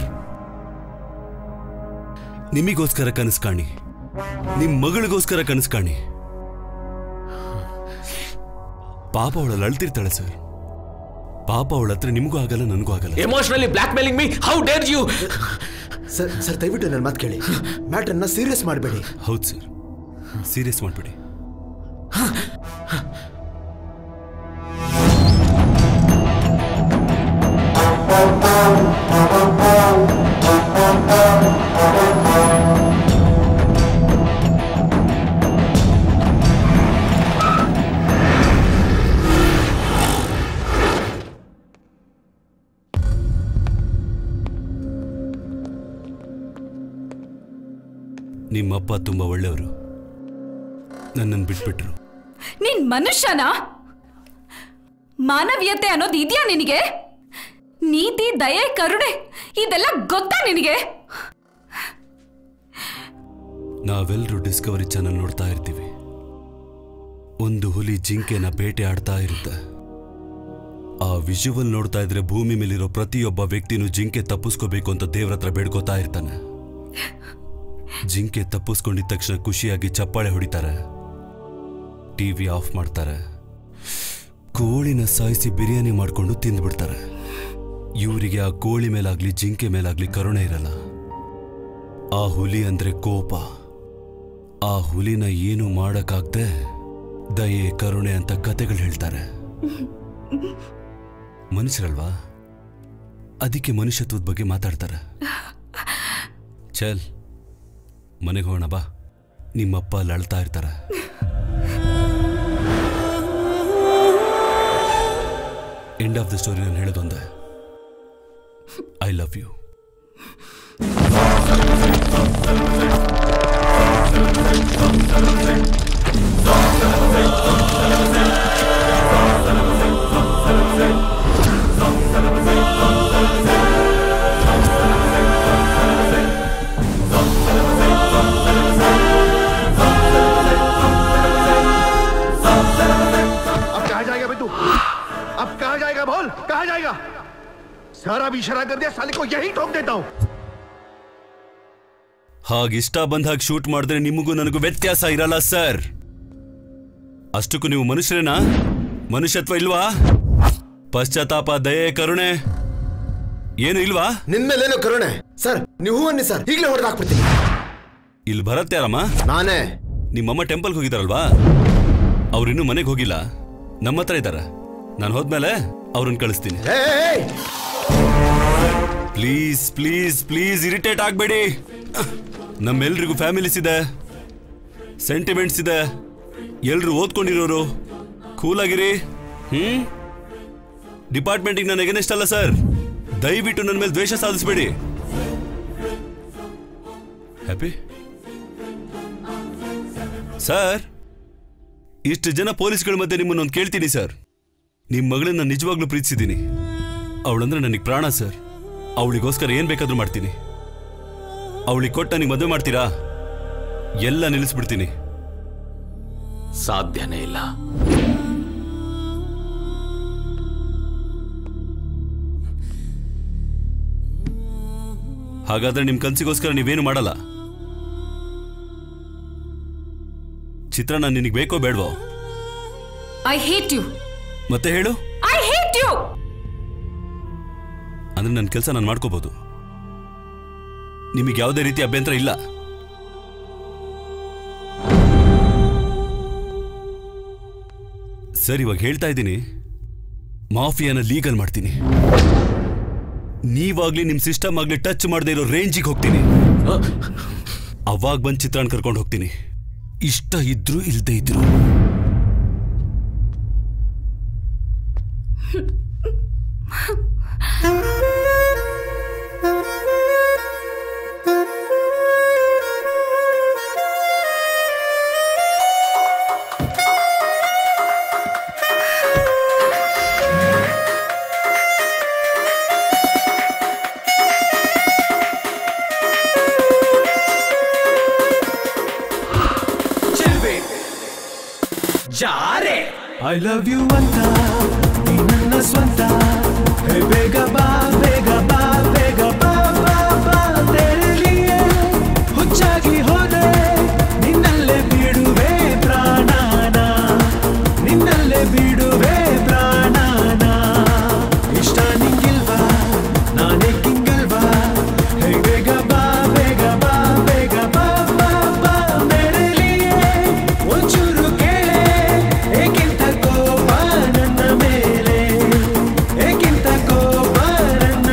ನಿಮಿಗೋಸ್ಕರ ಕನಸು ಕಾಣಿ ನಿಮ್ ಮಗಳಿಗೋಸ್ಕರ ಕನಸು ಕಾಣಿ ಪಾಪ ಅವಳಲ್ಲಿ ಅಳ್ತಿರ್ತಾಳೆ ಸರ್ ಪಾಪ ಅವಳ ಹತ್ರ ನಿಮಗೂ ಆಗಲ್ಲ ನನಗೂ ಆಗಲ್ಲ emotionally blackmailing me how dare you sir sir ದಯವಿಟ್ಟು ನನ್ನ ಮಾತು ಕೇಳಿ ಮ್ಯಾಟ್ರನ್ನ ಸೀರಿಯಸ್ ಮಾಡಬೇಡಿ ಹೌದು ಸರ್ ಸೀರಿಯಸ್ ಮಾಡ್ಬಿಡಿ ನಿಮ್ಮಪ್ಪ ತುಂಬಾ ಒಳ್ಳೆಯವರು ನನ್ನನ್ನು ಬಿಟ್ಬಿಟ್ರು ನೀನ್ ಮನುಷ್ಯನಾ ಮಾನವೀಯತೆ ಅನ್ನೋದು ಇದೆಯಾ ನಿನಗೆ ನೀತಿ ದಯೆ ಕರುಣೆ ಇದೆಲ್ಲ ಗೊತ್ತಾ ನಿನಗೆ ನಾವೆಲ್ಲರೂ ಡಿಸ್ಕವರಿ ಚಾನಲ್ ನೋಡ್ತಾ ಇರ್ತೀವಿ ಒಂದು ಹುಲಿ ಜಿಂಕೆನ ಬೇಟೆ ಆಡ್ತಾ ಇರುತ್ತೆ ಆ ವಿಜುವಲ್ ನೋಡ್ತಾ ಇದ್ರೆ ಭೂಮಿ ಮೇಲಿರೋ ಪ್ರತಿಯೊಬ್ಬ ವ್ಯಕ್ತಿನೂ ಜಿಂಕೆ ತಪ್ಪಿಸ್ಕೋಬೇಕು ಅಂತ ದೇವ್ರ ಹತ್ರ ಬೇಡ್ಕೋತಾ ಇರ್ತಾನೆ ಜಿಂಕೆ ತಪ್ಪಿಸ್ಕೊಂಡಿದ ತಕ್ಷಣ ಖುಷಿಯಾಗಿ ಚಪ್ಪಾಳೆ ಹೊಡಿತಾರೆ ಟಿವಿ ಆಫ್ ಮಾಡ್ತಾರೆ ಕೋಳಿನ ಸಾಯಿಸಿ ಬಿರಿಯಾನಿ ಮಾಡ್ಕೊಂಡು ತಿಂದ್ಬಿಡ್ತಾರೆ ಇವರಿಗೆ ಆ ಕೋಳಿ ಮೇಲಾಗ್ಲಿ ಜಿಂಕೆ ಮೇಲಾಗ್ಲಿ ಕರುಣೆ ಇರಲ್ಲ ಆ ಹುಲಿ ಅಂದ್ರೆ ಕೋಪ ಆ ಹುಲಿನ ಏನು ಮಾಡಕ್ಕಾಗ್ದೆ ದಯೆ ಕರುಣೆ ಅಂತ ಕತೆಗಳು ಹೇಳ್ತಾರೆ ಮನುಷ್ಯರಲ್ವಾ ಅದಕ್ಕೆ ಮನುಷ್ಯತ್ವದ ಬಗ್ಗೆ ಮಾತಾಡ್ತಾರೆ ಚಲ್ ಮನೆಗೆ ಹೋಗೋಣ ಬಾ ನಿಮ್ಮಪ್ಪ ಅಲ್ಲಿ ಅಳ್ತಾ ಇರ್ತಾರೆ ಎಂಡ್ ಆಫ್ ದ ಸ್ಟೋರಿ ನಾನು ಹೇಳೋದೊಂದೇ ಐ ಲವ್ ಯು अब कहा जाएगा भाई तू अब कहा जाएगा बोल कहा जाएगा सारा भी इशारा कर दिया साले को यही ठोक देता हूँ ಹಾಗೆ ಇಷ್ಟ ಬಂದ ಹಾಗೆ ಶೂಟ್ ಮಾಡಿದ್ರೆ ನಿಮಗೂ ನನಗೂ ವ್ಯತ್ಯಾಸ ಇರಲ್ಲ ಸರ್ ಅಷ್ಟಕ್ಕೂ ನೀವು ಮನುಷ್ಯರೇನಾ ಮನುಷ್ಯತ್ವ ಇಲ್ವಾ ಪಶ್ಚಾತ್ತಾಪ ದಯೆ ಕರುಣೆ ಏನು ಇಲ್ವಾ ನಿನ್ ಮೇಲೇನೋ ಕರುಣೆ ಸರ್ ನೀವು ಹೂ ಅನ್ನಿ ಸರ್ ಈಗಲೇ ಹೊಡೆದು ಹಾಕ್ಬಿಡ್ತೀನಿ ಇಲ್ಲಿ ಭರತ್ ಯಾರಮ್ಮ ನಾನೇ ನಿಮ್ಮಮ್ಮ ಟೆಂಪಲ್ಗೆ ಹೋಗಿದಾರಲ್ವಾ ಅವ್ರಿನ್ನೂ ಮನೆಗೆ ಹೋಗಿಲ್ಲ ನಮ್ಮ ಹತ್ರ ಇದ್ದಾರೆ ನಾನು ಹೋದ್ಮೇಲೆ ಅವ್ರನ್ನ ಕಳಿಸ್ತೀನಿ ಪ್ಲೀಸ್ ಪ್ಲೀಸ್ ಪ್ಲೀಸ್ ಇರಿಟೇಟ್ ಆಗಬೇಡಿ ನಮ್ಮೆಲ್ರಿಗೂ ಫ್ಯಾಮಿಲೀಸ್ ಇದೆ ಸೆಂಟಿಮೆಂಟ್ಸ್ ಇದೆ ಎಲ್ರು ಓದ್ಕೊಂಡಿರೋರು ಕೂಲಾಗಿರಿ ಹ್ಮ್ ಡಿಪಾರ್ಟ್ಮೆಂಟಿಗೆ ನಾನು ಎಗನೆಸ್ಟ್ ಅಲ್ಲ ಸರ್ ದಯವಿಟ್ಟು ನನ್ನ ಮೇಲೆ ದ್ವೇಷ ಸಾಧಿಸಬೇಡಿ ಹ್ಯಾಪಿ ಸರ್ ಇಷ್ಟು ಜನ ಪೊಲೀಸ್ಗಳ ಮಧ್ಯೆ ನಿಮ್ಮನ್ನೊಂದು ಕೇಳ್ತೀನಿ ಸರ್ ನಿಮ್ಮ ಮಗಳನ್ನ ನಿಜವಾಗ್ಲೂ ಪ್ರೀತಿಸಿದ್ದೀನಿ ಅವಳಂದ್ರೆ ನನಗೆ ಪ್ರಾಣ ಸರ್ ಅವಳಿಗೋಸ್ಕರ ಏನ್ ಬೇಕಾದ್ರೂ ಮಾಡ್ತೀನಿ ಅವಳಿಗೆ ಕೊಟ್ಟ ನೀವು ಮದುವೆ ಮಾಡ್ತೀರಾ ಎಲ್ಲ ನಿಲ್ಲಿಸ್ಬಿಡ್ತೀನಿ ಸಾಧ್ಯನೇ ಇಲ್ಲ ಹಾಗಾದ್ರೆ ನಿಮ್ ಕನ್ಸಿಗೋಸ್ಕರ ನೀವೇನು ಮಾಡಲ್ಲ ಚಿತ್ರಣ ನಿನಗೆ ಬೇಕೋ ಬೇಡವೋ ಐ ಹೇಟ್ ಯು ಮತ್ತೆ ಹೇಳು ಐ ಹೇಟ್ ಯು ಅಂದ್ರೆ ನನ್ನ ಕೆಲಸ ನಾನು ಮಾಡ್ಕೋಬಹುದು ನಿಮಗೆ ಯಾವುದೇ ರೀತಿ ಅಭ್ಯಂತರ ಇಲ್ಲ ಸರ್ ಇವಾಗ ಹೇಳ್ತಾ ಇದ್ದೀನಿ ಮಾಫಿಯಾನ ಲೀಗಲ್ ಮಾಡ್ತೀನಿ ನೀವಾಗ್ಲಿ ನಿಮ್ ಸಿಸ್ಟಮ್ ಆಗ್ಲಿ ಟಚ್ ಮಾಡದೆ ಇರೋ ರೇಂಜಿಗೆ ಹೋಗ್ತೀನಿ ಅವಾಗ ಬಂದ್ ಚಿತ್ರಾನ್ ಕರ್ಕೊಂಡು ಹೋಗ್ತೀನಿ ಇಷ್ಟ ಇದ್ರು ಇಲ್ದೇ ಇದ್ರು ಚೆಲ್ವೆ ಜಾರೆ ಐ ಲವ್ ಯು ಅಂತ ನೀ ನನ್ನ ಸ್ವಂತ ಹೇ ಬೇಗ ಬಾ ಬೇಗ ಬಾ ಬೇಗ ಬಾ ಬಾ ಬಾ ತೆರಲಿಯೇ ಹುಚ್ಚಾಗಿ ಹೋದೆ ನಿನ್ನಲ್ಲೇ ಬಿಡುವೆ ಪ್ರಾಣನ ನಿನ್ನಲ್ಲೇ ಬಿಡುವೆ ಪ್ರಾಣನ ಇಷ್ಟ ನಿಂಗಿಲ್ವಾ ನಾನೇ ಕಿಂಗಲ್ವಾ ಹೇ ಬೇಗ ಬಾ ಬೇಗ ಬಾ ಬೇಗ ಬಾ ಬಾ ಬಾ ಮೆರಲಿಯೇ ಒಂಚೂರು ಕೇಳೆ ಏಕಿಂತ ಕೋಪ ನನ್ನ ಮೇಲೆ ಏಕಿಂತ ಕೋಪ ನನ್ನ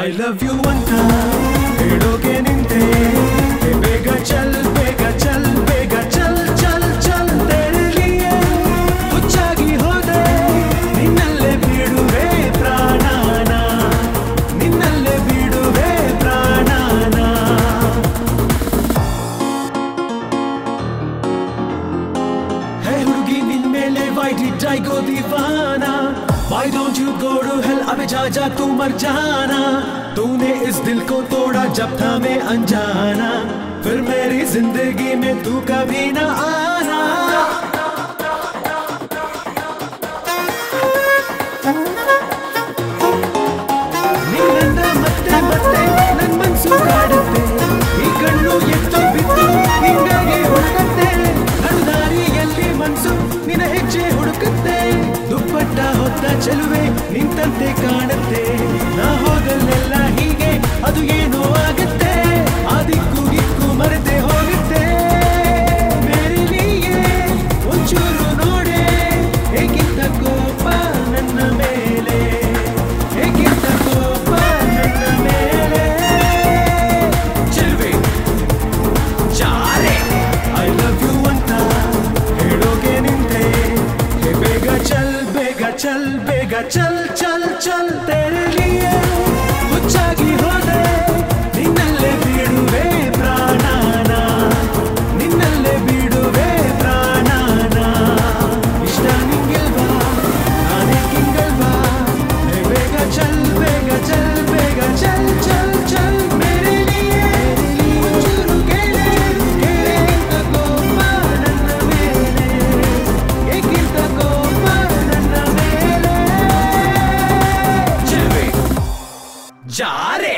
ಐ ಲವ್ ಯು ಅಂತ ಹೇಳೋಕೆ ನಿಂತೆ ಏ ಬೇಗ ಚಲ್ ಬೇಗ ಚಲ್ ಬೇಗ ಚಲ್ ಚಲ್ ಚಲ್ ತೆರಳಿಯೇ ಹುಚ್ಚಾಗಿ ಹೋದೆ ನಿನ್ನಲ್ಲೇ ಬಿಡುವೆ ಪ್ರಾಣನ ನಿನ್ನಲ್ಲೇ ಬಿಡುವೆ ಪ್ರಾಣನ ಹೇ ಹುಡುಗಿ ನಿನ್ ಮೇಲೆ why did I go दीवाना Why don't you go to hell अबे जा जा तू मर जाना तूने इस दिल को तोड़ा जब था मैं अनजाना फिर मेरी जिंदगी में तू कभी ना आना ನಿನ್ನನ್ನ ಮತ್ತೆ ಮತ್ತೆ ನನ್ ಮನ್ಸು ಕಾಡುತ್ತೆ ಈ ಕಣ್ಣು ಎತ್ತು ಬಿದ್ದು ಹಿಂಗಾಗಿ ಹುಡುಕತ್ತೆ ನಡು ದಾರಿಯಲ್ಲಿ ಮನ್ಸು ನಿನ್ನ ಹೆಜ್ಜೆ ಹುಡುಕತ್ತೆ ದುಪ್ಪಟ್ಟ ಹೊತ್ತ ಚೆಲುವೆ ನಿಂತಂತೆ ಕಾಣುತ್ತೆ ನಾ ಹೋದಲ್ಲೆಲ್ಲ ಹೀಗೆ ಅದು ಏನೋ ಆಗತ್ತೆ ಆ ದಿಕ್ಕು ಗಿಕ್ಕು ಮರೆತೆ ಹೋಗುತ್ತೆ ಮೇಲಿಗೆ ಒಂಚೂರು ನೋಡೆ ಹೇಗಿದ್ದ ಕೋಪ ನನ್ನ ಮೇಲೆ ಹೇಗಿದ್ದ ಕೋಪ ನನ್ನ ಮೇಲೆ ಚೆಲುವೆ ಜಾರೆ ಐ ಲವ್ ಯು ಅಂತ ಹೇಳೋಕೆ ನಿಂತೆ ಹೇ ಬೇಗ ಚಲ್ ಬೇಗ ಚಲ್ ಬೇಗ ಚಲ್ ಚಲ್ ಚಲ್ ತೆರಳಿಯೇ ಹುಚ್ಚಾಗಿ ಹೋದೆ ನಿನ್ನಲ್ಲೇ ಬಿಡುವೆ ಪ್ರಾಣನ ನಿನ್ನಲ್ಲೇ ಬಿಡುವೆ ಪ್ರಾಣನ ಇಷ್ಟ ನಿಂಗಿಲ್ವಾ ನಾನೇ ಕಿಂಗಲ್ವಾ ಹೇ ಬೇಗ ಚಲ್ ಬೇಗ ಚಲ್ ಬೇಗ ಚಲ್ ಚಲ್ ಚಲ್ ಮೇರೆ ಲಿಯೇ ಒಂಚೂರು ಕೇಳೆ ಕೇಳಿಂತ ಕೋಪ ನನ್ನ ಮೇಲೆ ಏಕಿಂತ ಕೋಪ ನನ್ನ ಮೇಲೆ ಚೆಲುವೆ ಜಾರೆ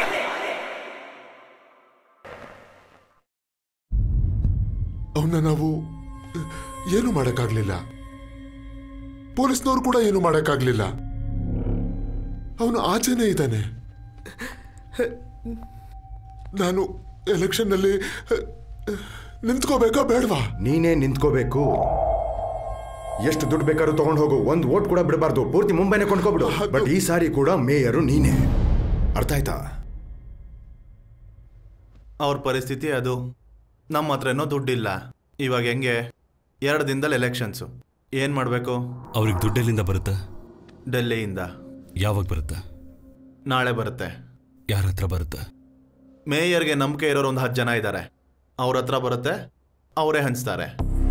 ಅವನ್ನ ನಾವು ಏನು ಮಾಡಕ್ಕಾಗ್ಲಿಲ್ಲ ಪೊಲೀಸ್ನವ್ರು ಕೂಡ ಏನು ಮಾಡಕ್ಕಾಗ್ಲಿಲ್ಲ ಅವನು ಆಚೆನೇ ಇದ್ದಾನೆ ನಾನು ಎಲೆಕ್ಷನ್ನಲ್ಲಿ ನಿಂತ್ಕೋಬೇಕಾ ಬೇಡವಾ ನೀನೇ ನಿಂತ್ಕೋಬೇಕು ಎಷ್ಟು ದುಡ್ಡು ಬೇಕಾದ್ರೂ ತಗೊಂಡು ಹೋಗು ಒಂದು ಓಟ್ ಕೂಡ ಬಿಡಬಾರ್ದು ಪೂರ್ತಿ ಮುಂಬೈನೇ ಕೊಂಡ್ಕೊಬಿಡು ಬಟ್ ಈ ಸಾರಿ ಕೂಡ ಮೇಯರು ನೀನೇ ಅರ್ಥ ಆಯ್ತಾ ಅವ್ರ ಪರಿಸ್ಥಿತಿ ಅದು ನಮ್ಮ ಹತ್ರನೋ ದುಡ್ಡಿಲ್ಲ ಇವಾಗ ಹೆಂಗೆ ಎರಡು ದಿನದಲ್ಲಿ ಎಲೆಕ್ಷನ್ಸು ಏನು ಮಾಡಬೇಕು ಅವ್ರಿಗೆ ದುಡ್ಡೆಲ್ಲಿಂದ ಬರುತ್ತೆ ಡೆಲ್ಲಿಯಿಂದ ಯಾವಾಗ ಬರುತ್ತೆ ನಾಳೆ ಬರುತ್ತೆ ಯಾರ ಹತ್ರ ಬರುತ್ತೆ ಮೇಯರ್ಗೆ ನಂಬಿಕೆ ಇರೋರು ಒಂದು ಹತ್ತು ಜನ ಇದ್ದಾರೆ ಅವ್ರ ಹತ್ರ ಬರುತ್ತೆ ಅವರೇ ಹಂಚ್ತಾರೆ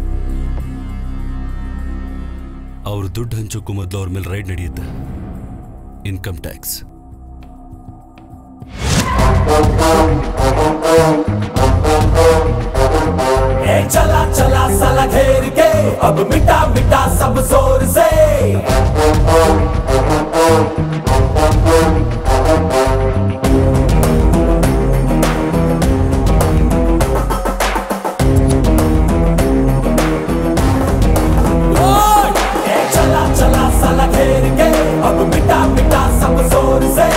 ಅವ್ರು ದುಡ್ಡು ಹಂಚೋಕ್ಕೂ ಮೊದಲು ಅವ್ರ ಮೇಲೆ ರೈಡ್ ನಡೆಯುತ್ತೆ ಇನ್ಕಮ್ ಟ್ಯಾಕ್ಸ್ ए चला चला साला घेर के अब मिटा मिटा सब जोर से ए चला चला साला घेर के अब मिटा मिटा सब जोर से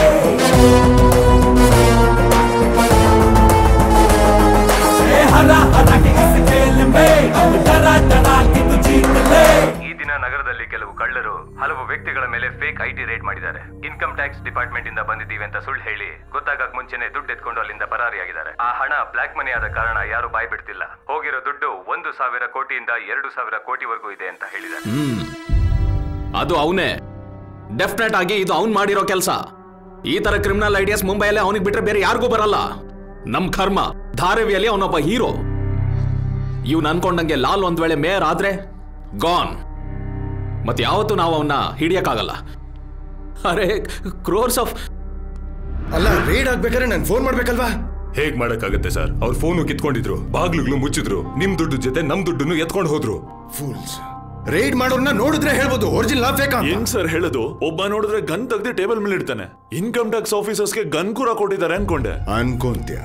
ए हरा हरा के इस खेल में अब डरा डरा के तू जीत ले ಈ ದಿನ ನಗರದಲ್ಲಿ ಕೆಲವು ಕಳ್ಳರು ಹಲವು ವ್ಯಕ್ತಿಗಳ ಮೇಲೆ ಫೇಕ್ ಐಟಿ ರೇಡ್ ಮಾಡಿದ್ದಾರೆ ಇನ್ಕಮ್ ಟ್ಯಾಕ್ಸ್ ಡಿಪಾರ್ಟ್ಮೆಂಟ್ ಇಂದ ಬಂದಿದ್ದೀವಿ ಅಂತ ಸುಳ್ಳು ಹೇಳಿ ಗೊತ್ತಾಗಕ್ ಮುಂಚೆನೆ ದುಡ್ಡು ಎತ್ಕೊಂಡು ಅಲ್ಲಿಂದ ಪರಾರಿಯಾಗಿದ್ದಾರೆ ಆ ಹಣ ಬ್ಲಾಕ್ ಮನಿ ಆದ ಕಾರಣ ಯಾರು ಬಾಯ್ ಬಿಡ್ತಿಲ್ಲ ಹೋಗಿರೋ ದುಡ್ಡು ಒಂದು ಸಾವಿರ ಕೋಟಿಯಿಂದ ಎರಡು ಸಾವಿರ ಕೋಟಿವರೆಗೂ ಇದೆ ಅಂತ ಹೇಳಿದ್ದಾರೆ ಹ್ಮ್ ಅದು ಅವನೇ ಡೆಫಿನೆಟ್ ಆಗಿ ಇದು ಅವ್ನ್ ಮಾಡಿರೋ ಕೆಲಸ ಈ ತರ ಕ್ರಿಮಿನಲ್ ಐಡಿಯಾಸ್ ಮುಂಬೈಯಲ್ಲಿ ಅವನಿಗೆ ಬಿಟ್ರೆ ಬೇರೆ ಯಾರಿಗೂ ಬರಲ್ಲ ನಮ್ ಕರ್ಮ ಧಾರಾವಿಯಲ್ಲಿ ಅವನೊಬ್ಬ ಹೀರೋ ಇವ್ನು ಅನ್ಕೊಂಡಂಗೆ ಲಾಲ್ ಒಂದ್ ವೇಳೆ ಮೇಯರ್ ಆದ್ರೆ ಗಾನ್ ಮತ್ತೆ ಯಾವತ್ತೂ ನಾವು ಅವನ್ನ ಹಿಡಿಯಕ್ಕಾಗಲ್ಲ ಅರೆ ಕ್ರೋರ್ಸ್ ಆಫ್ ಅಲ್ಲ ರೇಡ್ ಆಗ್ಬೇಕಾದ್ರೆ ನಾನು ಫೋನ್ ಮಾಡ್ಬೇಕಲ್ವಾ ಹೇಗ್ ಮಾಡಕ್ಕಾಗತ್ತೆ ಸರ್ ಅವ್ರ ಫೋನು ಕಿತ್ಕೊಂಡಿದ್ರು ಬಾಗ್ಲುಗಳು ಮುಚ್ಚಿದ್ರು ನಿಮ್ ದುಡ್ಡು ಜೊತೆ ನಮ್ ದುಡ್ಡನ್ನು ಎತ್ಕೊಂಡು ಹೋದ್ರು ಫೂಲ್ಸ್ ರೇಡ್ ಮಾಡೋರ್ನ ನೋಡಿದ್ರೆ ಹೇಳ್ಬೋದು ಒರಿಜಿನಲ್ ಫೇಕ್ ಹೆಂಗ್ ಸರ್ ಹೇಳೋದು ಒಬ್ಬ ನೋಡಿದ್ರೆ ಗನ್ ತೆಗ್ದು ಟೇಬಲ್ ಮೇಲೆ ಇಡ್ತಾನೆ ಇನ್ಕಮ್ ಟ್ಯಾಕ್ಸ್ ಆಫೀಸರ್ಸ್ಗೆ ಗನ್ ಕೂಡ ಕೊಟ್ಟಿದ್ದಾರೆ ಅನ್ಕೊಂಡೆ ಅನ್ಕೊಂತ್ಯ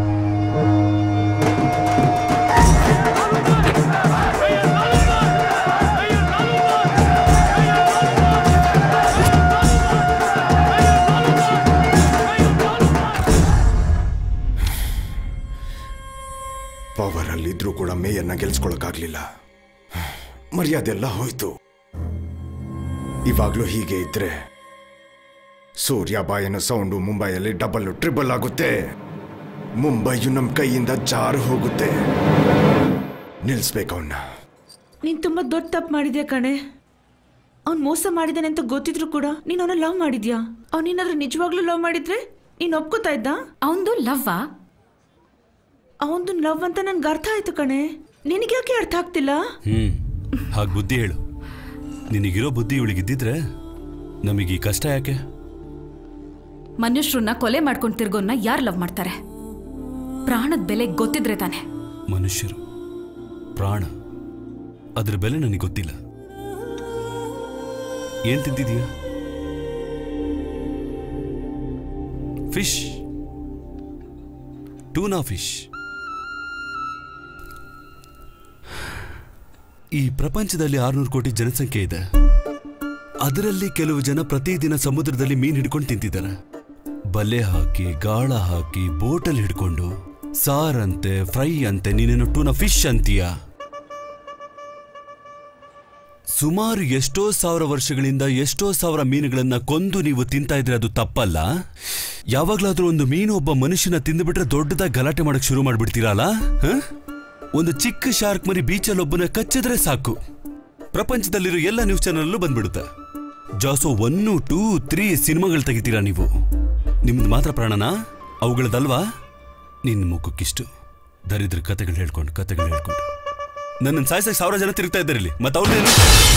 ಪವರ್ ಅಲ್ಲಿದ್ರೂ ಕೂಡ ಮೇಯರ್ನ ಗೆಲ್ಸ್ಕೊಳಕ್ಕಾಗ್ಲಿಲ್ಲ ಮರ್ಯಾದೆಲ್ಲ ಹೋಯ್ತು ಇವಾಗ್ಲೂ ಹೀಗೆ ಇದ್ರೆ ಸೂರ್ಯ ಬಾಯನ ಸೌಂಡು ಮುಂಬೈಯಲ್ಲಿ ಡಬಲ್ ಟ್ರಿಬಲ್ ಆಗುತ್ತೆ ಮುಂಬೈಯು ನಮ್ಮ ಕೈಯಿಂದ ಜಾರು ಹೋಗುತ್ತೆ ನಿಲ್ಲಿಸ್ಬೇಕು ಅವನ್ನ ನೀನ್ ತುಂಬಾ ದೊಡ್ಡ ತಪ್ಪು ಮಾಡಿದ್ಯಾ ಕಣೆ ಅವ್ನ್ ಮೋಸ ಮಾಡಿದಾನೆ ಅಂತ ಗೊತ್ತಿದ್ರು ಕೂಡ ನೀನ್ ಅವನ ಲವ್ ಮಾಡಿದ್ಯಾ ಅವ್ನೇನಾದ್ರೂ ನಿಜವಾಗ್ಲೂ ಲವ್ ಮಾಡಿದ್ರೆ ನೀನ್ ಒಪ್ಕೋತಾ ಇದ್ದ ಅವಂದು ಲವ್ವಾ ಅವಂದು ಲವ್ ಅಂತ ನನ್ಗೆ ಅರ್ಥ ಆಯ್ತು ಕಣೆ ನಿನಗೆ ಯಾಕೆ ಅರ್ಥ ಆಗ್ತಿಲ್ಲ ಹ್ಮ್ ಹಾಗೆ ಬುದ್ಧಿ ಹೇಳು ನಿನಗಿರೋ ಬುದ್ಧಿ ಇವಳಿಗಿದ್ದಿದ್ರೆ ನಮಗೆ ಈ ಕಷ್ಟ ಯಾಕೆ ಮನುಷ್ಯರನ್ನ ಕೊಲೆ ಮಾಡ್ಕೊಂಡು ತಿರ್ಗೋನ್ನ ಯಾರು ಲವ್ ಮಾಡ್ತಾರೆ ಪ್ರಾಣದ ಬೆಲೆ ಗೊತ್ತಿದ್ರೆ ತಾನೆ ಮನುಷ್ಯರು ಪ್ರಾಣ ಅದ್ರ ಬೆಲೆ ನನಗೆ ಗೊತ್ತಿಲ್ಲ ಏನ್ ತಿಂತಿದೀಯ ಫಿಶ್ ಟೂನಾ ಫಿಶ್ ಈ ಪ್ರಪಂಚದಲ್ಲಿ ಆರ್ನೂರು ಕೋಟಿ ಜನಸಂಖ್ಯೆ ಇದೆ ಅದರಲ್ಲಿ ಕೆಲವು ಜನ ಪ್ರತಿದಿನ ಸಮುದ್ರದಲ್ಲಿ ಮೀನ್ ಹಿಡ್ಕೊಂಡು ತಿಂತಿದ್ದಾರೆ ಬಲೆ ಹಾಕಿ ಗಾಳ ಹಾಕಿ ಬೋಟಲ್ಲಿ ಹಿಡ್ಕೊಂಡು ಸಾರಂತೆ ಫ್ರೈ ಅಂತೆ ನೀನೇನು ಟೂನ ಫಿಶ್ ಅಂತೀಯ ಸುಮಾರು ಎಷ್ಟೋ ಸಾವಿರ ವರ್ಷಗಳಿಂದ ಎಷ್ಟೋ ಸಾವಿರ ಮೀನುಗಳನ್ನ ಕೊಂದು ನೀವು ತಿಂತಾ ಇದ್ರೆ ಅದು ತಪ್ಪಲ್ಲ ಯಾವಾಗ್ಲಾದ್ರೂ ಒಂದು ಮೀನು ಒಬ್ಬ ಮನುಷ್ಯನ ತಿಂದುಬಿಟ್ರೆ ದೊಡ್ಡದಾಗಿ ಗಲಾಟೆ ಮಾಡಕ್ ಶುರು ಮಾಡ್ಬಿಡ್ತೀರಲ್ಲ ಹ? ಒಂದು ಚಿಕ್ಕ ಶಾರ್ಕ್ ಮರಿ ಬೀಚಲ್ಲಿ ಒಬ್ಬನ ಕಚ್ಚಿದ್ರೆ ಸಾಕು ಪ್ರಪಂಚದಲ್ಲಿರೋ ಎಲ್ಲ ನ್ಯೂಸ್ ಚಾನಲ್ಲೂ ಬಂದ್ಬಿಡುತ್ತೆ ಜಾಸೋ ಒನ್ನು ಟೂ ತ್ರೀ ಸಿನಿಮಾಗಳು ತೆಗಿತೀರಾ ನೀವು ನಿಮ್ದು ಮಾತ್ರ ಪ್ರಾಣನಾ ಅವುಗಳದಲ್ವಾ ನಿನ್ನ ಮುಖಕ್ಕಿಷ್ಟು ದರಿದ್ರ ಕತೆಗಳು ಹೇಳ್ಕೊಂಡು ಕತೆಗಳು ಹೇಳ್ಕೊಂಡು ನನ್ನನ್ನು ಸಾಯಿಸಕ್ಕೆ ಸಾವಿರ ಜನ ತಿರುಗ್ತಾ ಇದ್ದಾರೆ ಇಲ್ಲಿ ಮತ್ತೆ ಅವ್ರನ್ನೇನು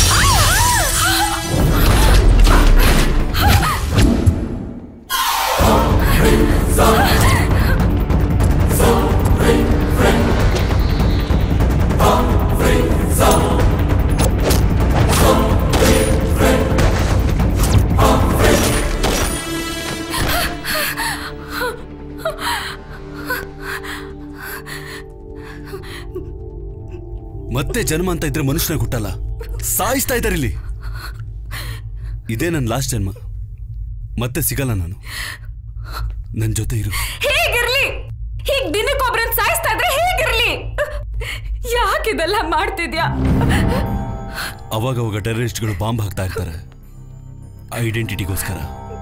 ಮತ್ತೆ ಜನ್ಮ ಅಂತ ಇದ್ರೆ ಮನುಷ್ಯನಾಗ ಹುಟ್ಟಲ್ಲ ಸಾಯಿಸ್ತಾ ಇದ್ದಾರೆ ಇಲ್ಲಿ ಇದೇ ನನ್ನ ಲಾಸ್ಟ್ ಜನ್ಮ ಮತ್ತೆ ಸಿಗಲ್ಲ ನಾನು ನನ್ನ ಜೊತೆ ಇರು ಹೇಗಿರ್ಲಿ ಹೀಗ್ ದಿನಕ್ಕೊಬ್ರನ್ ಸಾಯಿಸ್ತಾ ಇದ್ರೆ ಹೇಗಿರ್ಲಿ ಯಾಕಿದೆಲ್ಲ ಮಾಡ್ತಿದ್ಯಾ ಅವಾಗ ಅವಾಗ ಟೆರರಿಸ್ಟ್ಗಳು ಬಾಂಬ್ ಹಾಕ್ತಾ ಇರ್ತಾರೆ ಐಡೆಂಟಿಟಿಗೋಸ್ಕರ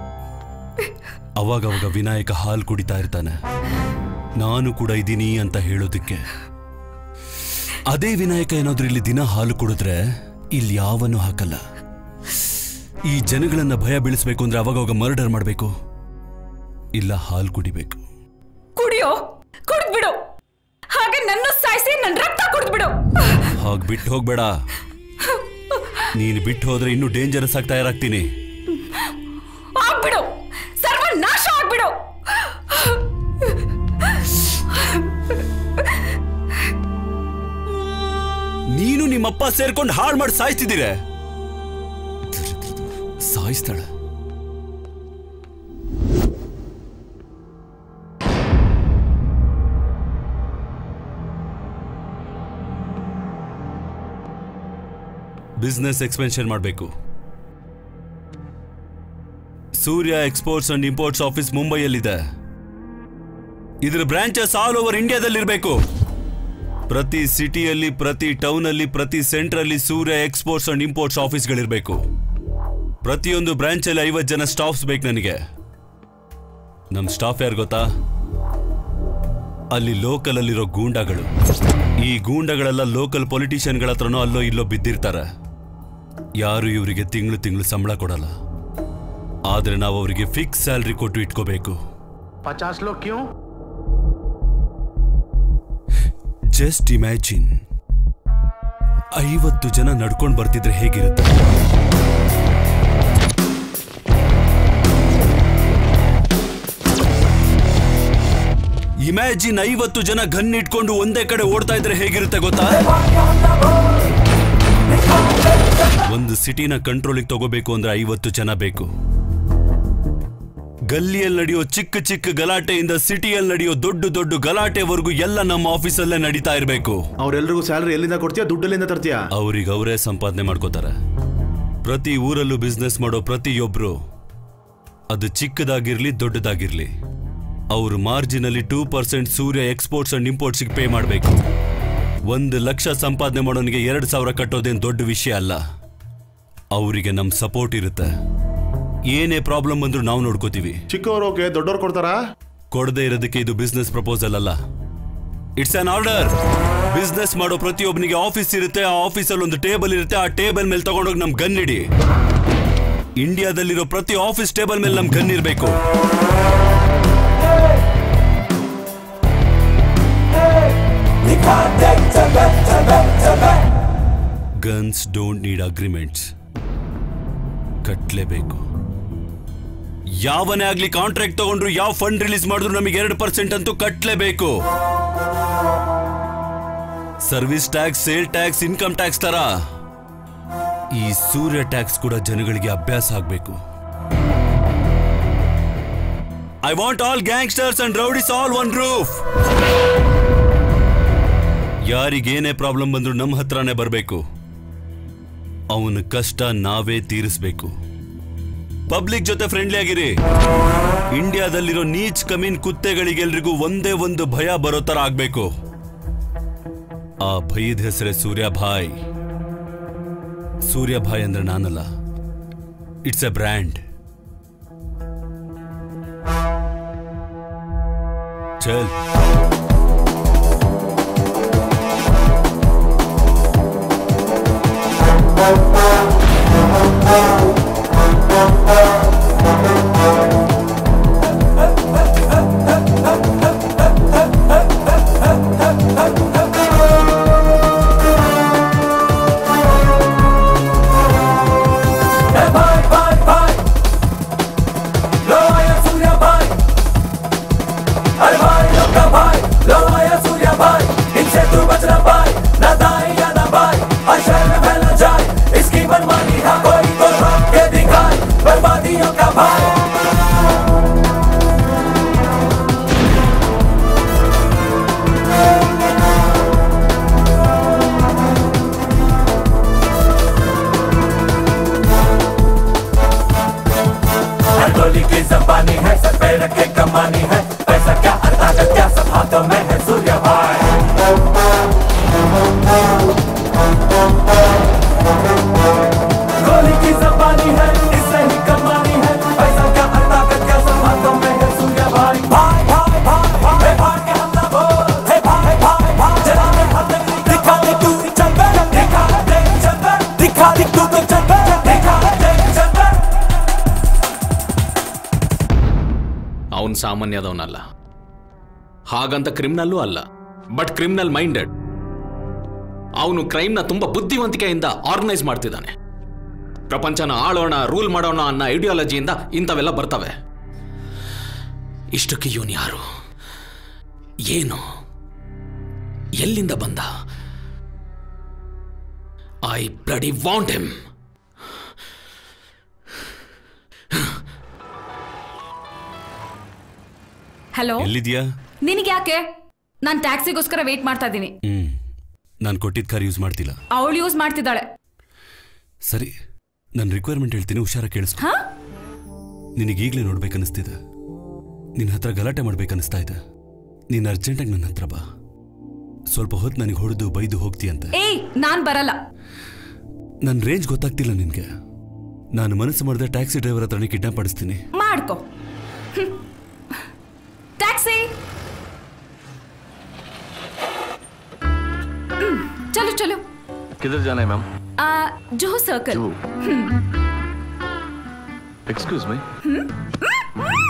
ಅವಾಗ ಅವಾಗ ವಿನಾಯಕ ಹಾಲು ಕುಡಿತಾ ಇರ್ತಾನೆ ನಾನು ಕೂಡ ಇದ್ದೀನಿ ಅಂತ ಹೇಳೋದಕ್ಕೆ ಅದೇ ವಿನಾಯಕ ಏನಾದ್ರೂ ಇಲ್ಲಿ ದಿನ ಹಾಲು ಕುಡಿದ್ರೆ ಇಲ್ಲಿ ಯಾವನ್ನೂ ಹಾಕಲ್ಲ ಈ ಜನಗಳನ್ನ ಭಯ ಬೀಳಿಸ್ಬೇಕು ಅಂದ್ರೆ ಅವಾಗ ಅವಾಗ ಮರ್ಡರ್ ಮಾಡಬೇಕು ಇಲ್ಲ ಹಾಲು ಕುಡಿಬೇಕು ಕುಡಿಯೋ ಕುಡ್ದ್ಬಿಡು ಹಾಗೆ ನನ್ನ ಸಾಯಿಸಿ ನನ್ ರಕ್ತ ಕುಡ್ದ್ಬಿಡು ಹಾಗ್ ಬಿಟ್ಟು ಹೋಗ್ಬೇಡ ನೀನು ಬಿಟ್ಟು ಹೋದ್ರೆ ಇನ್ನೂ ಡೇಂಜರಸ್ ಆಗಿ ತಯಾರಾಗ್ತೀನಿ ಆಗ್ಬಿಡು ಸರ್ವ ನಾಶ ಆಗ್ಬಿಡು ನೀನು ನಿಮ್ಮಪ್ಪ ಸೇರ್ಕೊಂಡು ಹಾಳು ಮಾಡಿ ಸಾಯಿಸ್ತಿದ್ದೀರ ಸಾಯಿಸ್ತಾಳ ಬಿಸ್ನೆಸ್ ಎಕ್ಸ್ಪೆನ್ಷನ್ ಮಾಡಬೇಕು Surya exports and imports office ಮುಂಬೈಯಲ್ಲಿದೆ ಇದರ ಬ್ರಾಂಚಸ್ ಆಲ್ ಓವರ್ ಇಂಡಿಯಾದಲ್ಲಿರಬೇಕು ಪ್ರತಿ ಸಿಟಿಯಲ್ಲಿ ಪ್ರತಿ ಟೌನಲ್ಲಿ ಪ್ರತಿ ಸೆಂಟ್ರಲ್ಲಿ ಸೂರ್ಯ ಎಕ್ಸ್ಪೋರ್ಟ್ಸ್ ಅಂಡ್ ಇಂಪೋರ್ಟ್ಸ್ ಆಫೀಸ್ಗಳಿರಬೇಕು ಪ್ರತಿಯೊಂದು ಬ್ರಾಂಚಲ್ಲಿ ಐವತ್ತು ಜನ ಸ್ಟಾಫ್ಸ್ ಬೇಕು ನನಗೆ ನಮ್ಮ ಸ್ಟಾಫ್ ಯಾರು ಗೊತ್ತಾ ಅಲ್ಲಿ ಲೋಕಲ್ ಅಲ್ಲಿರೋ ಗೂಂಡಾಗಳು ಈ ಗೂಂಡಗಳೆಲ್ಲ ಲೋಕಲ್ ಪೊಲಿಟಿಷಿಯನ್ಗಳ ಹತ್ರನೋ ಅಲ್ಲೋ ಇಲ್ಲೋ ಬಿದ್ದಿರ್ತಾರೆ ಯಾರು ಇವರಿಗೆ ತಿಂಗಳು ತಿಂಗಳು ಸಂಬಳ ಕೊಡಲ್ಲ ಆದ್ರೆ ನಾವು ಅವರಿಗೆ ಫಿಕ್ಸ್ ಸ್ಯಾಲ್ರಿ ಕೊಟ್ಟು ಇಟ್ಕೋಬೇಕು पचास लोग क्यों ಜಸ್ಟ್ ಇಮ್ಯಾಜಿನ್ ಐವತ್ತು ಜನ ನಡ್ಕೊಂಡು ಬರ್ತಿದ್ರೆ ಹೇಗಿರುತ್ತೆ ಇಮ್ಯಾಜಿನ್ ಐವತ್ತು ಜನ ಗನ್ ಇಟ್ಕೊಂಡು ಒಂದೇ ಕಡೆ ಓಡ್ತಾ ಇದ್ರೆ ಹೇಗಿರುತ್ತೆ ಗೊತ್ತಾ ಒಂದು ಸಿಟಿನ ಕಂಟ್ರೋಲಿಗೆ ತಗೋಬೇಕು ಅಂದ್ರೆ ಐವತ್ತು ಜನ ಬೇಕು ಗಲ್ಲಿಯಲ್ಲಿ ನಡೆಯೋ ಚಿಕ್ಕ ಚಿಕ್ಕ ಗಲಾಟೆಯಿಂದ ಸಿಟಿಯಲ್ಲಿ ನಡೆಯೋ ದೊಡ್ಡ ದೊಡ್ಡ ಗಲಾಟೆವರೆಗೂ ಎಲ್ಲ ನಮ್ಮ ಆಫೀಸಲ್ಲೇ ನಡೀತಾ ಇರಬೇಕು ಅವ್ರೆಲ್ರಿಗೂ ಸ್ಯಾಲ್ರಿ ಎಲ್ಲಿಂದ ಕೊಡ್ತೀಯಾ ದುಡ್ಡಲ್ಲಿಂದ ತರ್ತೀಯಾ ಅವ್ರಿಗೆ ಅವರೇ ಸಂಪಾದನೆ ಮಾಡ್ಕೋತಾರೆ ಪ್ರತಿ ಊರಲ್ಲೂ ಬಿಸ್ನೆಸ್ ಮಾಡೋ ಪ್ರತಿಯೊಬ್ರು ಅದು ಚಿಕ್ಕದಾಗಿರ್ಲಿ ದೊಡ್ಡದಾಗಿರ್ಲಿ ಅವರು ಮಾರ್ಜಿನಲ್ಲಿ two percent Surya exports and ಇಂಪೋರ್ಟ್ಸ್ಗೆ ಪೇ ಮಾಡಬೇಕು ಒಂದು ಲಕ್ಷ ಸಂಪಾದನೆ ಮಾಡೋನಿಗೆ ಎರಡು ಸಾವಿರ ಕಟ್ಟೋದೇನು ದೊಡ್ಡ ವಿಷಯ ಅಲ್ಲ ಅವರಿಗೆ ನಮ್ಮ ಸಪೋರ್ಟ್ ಇರುತ್ತೆ ಏನೇ ಪ್ರಾಬ್ಲಮ್ ಬಂದ್ರು ನಾವು ನೋಡ್ಕೋತೀವಿ ಚಿಕ್ಕವ್ರು ಓಕೆ ದೊಡ್ಡವ್ರು ಕೊಡ್ತಾರಾ ಕೊಡದೆ ಇರೋದಕ್ಕೆ ಇದು ಬಿಸ್ನೆಸ್ ಪ್ರಪೋಸಲ್ ಅಲ್ಲ ಇಟ್ಸ್ ಅನ್ ಆರ್ಡರ್ ಬಿಸ್ನೆಸ್ ಮಾಡೋ ಪ್ರತಿಯೊಬ್ಬನಿಗೆ ಆಫೀಸ್ ಇರುತ್ತೆ ಆ ಆಫೀಸಲ್ಲಿ ಒಂದು ಟೇಬಲ್ ಇರುತ್ತೆ ಆ ಟೇಬಲ್ ಮೇಲೆ ತಗೊಂಡೋಗಿ ನಮ್ ಗನ್ ಇಡಿ ಇಂಡಿಯಾದಲ್ಲಿರೋ ಪ್ರತಿ ಆಫೀಸ್ ಟೇಬಲ್ ಮೇಲೆ ನಮ್ ಗನ್ ಇರಬೇಕು ಗನ್ಸ್ ಡೋಂಟ್ ನೀಡ್ ಅಗ್ರಿಮೆಂಟ್ಸ್ ಕಟ್ಲೇಬೇಕು ಯಾವನೇ ಆಗ್ಲಿ ಕಾಂಟ್ರಾಕ್ಟ್ ತಗೊಂಡ್ರು ಯಾವ ಫಂಡ್ ರಿಲೀಸ್ ಮಾಡಿದ್ರು ನಮಗೆ ಎರಡು ಪರ್ಸೆಂಟ್ ಅಂತೂ ಕಟ್ಲೇಬೇಕು service tax sale tax income tax ತರ ಈ ಸೂರ್ಯ ಟ್ಯಾಕ್ಸ್ ಕೂಡ ಜನಗಳಿಗೆ ಅಭ್ಯಾಸ ಆಗ್ಬೇಕು I want all gangsters and rowdies all one roof ಯಾರಿಗೇನೇ ಪ್ರಾಬ್ಲಮ್ ಬಂದ್ರು ನಮ್ಮ ಹತ್ರನೇ ಬರಬೇಕು ಅವನ ಕಷ್ಟ ನಾವೇ ತೀರಿಸ್ಬೇಕು ಪಬ್ಲಿಕ್ ಜೊತೆ ಫ್ರೆಂಡ್ಲಿ ಆಗಿರಿ ಇಂಡಿಯಾದಲ್ಲಿರೋ ನೀಚ್ ಕಮೀನ್ ಕುತ್ತೆಗಳಿಗೆಲ್ರಿಗೂ ಒಂದೇ ಒಂದು ಭಯ ಬರೋ ತರ ಆಗ್ಬೇಕು ಆ ಭಯದ ಹೆಸರೇ ಸೂರ್ಯಭಾಯ್ ಸೂರ್ಯಭಾಯ್ ಅಂದ್ರೆ ನಾನಲ್ಲ ಇಟ್ಸ್ ಎ ಬ್ರ್ಯಾಂಡ್ ಚಲ್ भाई भाई भाई लो आया सूर्या भाई अरे भाई लोग का भाई लो आया सूर्या भाई इनसे तू बचना भाई ना दाएं या ना बाएं हर शहर में फैलना जाए इसकी मनमानी है कोई तो रोक के दिखाए बर्बादियों का भाई हर गोली की जबानी है सर पे रखे कमानी है पैसा क्या अर्थात क्या सब हाथों में है सूर्य भाई गोली की जबानी है इससे ही कमानी है पैसा क्या अर्थात क्या सब हाथों में है सूर्य भाई भाई भाई भाई भाई हे भाई के हम ना बोल हे भाई भाई भाई जरा मैं हाथ दिखा दे तू चल बे दिखा दे चल बे दिखा दे तू तो चल बे दिखा दे चल बे ಅವನ್ ಸಾಮಾನ್ಯದವನಲ್ಲ ಹಾಗಂತ ಕ್ರಿಮಿನಲ್ಲೂ ಅಲ್ಲ ಬಟ್ ಕ್ರಿಮಿನಲ್ ಮೈಂಡೆಡ್ ಅವನು ಕ್ರೈಮ್ನ ತುಂಬಾ ಬುದ್ಧಿವಂತಿಕೆಯಿಂದ ಆರ್ಗನೈಸ್ ಮಾಡ್ತಿದ್ದಾನೆ ಪ್ರಪಂಚನ ಆಳೋಣ ರೂಲ್ ಮಾಡೋಣ ಅನ್ನೋ ಐಡಿಯಾಲಜಿಯಿಂದ ಇಂಥವೆಲ್ಲ ಬರ್ತವೆ ಇಷ್ಟಕ್ಕೆ ಇವನು ಯಾರು ಏನು ಎಲ್ಲಿಂದ ಬಂದ I bloody want him hello ಎಲ್ಲಿದ್ಯಾ ನಿನಗೆ ಯಾಕೆ ನಾನು ಟ್ಯಾಕ್ಸಿಗೋಸ್ಕರ ವೇಟ್ ಮಾಡ್ತಾ ಇದ್ದೀನಿ ಹ್ಮ್ ನಾನು ಕೊಟ್ಟಿದ್ದ ಕಾರ್ ಯೂಸ್ ಮಾಡ್ತಿಲ್ಲ ಅವಳು ಯೂಸ್ ಮಾಡ್ತಿದ್ದಾಳೆ ಸರಿ ನನ್ನ ರಿಕ್ವೈರ್ಮೆಂಟ್ ಹೇಳ್ತೀನಿ ಹುಷಾರ ಕೇಳಿಸ್ಕೊ ಹಾ ನಿನಗೆ ಈಗಲೇ ನೋಡ್ಬೇಕನ್ನಿಸ್ತಿದೆ ನಿನ್ನ ಹತ್ರ ಗಲಾಟೆ ಮಾಡ್ಬೇಕನ್ನಿಸ್ತಾ ಇದೆ ನೀನು ಅರ್ಜೆಂಟಾಗಿ ನನ್ನ ಹತ್ರ ಬಾ ಸ್ವಲ್ಪ ಹೊತ್ತು ನನಗೆ ಹೊಡೆದು ಬೈದು ಹೋಗ್ತೀಯಂತೆ ಏಯ್ ನಾನ್ ಬರಲ್ಲ ನನ್ನ ರೇಂಜ್ ಗೊತ್ತಾಗ್ತಿಲ್ಲ ನಿನಗೆ ನಾನು ಮನಸ್ಸು ಮಾಡಿದ್ರೆ ಟ್ಯಾಕ್ಸಿ ಡ್ರೈವರ್ ಹತ್ರನೇ ಕಿಡ್ನಾಪ್ ಮಾಡಿಸ್ತೀನಿ ಮಾಡ್ಕೊ ಟ್ಯಾಕ್ಸಿ ಚलो चलो किधर जाना है मैम आ, जुहू सर्कल जुहू। हम्म, एक्सक्यूज मी हम्म।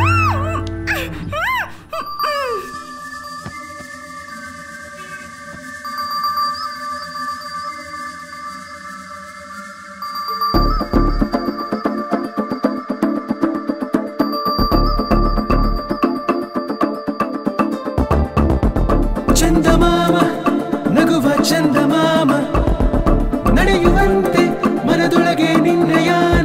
ಚಂದಮಾಮ ನಗುವ ಚಂದಮಾಮ ನಡೆಯುವಂತೆ ಮನದೊಳಗೆ ನಿನ್ನ ಯಾನ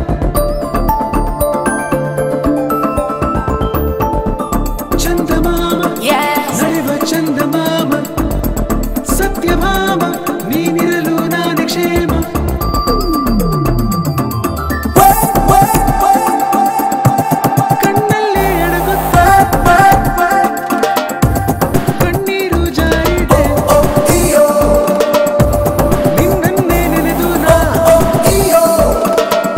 ಚಂದಮಾಮ ನಡೆವ ಚಂದಮಾಮ ಸತ್ಯಭಾಮ ನೀನಿರಲು ನಾನೇ ಕ್ಷೇಮ ಕಣ್ಣಲ್ಲಿ ಅಡಗುತ್ತಾ ಕಣ್ಣೀರು ಜಾರಿದೆ ನಿನ್ನನ್ನೇ ನೆನೆದು ನಾ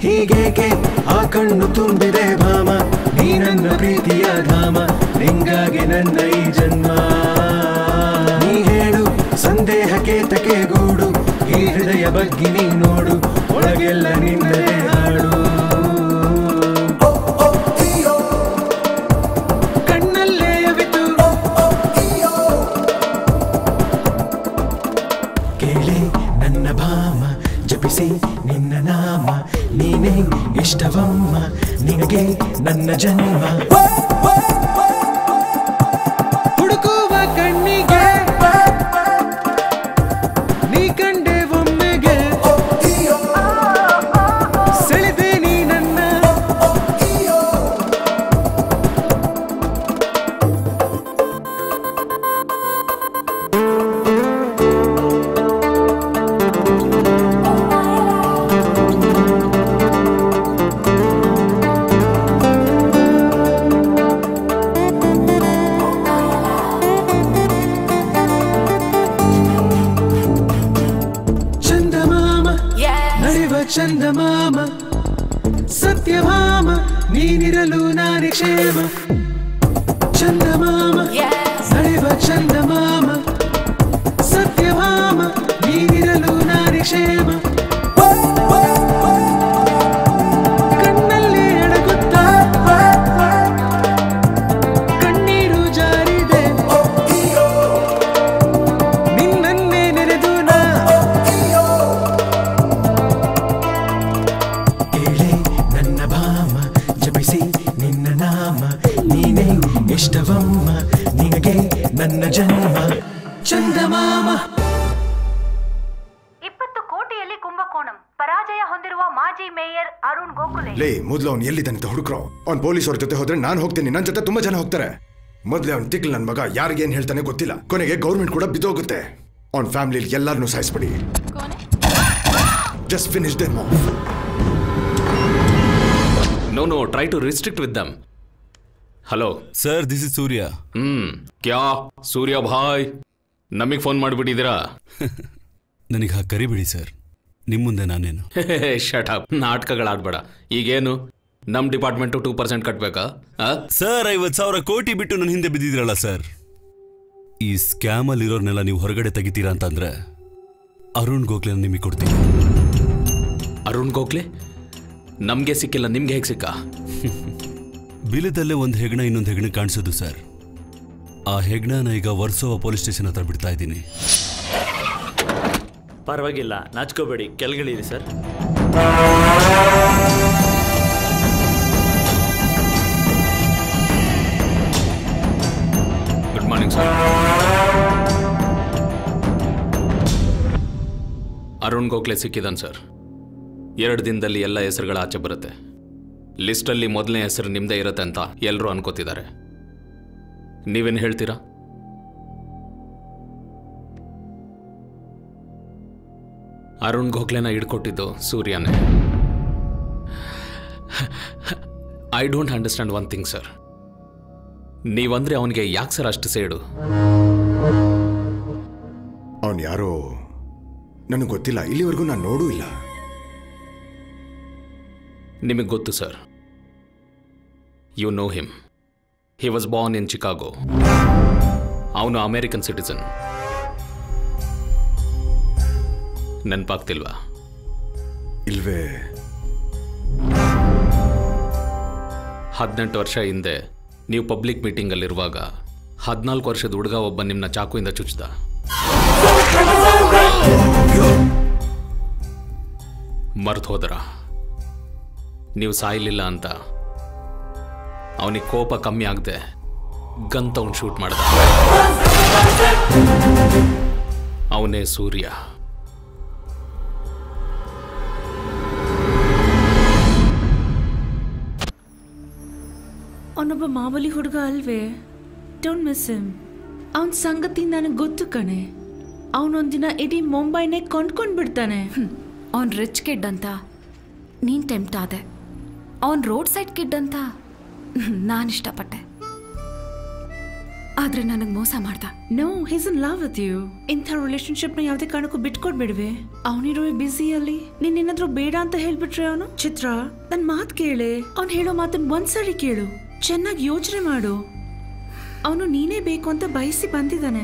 ಹೀಗೇಕೆ ಆ ಕಣ್ಣು ತುಂಬಿದೆ ಭಾಮ ನೀ ನನ್ನ ಪ್ರೀತಿಯ ಧಾಮ ನಿಂಗಾಗಿ ನನ್ನ ಈ ಜನ್ಮ ನೀ ಹೇಳು ಸಂದೇಹಕ್ಕೆ ತಕೆ ಗೂಡು ಈ ಹೃದಯ ಬಗ್ಗೆ ನೀ ನೋಡು ಒಳಗೆಲ್ಲ ನಿನ್ನದೇ ಹಾಡು ಕಣ್ಣಲ್ಲೇ ಅವಿತು ಕೇಳಿ ನನ್ನ ಭಾಮ ಜಪಿಸಿ ನಿನ್ನ ನಾಮ ನೀನೇ ಇಷ್ಟವಮ್ಮ ನಿನಗೆ ನನ್ನ ಜನ್ಮ ಹುಡುಕುವ ಕಣ್ಣಿಗೆ ನೀ ಕಂಡೆ ಒಮ್ಮೆಗೆ ಸೆಳೆದೆ ನೀ ನನ್ನ ಚಂದಮಾಮ ನಡೆವ ಚಂದಮಾಮ ಸತ್ಯಭಾಮ ನೀನಿರಲು ನಾನೇ ಕ್ಷೇಮ ಚಂದಮಾಮ ನಡೆವ ಚಂದಮಾಮ ಸತ್ಯಭಾಮ ನೀನಿರಲು ನಾನೇ ಕ್ಷೇಮ ಕಣ್ಣಲ್ಲಿ ಅಡಗುತ್ತಾ ಕಣ್ಣೀರು ಜಾರಿದೆ ನಿನ್ನನ್ನೇ ನೆನೆದು ನಾ ಕೇಳೆ ನನ್ನ ಭಾಮ ಜಪಿಸಿ ನಿನ್ನ ನಾಮ ನೀನೇ ಇಷ್ಟವಮ್ಮ ನಿನಗೆ ನನ್ನ ಜನ್ಮ ಚಂದಮಾಮ ಇಪ್ಪತ್ತು ಕೋಟಿಯಲ್ಲಿ ಕುಂಭಕೋಣಂ ಪರಾಜಯ ಹೊಂದಿರುವ ಮಾಜಿ ಮೇಯರ್ ಅರುಣ್ ಗೋಖಲೆ ಲೇ ಮೊದ್ಲು ಅವ್ನು ಎಲ್ಲಿದ್ದಾನೆ ಅಂತ ಹುಡುಕ್ರೋ ಅವ್ನ್ ಪೊಲೀಸ್ ಅವ್ರ ಜೊತೆ ಹೋದ್ರೆ ನಾನು ಹೋಗ್ತೀನಿ ನನ್ನ ಜೊತೆ ತುಂಬಾ ಜನ ಹೋಗ್ತಾರೆ ಮೊದ್ಲೇ ಅವ್ನ್ ತಿಕ್ಲ್ ನನ್ ಮಗ ಯಾರಿಗೇನ್ ಹೇಳ್ತಾನೆ ಗೊತ್ತಿಲ್ಲ ಕೊನೆಗೆ ಗೌರ್ಮೆಂಟ್ ಕೂಡ ಬಿದ್ದೋಗುತ್ತೆ ಅವ್ನ್ ಫ್ಯಾಮಿಲಿ ಎಲ್ಲಾರನ್ನೂ ಸಾಯಿಸ್ಬಿಡಿ just finish them No, no, try to restrict with them. Hello sir this is Surya ಹ್ಮ್ ಕ್ಯಾ ಸೂರ್ಯ ಭಾಯ್ ನಮಗೆ ಫೋನ್ ಮಾಡಿಬಿಟ್ಟಿದ್ದೀರಾ ನನಗೆ ಹಾಗೆ ಕರಿಬೇಡಿ ಸರ್ ನಿಮ್ಮ ಮುಂದೆ ನಾನೇನು ಶಟ್ ಅಪ್ ನಾಟಕಗಳಾಡ್ಬೇಡ ಈಗೇನು ನಮ್ ಡಿಪಾರ್ಟ್ಮೆಂಟು ಟೂ ಪರ್ಸೆಂಟ್ ಕಟ್ಬೇಕಾ ಸರ್ ಐವತ್ತು ಸಾವಿರ ಕೋಟಿ ಬಿಟ್ಟು ನನ್ನ ಹಿಂದೆ ಬಿದ್ದಿದ್ರಲ್ಲ ಸರ್ ಈ ಸ್ಕ್ಯಾಮಲ್ಲಿ ಇರೋರ್ನೆಲ್ಲ ನೀವು ಹೊರಗಡೆ ತೆಗಿತೀರಾ ಅಂತಂದ್ರೆ ಅರುಣ್ ಗೋಖಲೆ ನಿಮಗೆ ಕೊಡ್ತೀನಿ ಅರುಣ್ ಗೋಖಲೆ ನಮ್ಗೆ ಸಿಕ್ಕಿಲ್ಲ ನಿಮ್ಗೆ ಹೇಗೆ ಸಿಕ್ಕ ಬಿಲದಲ್ಲೇ ಒಂದು ಹೆಗ್ಣ ಇನ್ನೊಂದು ಹೆಗ್ಣ ಕಾಣಿಸೋದು ಸರ್ ಆ ಹೆಗ್ಣನ ಈಗ ವರ್ಸೋವ ಪೊಲೀಸ್ ಸ್ಟೇಷನ್ ಹತ್ರ ಬಿಡ್ತಾ ಇದ್ದೀನಿ ಪರವಾಗಿಲ್ಲ ನಾಚ್ಕೋಬೇಡಿ ಕೆಳಗಿಳಿರಿ sir good morning sir Arun Gokhale ಸಿಕ್ಕಿದಾನ್ ಸರ್ ಎರಡು ದಿನದಲ್ಲಿ ಎಲ್ಲ ಹೆಸರುಗಳ ಆಚೆ ಬರುತ್ತೆ ಲಿಸ್ಟಲ್ಲಿ ಮೊದಲನೇ ಹೆಸರು ನಿಮ್ಮದೇ ಇರುತ್ತೆ ಅಂತ ಎಲ್ಲರೂ ಅನ್ಕೋತಿದ್ದಾರೆ ನೀವೇನು ಹೇಳ್ತೀರಾ ಅರುಣ್ ಗೋಖಲೆನ ಹಿಡ್ಕೊಟ್ಟಿದ್ದು ಸೂರ್ಯನೇ I don't understand one thing sir ನೀವಂದ್ರೆ ಅವನಿಗೆ ಯಾಕೆ ಸರ್ ಅಷ್ಟು ಸೇಡು ಅವ್ನ್ ಯಾರೋ ನನಗೆ ಗೊತ್ತಿಲ್ಲ ಇಲ್ಲಿವರೆಗೂ ನಾನು ನೋಡೂ ಇಲ್ಲ ನಿಮಗೆ ಗೊತ್ತು sir you know him he was born in Chicago ಅವನು ಅಮೇರಿಕನ್ ಸಿಟಿಸನ್ ನೆನಪಾಗ್ತಿಲ್ವಾ ಇಲ್ವೇ ಹದಿನೆಂಟು ವರ್ಷ ಹಿಂದೆ ನೀವು ಪಬ್ಲಿಕ್ ಮೀಟಿಂಗಲ್ಲಿರುವಾಗ ಹದಿನಾಲ್ಕು ವರ್ಷದ ಹುಡುಗ ಒಬ್ಬ ನಿಮ್ಮನ್ನ ಚಾಕುವಿಂದ ಚುಚ್ಚಿದ ಮರ್ತು ಹೋದರ ನೀವು ಸಾಯಲಿಲ್ಲ ಅಂತ ಅವನಿಗೆ ಕೋಪ ಕಮ್ಮಿ ಆಗದೆ ಗನ್ ತಗೊಂಡು ಶೂಟ್ ಮಾಡ್ದ ಅವನೇ ಸೂರ್ಯ ಅವನೊಬ್ಬ ಮಾಮೂಲಿ ಹುಡುಗ ಅಲ್ವೇ ಡೋಂಟ್ ಮಿಸ್ ಹಿಮ್ ಅವನ ಸಂಗತಿ ನನಗೆ ಗೊತ್ತು ಕಣೆ ಅವನೊಂದಿನ ಇಡೀ ಮುಂಬೈನೇ ಕೊಂಡ್ಕೊಂಡ್ ಬಿಡ್ತಾನೆ ಅವ್ನ್ ರಿಚ್ ಕಿಡ್ ಅಂತ ನೀನ್ ಟೆಂಪ್ಟ್ ಆದೆ ಅವ್ನ್ ರೋಡ್ ಸೈಡ್ ಕಿಡ್ ಅಂತ ನಾನು ಇಷ್ಟಪಟ್ಟೆ ಆದ್ರೆ ನನಗ್ ಮೋಸ ಮಾಡ್ದ no he's in love with you ಇಂಥ ರಿಲೇಶನ್ಶಿಪ್ ನ ಯಾವುದೇ ಕಾರಣಕ್ಕೂ ಬಿಟ್ಕೊಡ್ಬೇಡ್ವೆ ಅವನಿರೋ ಬಿಸಿಯಲ್ಲಿ ನೀನ್ ಏನಾದ್ರೂ ಬೇಡ ಅಂತ ಹೇಳ್ಬಿಟ್ರೆ ಅವನು ಚಿತ್ರ ನನ್ ಮಾತ್ ಕೇಳೆ ಅವ್ನ್ ಹೇಳೋ ಮಾತನ್ ಒಂದ್ಸರಿ ಕೇಳು ಚೆನ್ನಾಗಿ ಯೋಚನೆ ಮಾಡು ಅವನು ನೀನೇ ಬೇಕು ಅಂತ ಬಯಸಿ ಬಂದಿದ್ದಾನೆ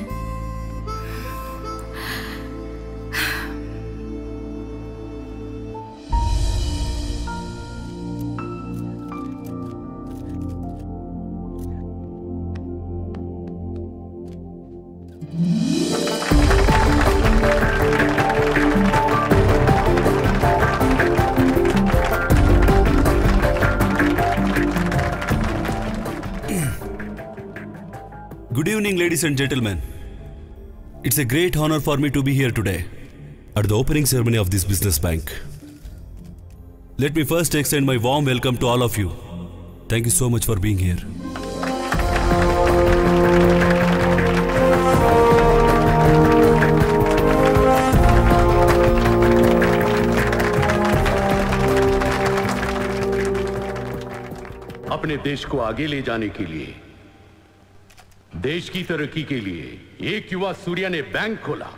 Good evening, ladies and gentlemen. It's a great honor for me to be here today at the opening ceremony of this business bank. Let me first extend my warm welcome to all of you. Thank you so much for being here. अपने देश को आगे ले जाने के लिए देश की तरक्की के लिए एक युवा सूर्या ने बैंक खोला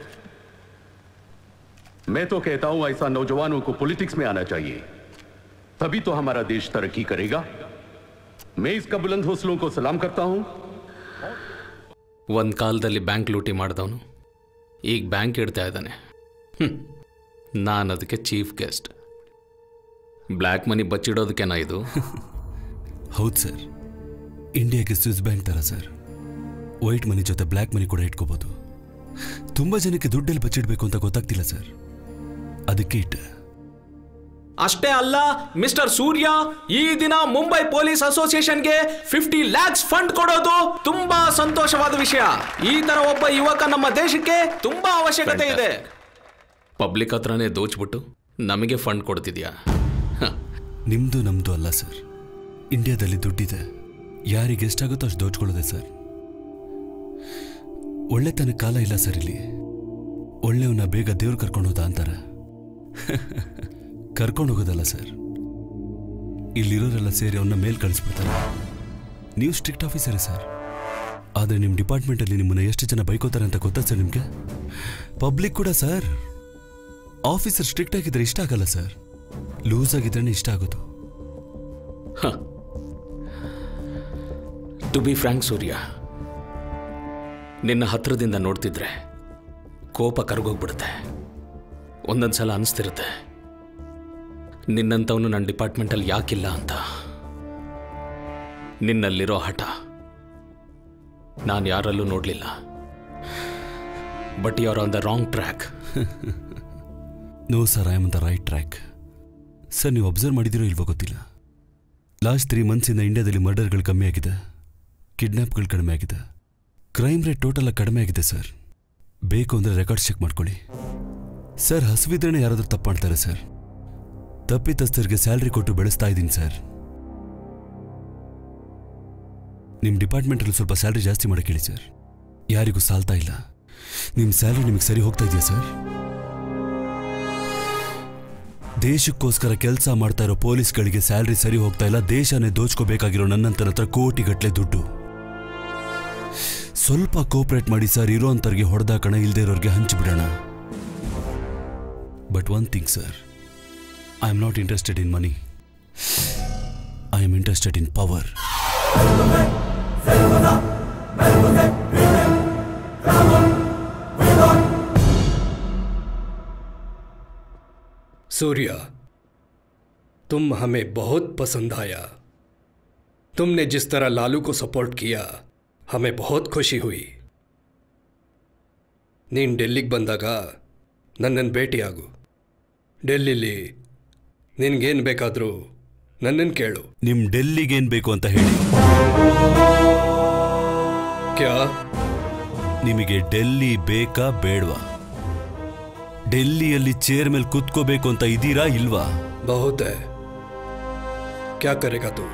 मैं तो कहता हूं ऐसा नौजवानों को पॉलिटिक्स में आना चाहिए तभी तो हमारा देश तरक्की करेगा मैं इसका बुलंद हौसलों को सलाम करता हूं ಒಂದು ಕಾಲದಲ್ಲಿ ಬ್ಯಾಂಕ್ ಲೂಟಿ ಮಾಡಿದವನು ಈಗ ಬ್ಯಾಂಕ್ ಇಡ್ತಾ ಇದ್ದಾನೆ ನಾನು ಅದಕ್ಕೆ ಚೀಫ್ ಗೆಸ್ಟ್ ಬ್ಲ್ಯಾಕ್ ಮನಿ ಬಚ್ಚಿಡೋದಕ್ಕೇನ ಇದು ಹೌದು ಸರ್ ಇಂಡಿಯಾಗೆ ಸ್ವಿಸ್ ಬ್ಯಾಂಕ್ ಥರ ಸರ್ ವೈಟ್ ಮನಿ ಜೊತೆ ಬ್ಲ್ಯಾಕ್ ಮನಿ ಕೂಡ ಇಟ್ಕೋಬೋದು ತುಂಬ ಜನಕ್ಕೆ ದುಡ್ಡೆಲ್ಲಿ ಬಚ್ಚಿಡ್ಬೇಕು ಅಂತ ಗೊತ್ತಾಗ್ತಿಲ್ಲ ಸರ್ ಅದಕ್ಕೆ ಇಟ್ಟೆ ಅಷ್ಟೇ ಅಲ್ಲ ಮಿಸ್ಟರ್ ಸೂರ್ಯ ಈ ದಿನ ಮುಂಬೈ ಪೊಲೀಸ್ ಅಸೋಸಿಯೇಷನ್ಗೆ ಫಿಫ್ಟಿ ಲ್ಯಾಕ್ಸ್ ಫಂಡ್ ಕೊಡೋದು ತುಂಬಾ ಸಂತೋಷವಾದ ವಿಷಯ ಈ ತರ ಒಬ್ಬ ಯುವಕ ನಮ್ಮ ದೇಶಕ್ಕೆ ತುಂಬಾ ಅವಶ್ಯಕತೆ ಇದೆ ಪಬ್ಲಿಕ್ ಹತ್ರನೇ ದೋಚ್ಬಿಟ್ಟು ನಮಗೆ ಫಂಡ್ ಕೊಡ್ತಿದ್ಯಾ ನಿಮ್ದು ನಮ್ದು ಅಲ್ಲ ಸರ್ ಇಂಡಿಯಾದಲ್ಲಿ ದುಡ್ಡಿದೆ ಯಾರಿಗೆ ಎಷ್ಟಾಗುತ್ತೋ ಅಷ್ಟು ದೋಚ್ಕೊಳ್ಳೋದೆ ಸರ್ ಒಳ್ಳೆತನ ಕಾಲ ಇಲ್ಲ ಸರ್ ಇಲ್ಲಿ ಒಳ್ಳೆಯವನ್ನ ಬೇಗ ದೇವ್ರು ಕರ್ಕೊಂಡು ಹೋದ ಅಂತಾರೆ ಕರ್ಕೊಂಡು ಹೋಗೋದಲ್ಲ ಸರ್ ಇಲ್ಲಿರೋರೆಲ್ಲ ಸೇರಿ ಅವನ್ನ ಮೇಲ್ ಕಳಿಸ್ಬಿಡ್ತಾರೆ ನೀವು ಸ್ಟ್ರಿಕ್ಟ್ ಆಫೀಸರೇ ಸರ್ ಆದರೆ ನಿಮ್ಮ ಡಿಪಾರ್ಟ್ಮೆಂಟಲ್ಲಿ ನಿಮ್ಮನ್ನ ಎಷ್ಟು ಜನ ಬೈಕೋತಾರೆ ಅಂತ ಗೊತ್ತಾ ಸರ್ ನಿಮಗೆ ಪಬ್ಲಿಕ್ ಕೂಡ ಸರ್ ಆಫೀಸರ್ ಸ್ಟ್ರಿಕ್ಟ್ ಆಗಿದ್ರೆ ಇಷ್ಟ ಆಗಲ್ಲ ಸರ್ ಲೂಸ್ ಆಗಿದ್ರೆ ಇಷ್ಟ ಆಗೋದು ಟು ಬಿ ಫ್ರಾಂಕ್ ಸೂರ್ಯ ನಿನ್ನ ಹತ್ರದಿಂದ ನೋಡ್ತಿದ್ರೆ ಕೋಪ ಕರಗೋಗ್ಬಿಡುತ್ತೆ ಒಂದೊಂದ್ಸಲ ಅನಿಸ್ತಿರುತ್ತೆ ನಿನ್ನಂಥವನು ನನ್ನ ಡಿಪಾರ್ಟ್ಮೆಂಟಲ್ಲಿ ಯಾಕಿಲ್ಲ ಅಂತ ನಿನ್ನಲ್ಲಿರೋ ಹಠ ನಾನು ಯಾರಲ್ಲೂ ನೋಡಲಿಲ್ಲ but you are on the wrong track no sir I am the right track sir ನೀವು ಅಬ್ಸರ್ವ್ ಮಾಡಿದಿರೋ ಇಲ್ವೋ ಗೊತ್ತಿಲ್ಲ ಲಾಸ್ಟ್ ತ್ರೀ ಮಂತ್ಸಿಂದ ಇಂಡಿಯಾದಲ್ಲಿ ಮರ್ಡರ್ಗಳು ಕಮ್ಮಿ ಆಗಿದೆ ಕಿಡ್ನಾಪ್ಗಳು ಕಡಿಮೆ ಆಗಿದೆ ಕ್ರೈಮ್ ರೇಟ್ ಟೋಟಲ್ ಕಡಿಮೆ ಆಗಿದೆ ಸರ್ ಬೇಕು ಅಂದರೆ ರೆಕಾರ್ಡ್ಸ್ ಚೆಕ್ ಮಾಡ್ಕೊಳ್ಳಿ ಸರ್ ಹಸುವಿದ್ರೇನೆ ಯಾರಾದರೂ ತಪ್ಪು ಮಾಡ್ತಾರೆ ಸರ್ ತಪ್ಪಿತಸ್ಥರಿಗೆ ಸ್ಯಾಲ್ರಿ ಕೊಟ್ಟು ಬೆಳೆಸ್ತಾ ಇದ್ದೀನಿ ಸರ್ ನಿಮ್ಮ ಡಿಪಾರ್ಟ್ಮೆಂಟಲ್ಲಿ ಸ್ವಲ್ಪ ಸ್ಯಾಲ್ರಿ ಜಾಸ್ತಿ ಮಾಡಕ್ಕೆ ಹೇಳಿ ಸರ್ ಯಾರಿಗೂ ಸಾಲ್ತಾ ಇಲ್ಲ ನಿಮ್ಮ ಸ್ಯಾಲ್ರಿ ನಿಮಗೆ ಸರಿ ಹೋಗ್ತಾ ಇದೆಯಾ ಸರ್ ದೇಶಕ್ಕೋಸ್ಕರ ಕೆಲಸ ಮಾಡ್ತಾ ಇರೋ ಪೊಲೀಸ್ಗಳಿಗೆ ಸ್ಯಾಲ್ರಿ ಸರಿ ಹೋಗ್ತಾ ಇಲ್ಲ ದೇಶನೇ ದೋಚ್ಕೋಬೇಕಾಗಿರೋ ನನ್ನಂತರ ಹತ್ರ ಕೋಟಿಗಟ್ಲೆ ದುಡ್ಡು ಸ್ವಲ್ಪ ಕೋಪರೇಟ್ ಮಾಡಿ ಸರ್ ಇರೋಂಥವ್ರಿಗೆ ಹೊಡೆದಾಕಣ ಇಲ್ದೇ ಇರೋರಿಗೆ ಹಂಚಿಬಿಡೋಣ but one thing sir I am not interested in money I am interested in power Surya तुम हमें बहुत पसंद आया तुमने जिस तरह लालू को सपोर्ट किया हमें बहुत ಖುಷಿ ಹುಯಿ ನೀನು ಡೆಲ್ಲಿಗೆ ಬಂದಾಗ ನನ್ನನ್ನು ಭೇಟಿಯಾಗು ಡೆಲ್ಲಿಲಿ ನಿನ್ಗೇನು ಬೇಕಾದರೂ ನನ್ನನ್ನು ಕೇಳು ನಿಮ್ ಡೆಲ್ಲಿಗೆ ಏನ್ ಬೇಕು ಅಂತ ಹೇಳಿ ಕ್ಯಾ ನಿಮಗೆ ಡೆಲ್ಲಿ ಬೇಕಾ ಬೇಡ್ವಾ ಡೆಲ್ಲಿಯಲ್ಲಿ ಚೇರ್ ಮೇಲೆ ಕೂತ್ಕೋಬೇಕು ಅಂತ ಇದೀರಾ ಇಲ್ವಾ बहुत है क्या करेगा तू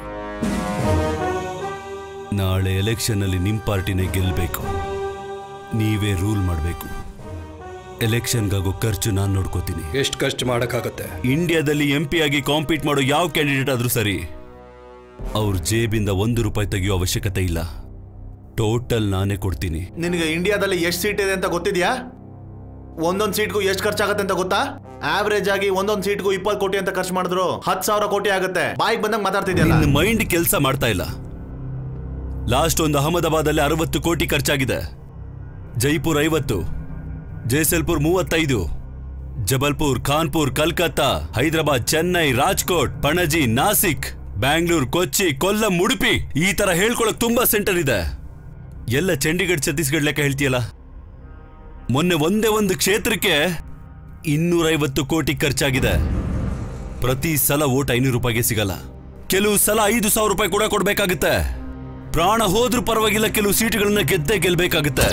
ನಾಳೆ ಎಲೆಕ್ಷನ್ ಅಲ್ಲಿ ನಿಮ್ ಪಾರ್ಟಿನೇ ಗೆಲ್ಬೇಕು ನೀವೇ ರೂಲ್ ಮಾಡಬೇಕು ಎಲೆಕ್ಷನ್ಗಾಗೋ ಖರ್ಚು ನಾನು ನೋಡ್ಕೋತೀನಿ ಎಷ್ಟು ಖರ್ಚು ಮಾಡೋಕ್ಕಾಗತ್ತೆ ಇಂಡಿಯಾದಲ್ಲಿ ಎಂ ಪಿ ಆಗಿ ಕಾಂಪೀಟ್ ಮಾಡೋ ಯಾವ ಕ್ಯಾಂಡಿಡೇಟ್ ಆದ್ರೂ ಸರಿ ಅವ್ರ ಜೇಬಿಂದ ಒಂದು ರೂಪಾಯಿ ತೆಗೆಯೋ ಅವಶ್ಯಕತೆ ಇಲ್ಲ ಟೋಟಲ್ ನಾನೇ ಕೊಡ್ತೀನಿ ನಿನಗೆ ಇಂಡಿಯಾದಲ್ಲಿ ಎಷ್ಟು ಸೀಟ್ ಇದೆ ಅಂತ ಗೊತ್ತಿದ್ಯಾ ಒಂದೊಂದು ಸೀಟ್ಗೂ ಎಷ್ಟು ಖರ್ಚಾಗತ್ತೆ ಅಂತ ಗೊತ್ತಾ ಆವರೇಜ್ ಆಗಿ ಒಂದೊಂದು ಸೀಟ್ಗೂ ಇಪ್ಪತ್ತು ಕೋಟಿ ಅಂತ ಖರ್ಚು ಮಾಡಿದ್ರು ಹತ್ತು ಸಾವಿರ ಕೋಟಿ ಆಗುತ್ತೆ ಬಾಯಿಗೆ ಬಂದಂಗೆ ಮಾತಾಡ್ತಿದ್ಯಲ್ಲ ನಿನ್ನ ಮೈಂಡ್ ಕೆಲಸ ಮಾಡ್ತಾ ಇಲ್ಲ ಲಾಸ್ಟ್ ಒಂದು ಅಹಮದಾಬಾದಲ್ಲಿ ಅರವತ್ತು ಕೋಟಿ ಖರ್ಚಾಗಿದೆ ಜೈಪುರ್ ಐವತ್ತು ಜೈಸಲ್ಪುರ್ ಮೂವತ್ತೈದು ಜಬಲ್ಪುರ್ ಖಾನ್ಪುರ್ ಕಲ್ಕತ್ತಾ ಹೈದರಾಬಾದ್ ಚೆನ್ನೈ ರಾಜ್ಕೋಟ್ ಪಣಜಿ ನಾಸಿಕ್ ಬ್ಯಾಂಗ್ಳೂರ್ ಕೊಚ್ಚಿ ಕೊಲ್ಲಂ ಉಡುಪಿ ಈ ತರ ಹೇಳ್ಕೊಳಕ್ ತುಂಬಾ ಸೆಂಟರ್ ಇದೆ ಎಲ್ಲ ಚಂಡೀಗಢ ಛತ್ತೀಸ್ಗಢ ಲೆಕ್ಕ ಹೇಳ್ತೀಯಲ್ಲ ಮೊನ್ನೆ ಒಂದೇ ಒಂದು ಕ್ಷೇತ್ರಕ್ಕೆ ಇನ್ನೂರೈವತ್ತು ಕೋಟಿ ಖರ್ಚಾಗಿದೆ ಪ್ರತಿ ಸಲ ಓಟ್ ಐನೂರು ರೂಪಾಯಿಗೆ ಸಿಗಲ್ಲ ಕೆಲವು ಸಲ ಐದು ಸಾವಿರ ರೂಪಾಯಿ ಕೂಡ ಕೊಡ್ಬೇಕಾಗುತ್ತೆ ಪ್ರಾಣ ಹೋದ್ರೂ ಪರವಾಗಿಲ್ಲ ಕೆಲವು ಸೀಟುಗಳನ್ನ ಗೆದ್ದೇ ಗೆಲ್ಬೇಕಾಗುತ್ತೆ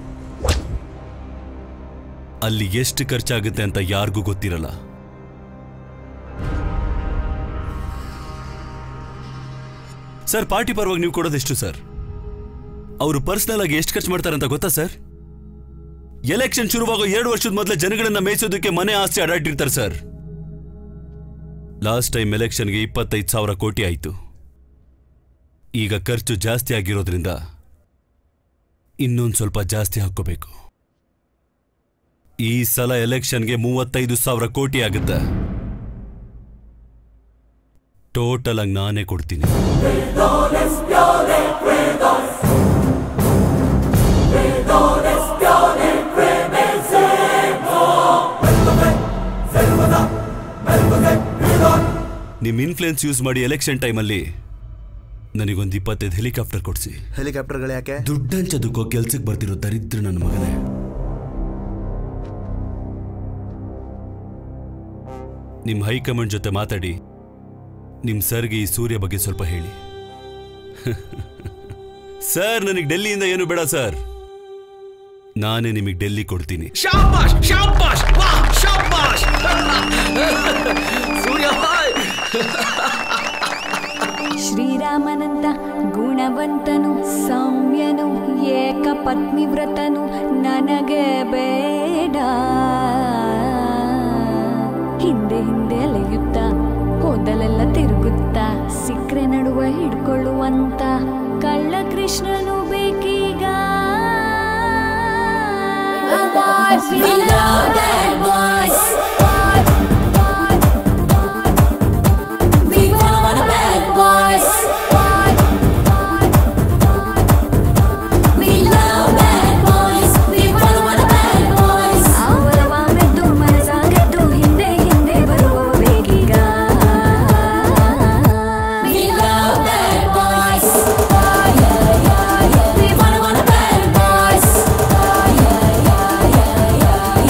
ಅಲ್ಲಿ ಎಷ್ಟು ಖರ್ಚಾಗುತ್ತೆ ಅಂತ ಯಾರಿಗೂ ಗೊತ್ತಿರಲ್ಲ ಸರ್ ಪಾರ್ಟಿ ಪರವಾಗಿ ನೀವು ಕೊಡೋದೆಷ್ಟು ಸರ್ ಅವರು ಪರ್ಸನಲ್ ಆಗಿ ಎಷ್ಟು ಖರ್ಚು ಮಾಡ್ತಾರೆ ಅಂತ ಗೊತ್ತಾ ಸರ್ ಎಲೆಕ್ಷನ್ ಶುರುವಾಗೋ ಎರಡು ವರ್ಷದ ಮೊದಲೇ ಜನಗಳನ್ನ ಮೇಯಿಸೋದಕ್ಕೆ ಮನೆ ಆಸ್ತಿ ಅಡಾಟಿರ್ತಾರೆ ಸರ್ ಲಾಸ್ಟ್ ಟೈಮ್ ಎಲೆಕ್ಷನ್ಗೆ ಇಪ್ಪತ್ತೈದು ಸಾವಿರ ಕೋಟಿ ಆಯಿತು ಈಗ ಖರ್ಚು ಜಾಸ್ತಿ ಆಗಿರೋದ್ರಿಂದ ಇನ್ನೊಂದು ಸ್ವಲ್ಪ ಜಾಸ್ತಿ ಹಾಕ್ಕೋಬೇಕು ಈ ಸಲ ಎಲೆಕ್ಷನ್ಗೆ ಮೂವತ್ತೈದು ಸಾವಿರ ಕೋಟಿ ಆಗುತ್ತೆ ಟೋಟಲ್ ಆಗಿ ನಾನೇ ಕೊಡ್ತೀನಿ ನಿಮ್ ಇನ್ಫ್ಲುಯೆನ್ಸ್ ಯೂಸ್ ಮಾಡಿ ಎಲೆಕ್ಷನ್ ಟೈಮಲ್ಲಿ ನನಗೊಂದು ಇಪ್ಪತ್ತೈದು ಹೆಲಿಕಾಪ್ಟರ್ ಕೊಡಿಸಿ ಹೆಲಿಕಾಪ್ಟರ್ಗಳು ಯಾಕೆ ದುಡ್ಡು ಹಂಚೋದಕ್ಕೋ ಕೆಲ್ಸಕ್ಕೆ ಬರ್ತಿರೋ ದರಿದ್ರ ನನ್ನ ಮಗನೇ ನಿಮ್ಮ ಹೈಕಮಾಂಡ್ ಜೊತೆ ಮಾತಾಡಿ ನಿಮ್ಮ ಸರ್ಗೆ ಈ ಸೂರ್ಯ ಬಗ್ಗೆ ಸ್ವಲ್ಪ ಹೇಳಿ ಸರ್ ನನಗೆ ಡೆಲ್ಲಿಯಿಂದ ಏನು ಬೇಡ ಸರ್ ನಾನೇ ನಿಮಗೆ ಡೆಲ್ಲಿ ಕೊಡ್ತೀನಿ ಶಾಬಾಷ್ ಶಾಬಾಷ್ ವಾಹ್ ಶಾಬಾಷ್ ಸೂರ್ಯ ಬಾಯ್ ಶ್ರೀರಾಮನಂತ ಗುಣವಂತನು ಸೌಮ್ಯನು ಏಕ ಪತ್ನಿವ್ರತನು ನನಗೆ ಬೇಡ ಹಿಂದೆ ಹಿಂದೆ ಅಲೆಯುತ್ತ ಹೋದಲೆಲ್ಲ ತಿರುಗುತ್ತಾ ಸಿಕ್ರೆ ನಡುವೆ ಹಿಡ್ಕೊಳ್ಳುವಂತ ಕಳ್ಳ ಕೃಷ್ಣನು ಬೇಕೀಗ We love that voice. We want a bad boys. We love bad boys. We want a bad boys. ಅವರವ ಮೆದ್ದು ಮನಸಾಗದ್ದು ಹಿಂದೆ ಹಿಂದೆ ಬರುವ ಬೇಗೀಗ We love bad boys. We want a bad boys.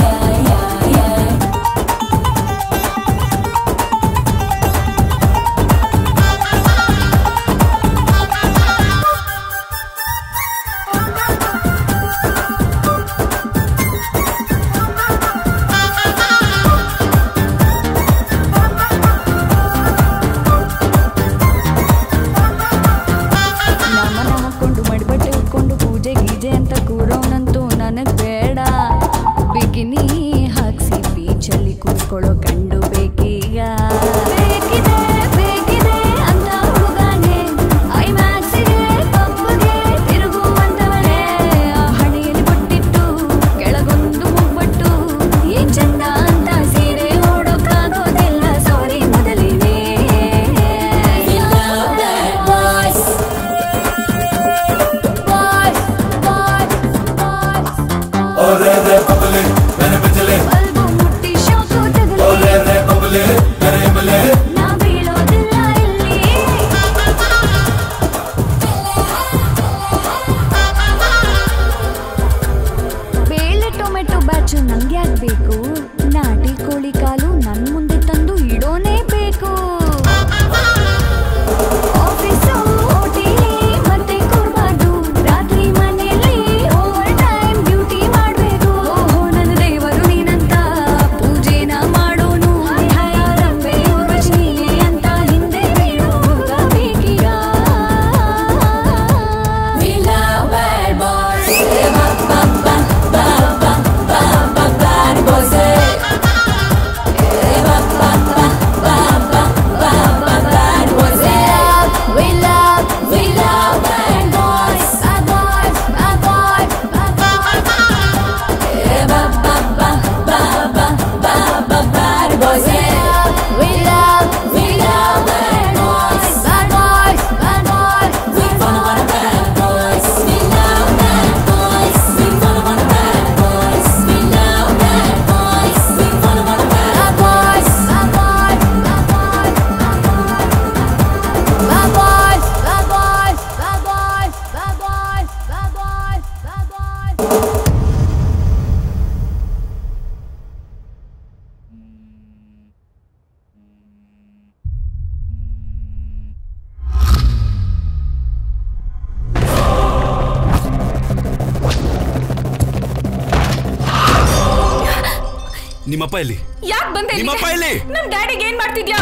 ನಿಮ್ಮಪ್ಪ ಎಲ್ಲಿ ಯಾಕೆ ಬಂದೆ ಇಲ್ಲಿಗೆ? ನಿಮ್ಮಪ್ಪ ಎಲ್ಲಿ? ನಮ್ ಡ್ಯಾಡಿಗೆ ಏನ್ ಮಾಡ್ತಿದ್ಯಾ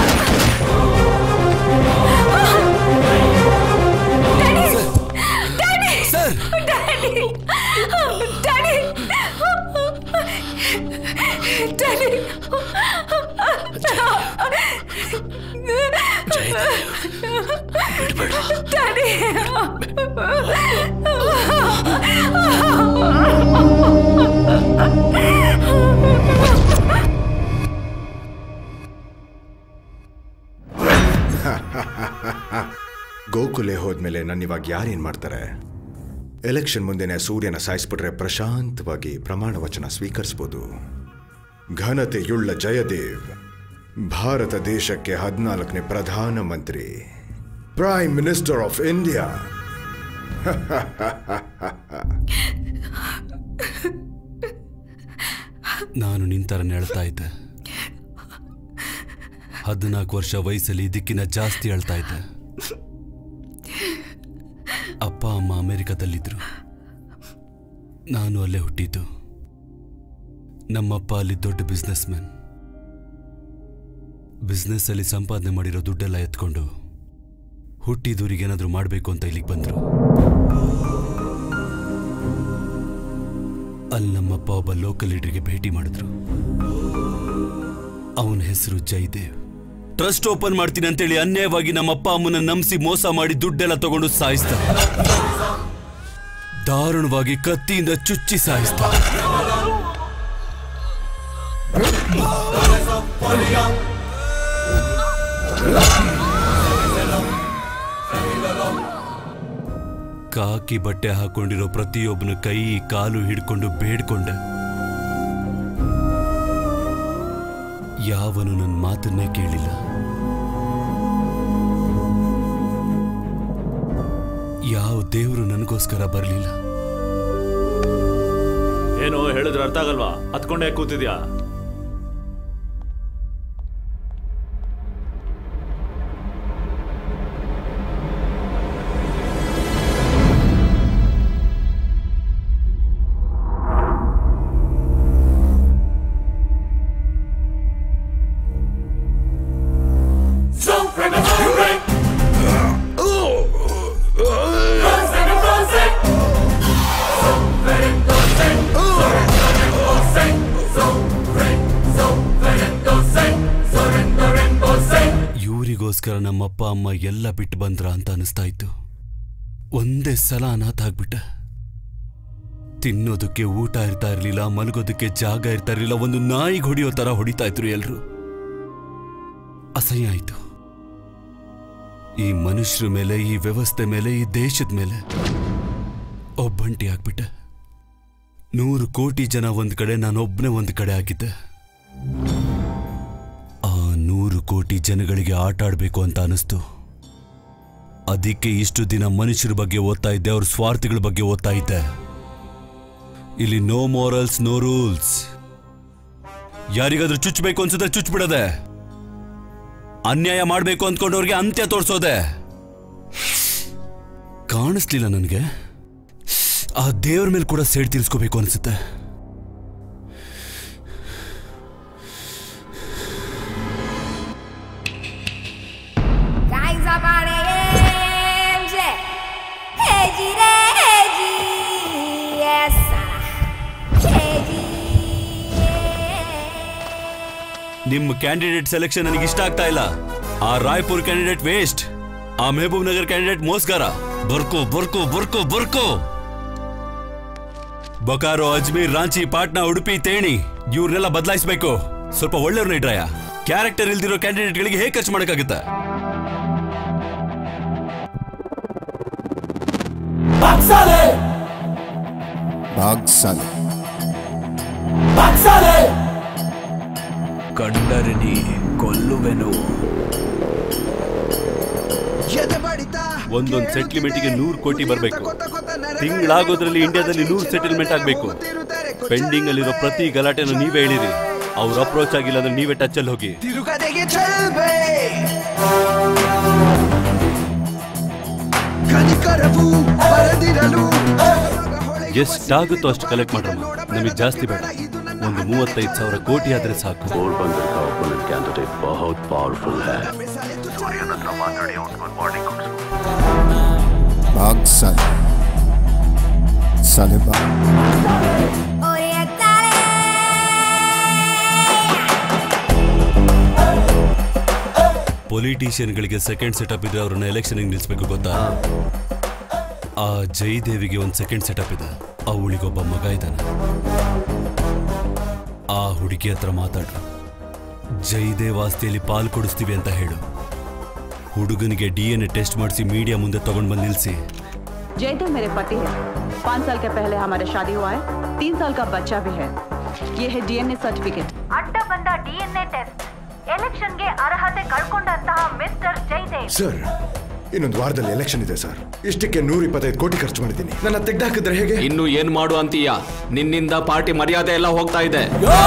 daddy daddy sir daddy daddy daddy daddy Gokhale ಹೋದ್ಮೇಲೆ ನನ್ನ ಇವಾಗ ಯಾರೇನ್ ಮಾಡ್ತಾರೆ ಎಲೆಕ್ಷನ್ ಮುಂದೆನೆ ಸೂರ್ಯನ ಸಾಯಿಸ್ಬಿಟ್ರೆ ಪ್ರಶಾಂತವಾಗಿ ಪ್ರಮಾಣ ವಚನ ಸ್ವೀಕರಿಸ್ಬೋದು ಘನತೆಯುಳ್ಳ ಜಯದೇವ್ ಭಾರತ ದೇಶಕ್ಕೆ ಹದಿನಾಲ್ಕನೇ ಪ್ರಧಾನ ಮಂತ್ರಿ ಪ್ರೈಮ್ ಮಿನಿಸ್ಟರ್ ಆಫ್ ಇಂಡಿಯಾ ನಾನು ನಿಂತರ ಹೇಳ್ತಾ ಇದ್ದೆ ಹದಿನಾಲ್ಕು ವರ್ಷ ವಯಸ್ಸಲ್ಲಿ ದಿಕ್ಕಿನ ಜಾಸ್ತಿ ಹೇಳ್ತಾ ಇದ್ದೆ ಅಪ್ಪ ಅಮ್ಮ ಅಮೆರಿಕದಲ್ಲಿದ್ರು ನಾನು ಅಲ್ಲೇ ಹುಟ್ಟಿದ್ದು ನಮ್ಮಪ್ಪ ಅಲ್ಲಿ ದೊಡ್ಡ ಬಿಸ್ನೆಸ್ ಮ್ಯಾನ್ ಬಿಸ್ನೆಸ್ ಅಲ್ಲಿ ಸಂಪಾದನೆ ಮಾಡಿರೋ ದುಡ್ಡೆಲ್ಲ ಎತ್ಕೊಂಡು ಹುಟ್ಟಿದೂರಿಗೆ ಏನಾದರೂ ಮಾಡಬೇಕು ಅಂತ ಇಲ್ಲಿಗೆ ಬಂದ್ರು ಅಲ್ಲಿ ನಮ್ಮಪ್ಪ ಒಬ್ಬ ಲೋಕಲ್ ಲೀಡರ್ಗೆ ಭೇಟಿ ಮಾಡಿದ್ರು ಅವನ ಹೆಸರು ಜಯದೇವ್ ಟ್ರಸ್ಟ್ ಓಪನ್ ಮಾಡ್ತೀನಿ ಅಂತೇಳಿ ಅನ್ಯಾಯವಾಗಿ ನಮ್ಮಪ್ಪ ಅಮ್ಮನ ನಂಬಿಸಿ ಮೋಸ ಮಾಡಿ ದುಡ್ಡೆಲ್ಲ ತಗೊಂಡು ಸಾಯಿಸ್ತಾರೆ ದಾರುಣವಾಗಿ ಕತ್ತಿಯಿಂದ ಚುಚ್ಚಿ ಸಾಯಿಸ್ತಾರೆ ಕಾಕಿ ಬಟ್ಟೆ ಹಾಕೊಂಡಿರೋ ಪ್ರತಿಯೊಬ್ಬನ ಕೈ ಕಾಲು ಹಿಡ್ಕೊಂಡು ಬೇಡ್ಕೊಂಡೆ ಯಾವನು ನನ್ನ ಮಾತನ್ನೇ ಕೇಳಿಲ್ಲ ಯಾವ ದೇವರು ನನಗೋಸ್ಕರ ಬರಲಿಲ್ಲ ಏನು ಹೇಳಿದ್ರೆ ಅರ್ಥ ಆಗಲ್ವಾ ಹತ್ಕೊಂಡೇ ಕೂತಿದ್ಯಾ ಇವರಿಗೋಸ್ಕರ ನಮ್ಮಪ್ಪ ಅಮ್ಮ ಎಲ್ಲ ಬಿಟ್ಟು ಬಂದ್ರ ಅಂತ ಅನಿಸ್ತಾ ಇತ್ತು ಒಂದೇ ಸಲ ಅನಾಥ ಆಗ್ಬಿಟ್ಟೆ ತಿನ್ನೋದಕ್ಕೆ ಊಟ ಇರ್ತಾ ಇರ್ಲಿಲ್ಲ ಮಲಗೋದಕ್ಕೆ ಜಾಗ ಇರ್ತಾ ಇರ್ಲಿಲ್ಲ ಒಂದು ನಾಯಿಗೆ ಹೊಡಿಯೋ ತರ ಹೊಡಿತಾ ಇದ್ರು ಎಲ್ರು ಅಸಹ್ಯ ಆಯ್ತು ಈ ಮನುಷ್ಯರ ಮೇಲೆ ಈ ವ್ಯವಸ್ಥೆ ಮೇಲೆ ಈ ದೇಶದ ಮೇಲೆ ಒಬ್ಬಂಟಿ ಆಗ್ಬಿಟ್ಟೆ ನೂರು ಕೋಟಿ ಜನ ಒಂದ್ ಕಡೆ ನಾನೊಬ್ನೇ ಒಂದ್ ಕಡೆ ಆಗಿದ್ದೆ ಆ ನೂರು ಕೋಟಿ ಜನಗಳಿಗೆ ಆಟ ಆಡ್ಬೇಕು ಅಂತ ಅನಿಸ್ತು ಅದಕ್ಕೆ ಇಷ್ಟು ದಿನ ಮನುಷ್ಯರ ಬಗ್ಗೆ ಓದ್ತಾ ಇದ್ದೆ ಅವ್ರ ಸ್ವಾರ್ಥಗಳ ಬಗ್ಗೆ ಓದ್ತಾ ಇದ್ದೆ ಇಲ್ಲಿ ನೋ ಮೋರಲ್ಸ್ ನೋ ರೂಲ್ಸ್ ಯಾರಿಗಾದ್ರೂ ಚುಚ್ಚಬೇಕು ಅನ್ಸಿದ್ರೆ ಚುಚ್ಬಿಡದೆ ಅನ್ಯಾಯ ಮಾಡಬೇಕು ಅಂದ್ಕೊಂಡವ್ರಿಗೆ ಅಂತ್ಯ ತೋರ್ಸೋದೆ ಕಾಣಿಸ್ಲಿಲ್ಲ ನನಗೆ ಆ ದೇವ್ರ ಮೇಲೆ ಕೂಡ ಸೇಡ್ ತೀರಿಸ್ಕೋಬೇಕು ಅನ್ಸುತ್ತೆ Kaisa Pareje, Regire, Regi, essa, Regi. ನಿಮ್ಮ ಕ್ಯಾಂಡಿಡೇಟ್ ಸೆಲೆಕ್ಷನ್ ನನಗೆ ಇಷ್ಟ ಆಗ್ತಾ ಇಲ್ಲ ಆ ರಾಯ್ಪುರ್ ಕ್ಯಾಂಡಿಡೇಟ್ ವೇಸ್ಟ್ ಆ ಮೆಹಬೂಬ್ ನಗರ್ ಕ್ಯಾಂಡಿಡೇಟ್ ಮೋಸ್ಗಾರ ಬರ್ಕೋ ಬರ್ಕೋ ಬರ್ಕೋ ಬರ್ಕೋ ಬೊಕಾರೋ ಅಜ್ಮೀರ್ ರಾಂಚಿ ಪಾಟ್ನಾ ಉಡುಪಿ ತೇಣಿ ಇವ್ರನ್ನೆಲ್ಲ ಬದಲಾಯಿಸಬೇಕು ಸ್ವಲ್ಪ ಒಳ್ಳೆಯವ್ರನ್ನ ಇಡ್ರಯ ಕ್ಯಾರೆಕ್ಟರ್ ಇಲ್ದಿರೋ ಕ್ಯಾಂಡಿಡೇಟ್ಗಳಿಗೆ ಹೇಗೆ ಖರ್ಚು ಮಾಡೋಕ್ಕಾಗುತ್ತೆ Baxale! ಬಾಗ್ಸಾಲೆ Baxale! ಕಂಡರಿನಿ ಕೊಲ್ಲುವೆನು ಒಂದೊಂದು ಸೆಟ್ಲ್ಮೆಂಟ್ಗೆ ನೂರು ಕೋಟಿ ಬರಬೇಕು ತಿಂಗಳಾಗೋದ್ರಲ್ಲಿ ಇಂಡಿಯಾದಲ್ಲಿ ನೂರು ಸೆಟಲ್ಮೆಂಟ್ ಆಗಬೇಕು ಪೆಂಡಿಂಗ್ ಅಲ್ಲಿರೋ ಪ್ರತಿ ಗಲಾಟೆನ ನೀವೇ ಹೇಳಿರಿ ಅವ್ರ ಅಪ್ರೋಚ್ ಆಗಿಲ್ಲ ಅಂದ್ರೆ ನೀವೇ ಟಚ್ ಅಲ್ಲಿ ಹೋಗಿ ತಿರುಗದೆಗೆ ಚೆಲ್ಬೆ ಕನಿಕರವು ಬರದಿರಲು ಎಷ್ಟಾಗುತ್ತೋ ಅಷ್ಟು ಕಲೆಕ್ಟ್ ಮಾಡ್ರಮ್ಮ ನಮಗೆ ಜಾಸ್ತಿ ಬೇಡ ಒಂದು ಮೂವತ್ತೈದು ಸಾವಿರ ಕೋಟಿ ಆದ್ರೆ ಸಾಕು पोरबंदर का ओपोनेंट कैंडिडेट बहुत पावरफुल है भाग साले साले भाग ಪೊಲಿಟಿಷಿಯನ್ಗಳಿಗೆ ಸೆಕೆಂಡ್ ಸೆಟಪ್ ಇದ್ರೆ ಅವ್ರನ್ನ ಎಲೆಕ್ಷನ್ಗೆ ನಿಲ್ಲಿಸ್ಬೇಕು ಗೊತ್ತಾ ಆ ಜಯದೇವಿಗೆ ಒಂದು ಸೆಕೆಂಡ್ ಸೆಟಪ್ ಇದೆ ಅವಳಿಗೊಬ್ಬ ಮಗ ಇದ್ದಾನೆ ಆ ಹುಡುಗಿ ಹತ್ರ ಮಾತಾಡು ಜಯದೇವ್ ಆಸ್ತಿಯಲ್ಲಿ ಪಾಲು ಕೊಡಿಸ್ತೀವಿ ಅಂತ ಹೇಳು ಹುಡುಗನಿಗೆ ಡಿ ಎನ್ ಎ ಟೆಸ್ಟ್ ಮಾಡಿಸಿ ಮೀಡಿಯಾ ಮುಂದೆ ತಗೊಂಡ್ ಬಂದು ನಿಲ್ಲಿಸಿ जयदेव मेरे पति है पाँच साल के पहले हमारा शादी हुआ है तीन साल का बच्चा भी है ये है डीएनए सर्टिफिकेट ಅಡ್ಡ ಬಂದ ಡಿಎನ್ಎ ಟೆಸ್ಟ್ ಎಲೆಕ್ಷನ್ಗೆ ಅರ್ಹತೆ ಕಳ್ಕೊಂಡಂತಹ ಮಿಸ್ಟರ್ ಜಯದೇವ್ ಸರ್ ಇನ್ನೊಂದು ವಾರದಲ್ಲಿ ಎಲೆಕ್ಷನ್ ಇದೆ ಸರ್ ಇಷ್ಟಕ್ಕೆ ನೂರ ಇಪ್ಪತ್ತೈದು ಕೋಟಿ ಖರ್ಚು ಮಾಡಿದ್ದೀನಿ ನನ್ನ ತೆಗ್ದಾಕಿದ್ರೆ ಹೇಗೆ ಇನ್ನು ಏನ್ ಮಾಡು ಅಂತೀಯ ನಿನ್ನಿಂದ ಪಾರ್ಟಿ ಮರ್ಯಾದೆ ಎಲ್ಲ ಹೋಗ್ತಾ ಇದೆ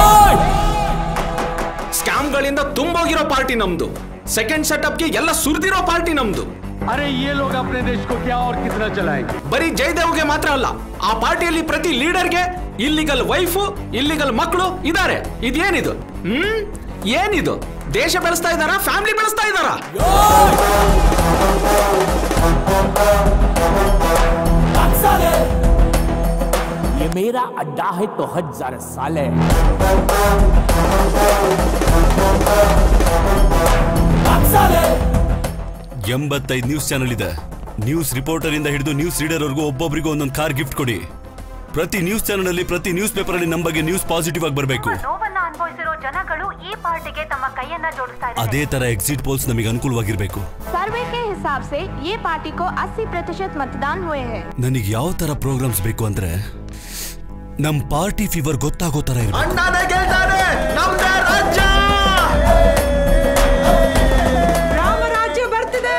ಸ್ಕ್ಯಾಮ್ಗಳಿಂದ ತುಂಬೋಗಿರೋ ಪಾರ್ಟಿ ನಮ್ದು ಸೆಕೆಂಡ್ ಸೆಟಪ್ಗೆ ಎಲ್ಲ ಸುರಿದಿರೋ ಪಾರ್ಟಿ ನಮ್ದು अरे ये लोग अपने देश को क्या और कितना चलाएंगे ಬರೀ ಜಯದೇವ್ಗೆ ಮಾತ್ರ ಅಲ್ಲ ಆ ಪಾರ್ಟಿಯಲ್ಲಿ ಪ್ರತಿ ಲೀಡರ್ಗೆ ಇಲ್ಲಿಗಲ್ ವೈಫ್ ಇಲ್ಲಿಗಲ್ ಮಕ್ಕಳು ಇದ್ದಾರೆ ಇದೇನಿದು ಹ್ಮ್ ಏನಿದು ದೇಶ ಬೆಳೆಸ್ತಾ ಇದ್ದಾರಾ ಫ್ಯಾಮಿಲಿ ಬೆಳೆಸ್ತಾ ಇದ್ದಾರಾ साले ये मेरा अड्डा है तो हजार साले साले ಎಂಬತ್ತೈದು ನ್ಯೂಸ್ ಚಾನೆಲ್ ಇದೆ ನ್ಯೂಸ್ ರಿಪೋರ್ಟರ್ ಇಂದ ಹಿಡಿದು ನ್ಯೂಸ್ ರೀಡರ್ ವರೆಗೂ ಒಬ್ಬೊಬ್ಬರಿಗೂ ಒಂದೊಂದು ಕಾರ್ ಗಿಫ್ಟ್ ಕೊಡಿ ಪ್ರತಿ ನ್ಯೂಸ್ ಚಾನೆಲ್ ಅಲ್ಲಿ ಪ್ರತಿ ನ್ಯೂಸ್ ಪೇಪರ್ ಅಲ್ಲಿ ನಮ್ಮ ಬಗ್ಗೆ ನ್ಯೂಸ್ ಪಾಸಿಟಿವ್ ಆಗಿ ಬರಬೇಕು ನೋವನ್ನ ಅನುಭವಿಸಿರೋ ಜನಗಳು ಈ ಪಾರ್ಟಿಗೆ ತಮ್ಮ ಕೈಯನ್ನ ಜೋಡಿಸ್ತಾ ಇದ್ದಾರೆ ಅದೇ ತರ ಎಕ್ಸಿಟ್ ಪೋಲ್ಸ್ ನಮಗೆ ಅನುಕೂಲವಾಗಿರ್ಬೇಕು सर्वे के हिसाब से ये पार्टी को 80 प्रतिशत मतदान हुए हैं ನನಗೆ ಯಾವ ತರ ಪ್ರೋಗ್ರಾಮ್ಸ್ ಬೇಕು ಅಂದ್ರೆ ನಮ್ ಪಾರ್ಟಿ ಫೀವರ್ ಗೊತ್ತಾಗೋ ತರ ಇರ್ಬೇಕು ಅಣ್ಣನೇ ಗೆಲ್ತಾನೆ ನಮ್ದೇ ರಾಜ್ಯ ರಾಮರಾಜ್ಯ ಬರ್ತಿದೆ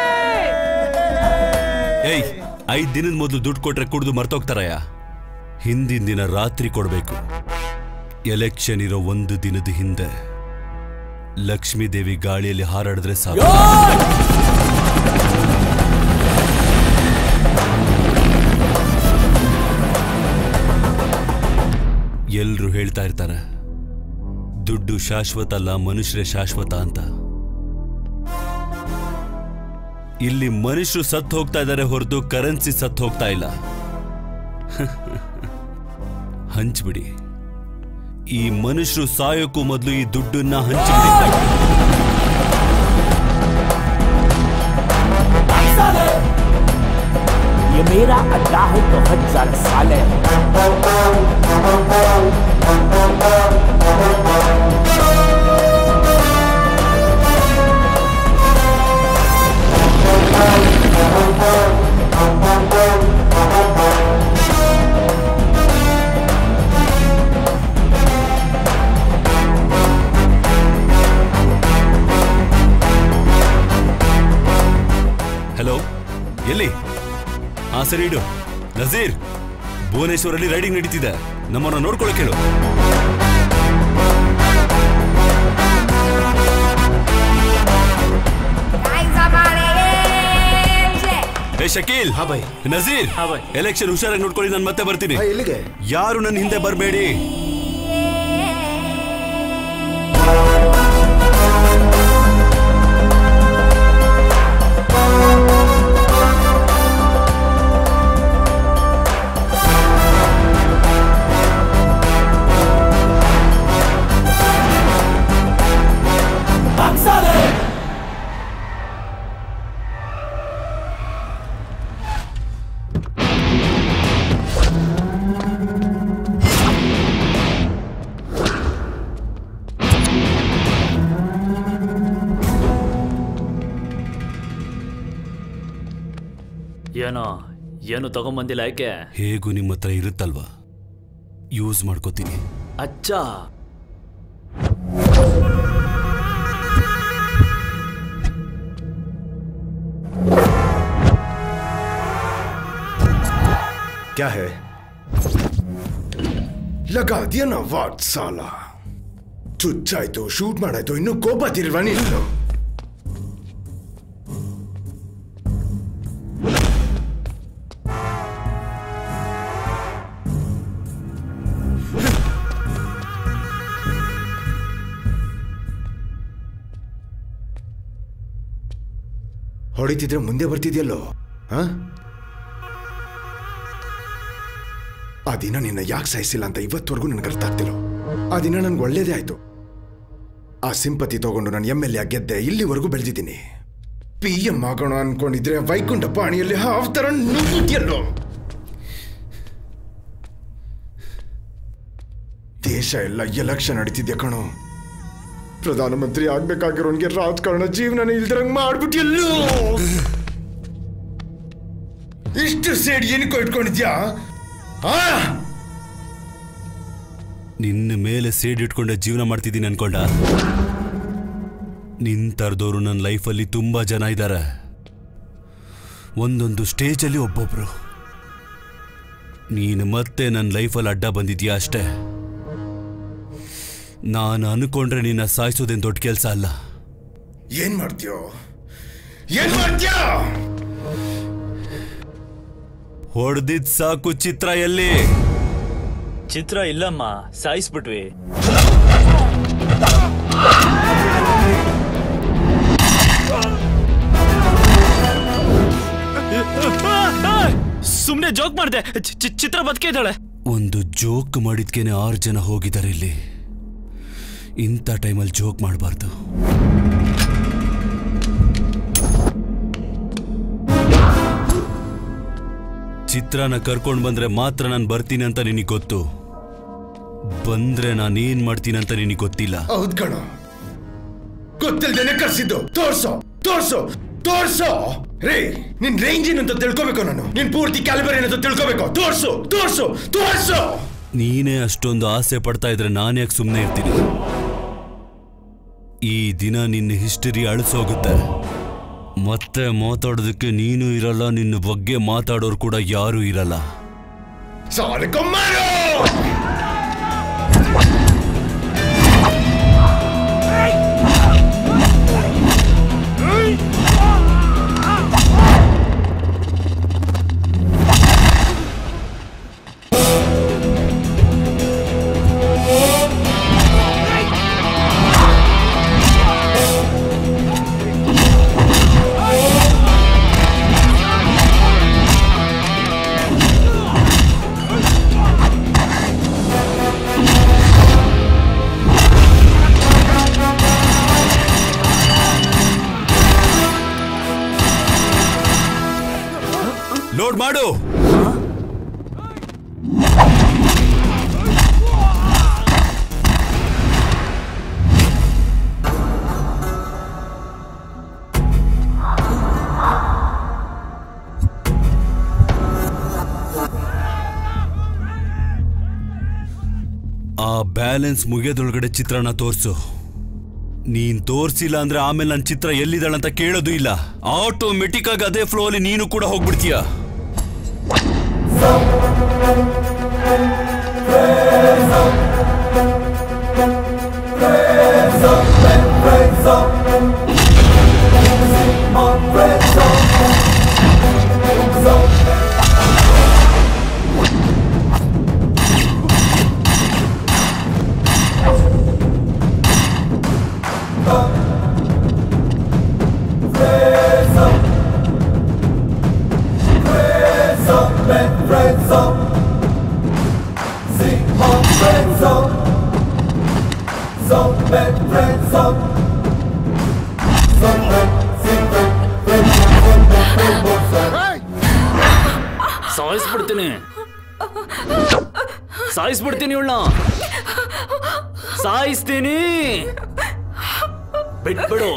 ಏಯ್ ಐದ್ ದಿನದ ಮೊದಲು ದುಡ್ಡು ಕೊಟ್ರೆ ಕುಡ್ದು ಮರ್ತೋಗ್ತಾರಯ್ಯ ಹಿಂದಿನ ದಿನ ರಾತ್ರಿ ಕೊಡ್ಬೇಕು ಎಲೆಕ್ಷನ್ ಇರೋ ಒಂದು ದಿನದ ಹಿಂದೆ ಲಕ್ಷ್ಮೀ ದೇವಿ ಗಾಳಿಯಲ್ಲಿ ಹಾರಾಡಿದ್ರೆ ಸಾಕು ಎಲ್ರು ಹೇಳ್ತಾ ಇರ್ತಾರೆ ದುಡ್ಡು ಶಾಶ್ವತ ಅಲ್ಲ ಮನುಷ್ಯರೇ ಶಾಶ್ವತ ಅಂತ ಇಲ್ಲಿ ಮನುಷ್ಯರು ಸತ್ತು ಹೋಗ್ತಾ ಇದ್ದಾರೆ ಹೊರತು ಕರೆನ್ಸಿ ಸತ್ತು ಹೋಗ್ತಾ ಇಲ್ಲ ಹಂಚ್ಬಿಡಿ ಈ ಮನುಷ್ಯರು ಸಾಯೋಕ್ಕೂ ಮೊದಲು ಈ ದುಡ್ಡನ್ನ ಹಂಚ್ಬಿಡಿ ये मेरा अड्डा है तो हजार साले ಹಲೋ ಎಲ್ಲಿ ಹಾ ಸರಿ ಇಡು ನಜೀರ್ ಭುವನೇಶ್ವರಲ್ಲಿ ರೈಡಿಂಗ್ ನಡೀತಿದೆ ನಮ್ಮನ್ನ ನೋಡ್ಕೊಳಕ್ ಹೇಳು ಏ ಶಕೀಲ್ ಹಾ ಬೈ ನಜೀರ್ ಹಾ ಬೈ ಎಲೆಕ್ಷನ್ ಹುಷಾರಾಗಿ ನೋಡ್ಕೊಳ್ಳಿ ನಾನು ಮತ್ತೆ ಬರ್ತೀನಿ ಎಲ್ಲಿಗೆ ಯಾರು ನನ್ನ ಹಿಂದೆ ಬರಬೇಡಿ साले ಏನೋ ಏನು ತಗೊಂಬಂದಿಲ್ಲ ಯಾಕೆ ಹೇಗೂ ನಿಮ್ಮ ಹತ್ರ ಇರುತ್ತಲ್ವಾ ಯೂಸ್ ಮಾಡ್ಕೋತೀನಿ ಅಚ್ಚ क्या है ಲಗಾ ದಿಯ ನಾ ವಾಟ್ ಸಾಲ ಚುಚ್ಚಾಯ್ತು ಶೂಟ್ ಮಾಡಾಯ್ತು ಇನ್ನು ಕೋಪ ತಿರ್ವಾ ನೀನು ಹೊಡಿತಿದ್ರೆ ಮುಂದೆ ಬರ್ತಿದ್ಯಲ್ಲೋ ಹಾ ಆ ದಿನ ನಿನ್ನ ಯಾಕೆ ಸಾಯಿಸಿಲ್ಲ ಅಂತ ಇವತ್ತವರೆಗೂ ನನಗೆ ಅರ್ಥ ಆಗ್ತಿಲ್ಲ ಆ ದಿನ ನನ್ಗೆ ಒಳ್ಳೇದೇ ಆಯ್ತು ಆ ಸಿಂಪತಿ ತಗೊಂಡು ನಾನು ಎಮ್ ಎಲ್ ಎ ಗೆದ್ದೆ ಇಲ್ಲಿವರೆಗೂ ಬೆಳೆದಿದ್ದೀನಿ ಪಿ ಎಂ ಆಗೋಣ ಅನ್ಕೊಂಡಿದ್ರೆ ವೈಕುಂಠ ಪಾಣಿಯಲ್ಲಿ ಹಾವ್ ತರ ನುಗ್ಗಿದ್ಯಲ್ಲೋ ದೇಶ ಎಲ್ಲ ಎಲೆಕ್ಷನ್ ನಡೀತಿದ್ಯಾ ಕಣೋ ಪ್ರಧಾನಮಂತ್ರಿ ಆಗ್ಬೇಕಾಗಿರೋನ್ಗೆ ರಾಜಕಾರಣ ಜೀವನ ಇಲ್ದಿರಂಗ್ ಮಾಡ್ಬಿಟ್ಟಿಯಲ್ಲೋ ಇಷ್ಟು ಸೇಡ್ ಏನಕ್ಕೋ ಇಟ್ಕೊಂಡಿದ್ಯಾ ಆ ನಿನ್ನ ಮೇಲೆ ಸೇಡ್ ಇಟ್ಕೊಂಡೆ ಜೀವನ ಮಾಡ್ತಿದ್ದೀನಿ ಅನ್ಕೊಂಡ ನಿನ್ ತರದವರು ನನ್ನ ಲೈಫಲ್ಲಿ ತುಂಬಾ ಜನ ಇದ್ದಾರೆ ಒಂದೊಂದು ಸ್ಟೇಜಲ್ಲಿ ಒಬ್ಬೊಬ್ರು ನೀನು ಮತ್ತೆ ನನ್ನ ಲೈಫಲ್ಲಿ ಅಡ್ಡ ಬಂದಿದ್ಯಾ ಅಷ್ಟೇ ನಾನು ಅನ್ಕೊಂಡ್ರೆ ನಿನ್ನ ಸಾಯಿಸೋದೇನು ದೊಡ್ಡ ಕೆಲಸ ಅಲ್ಲ ಏನ್ ಮಾಡ್ತೀಯೋ ಏನ್ ಮಾಡ್ತೀಯ ಹೊಡೆದಿದ್ ಸಾಕು ಚಿತ್ರ ಎಲ್ಲಿ ಚಿತ್ರ ಇಲ್ಲಮ್ಮ ಸಾಯಿಸ್ಬಿಟ್ವಿ ಸುಮ್ನೆ ಜೋಕ್ ಮಾಡ್ದೆ ಚಿ- ಚಿ- ಚಿತ್ರ ಬದುಕಿದ್ದಾಳೆ ಒಂದು ಜೋಕ್ ಮಾಡಿದ್ಕೇನೆ ಆರು ಜನ ಹೋಗಿದ್ದಾರೆ ಇಲ್ಲಿ ಇಂಥ ಟೈಮಲ್ಲಿ ಜೋಕ್ ಮಾಡಬಾರ್ದು ಚಿತ್ರನ ಕರ್ಕೊಂಡು ಬಂದ್ರೆ ಮಾತ್ರ ನಾನು ಬರ್ತೀನಿ ಅಂತ ನಿನಗೆ ಗೊತ್ತು ಬಂದ್ರೆ ನಾನು ಏನ್ ಮಾಡ್ತೀನಿ ಅಂತ ನಿನಗೆ ಗೊತ್ತಿಲ್ಲ ಹೌದ್ ಕಣ ಗೊತ್ತಿಲ್ದೇನೆ ಕರ್ಸಿದ್ದು ತೋರ್ಸೋ ತೋರ್ಸೋ ತೋರ್ಸೋ ರೇ ನಿನ್ ರೇಂಜ್ ಏನಂತ ತಿಳ್ಕೊಬೇಕು ನಾನು ನಿನ್ ಪೂರ್ತಿ ಕ್ಯಾಲಿಬರ್ ಏನಂತ ತಿಳ್ಕೊಬೇಕು ತೋರ್ಸು ತೋರ್ಸು ತೋರ್ಸು ನೀನೇ ಅಷ್ಟೊಂದು ಆಸೆ ಪಡ್ತಾ ಇದ್ರೆ ನಾನು ಯಾಕೆ ಸುಮ್ಮನೆ ಇರ್ತೀನಿ ಈ ದಿನ ನಿನ್ನ ಹಿಸ್ಟರಿ ಅಳಿಸೋಗುತ್ತೆ ಮತ್ತೆ ಮಾತಾಡೋದಕ್ಕೆ ನೀನು ಇರಲ್ಲ ನಿನ್ನ ಬಗ್ಗೆ ಮಾತಾಡೋರು ಕೂಡ ಯಾರೂ ಇರಲ್ಲ ಸಾಲಕೊಮ್ಮಾರು ಲೋಡ್ ಮಾಡು ಆ ಬ್ಯಾಲೆನ್ಸ್ ಮುಗಿಯೋದ್ರೊಳಗಡೆ ಚಿತ್ರನ ತೋರ್ಸು ನೀನ್ ತೋರ್ಸಿಲ್ಲ ಅಂದ್ರೆ ಆಮೇಲೆ ನನ್ನ ಚಿತ್ರ ಎಲ್ಲಿದ್ದಾಳಂತ ಕೇಳೋದು ಇಲ್ಲ ಆಟೋಮೆಟಿಕ್ ಆಗಿ ಅದೇ ಫ್ಲೋ ಅಲ್ಲಿ ನೀನು ಕೂಡ ಹೋಗ್ಬಿಡ್ತೀಯ ಸಾಯಿಸ್ಬಿಡ್ತೀನಿ ಸಾಯಿಸ್ಬಿಡ್ತೀನಿ ಇವಳ ಸಾಯಿಸ್ತೀನಿ ಬಿಟ್ಬಿಡು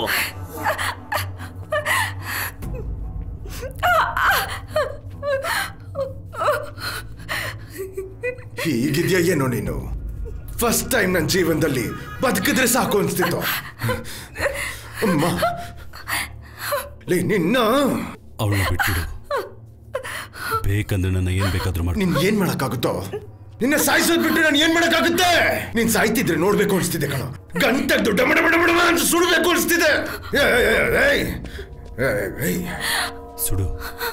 ಹೀಗಿದ್ಯಾ ಏನೋ ನೀನು ಫಸ್ಟ್ ಟೈಮ್ ನನ್ನ ಜೀವನದಲ್ಲಿ ಬದುಕಿದ್ರೆ ಸಾಕು ಅನ್ಸ್ತಿತ್ತು ಅಮ್ಮ ಲೇ ನಿನ್ನ ಅವಳನ್ನ ಬಿಟ್ಬಿಡು ಬೇಕಂದ್ರೆ ನನ್ನ ಏನ್ ಬೇಕಾದ್ರೂ ಮಾಡಿ ನಿನ್ ಏನ್ ಮಾಡಕ್ಕಾಗುತ್ತೋ ನಿನ್ನ ಸಾಯಿಸೋದ್ ಬಿಟ್ಟು ನಾನು ಏನ್ ಮಾಡಕ್ಕಾಗುತ್ತೆ ನೀನ್ ಸಾಯ್ತಿದ್ರೆ ನೋಡ್ಬೇಕು ಅನ್ಸ್ತಿದೆ ಕಣ ಗಂಟೆದ್ದು ಡಮ ಡಮ ಡಮ ಡಮ ಅಂತ ಸುಡ್ಬೇಕು ಅನ್ಸ್ತಿದೆ ಏ, ಏ, ಏ, ಏಯ್. ಏಯ್, ಏಯ್. ಸುಡು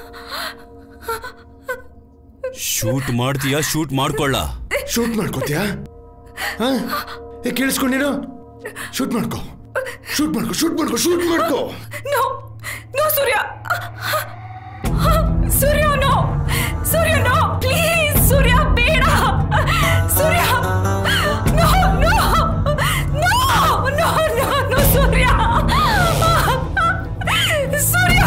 ಶೂಟ್ ಮಾಡ್ತೀಯಾ ಶೂಟ್ ಮಾಡ್ಕೊಳ್ಳ ಶೂಟ್ ಮಾಡ್ಕೋತೀಯಾ ಹಾ ಏ ಕೇಳಿಸ್ಕೊಂಡಿರೋ ಶೂಟ್ ಮಾಡ್ಕೋ ಶೂಟ್ ಮಾಡ್ಕೋ ಶೂಟ್ ಮಾಡ್ಕೋ ಶೂಟ್ ಮಾಡ್ಕೋ no no Surya Surya no Surya no please Surya ಬೇಡ Surya no no no no no no Surya Surya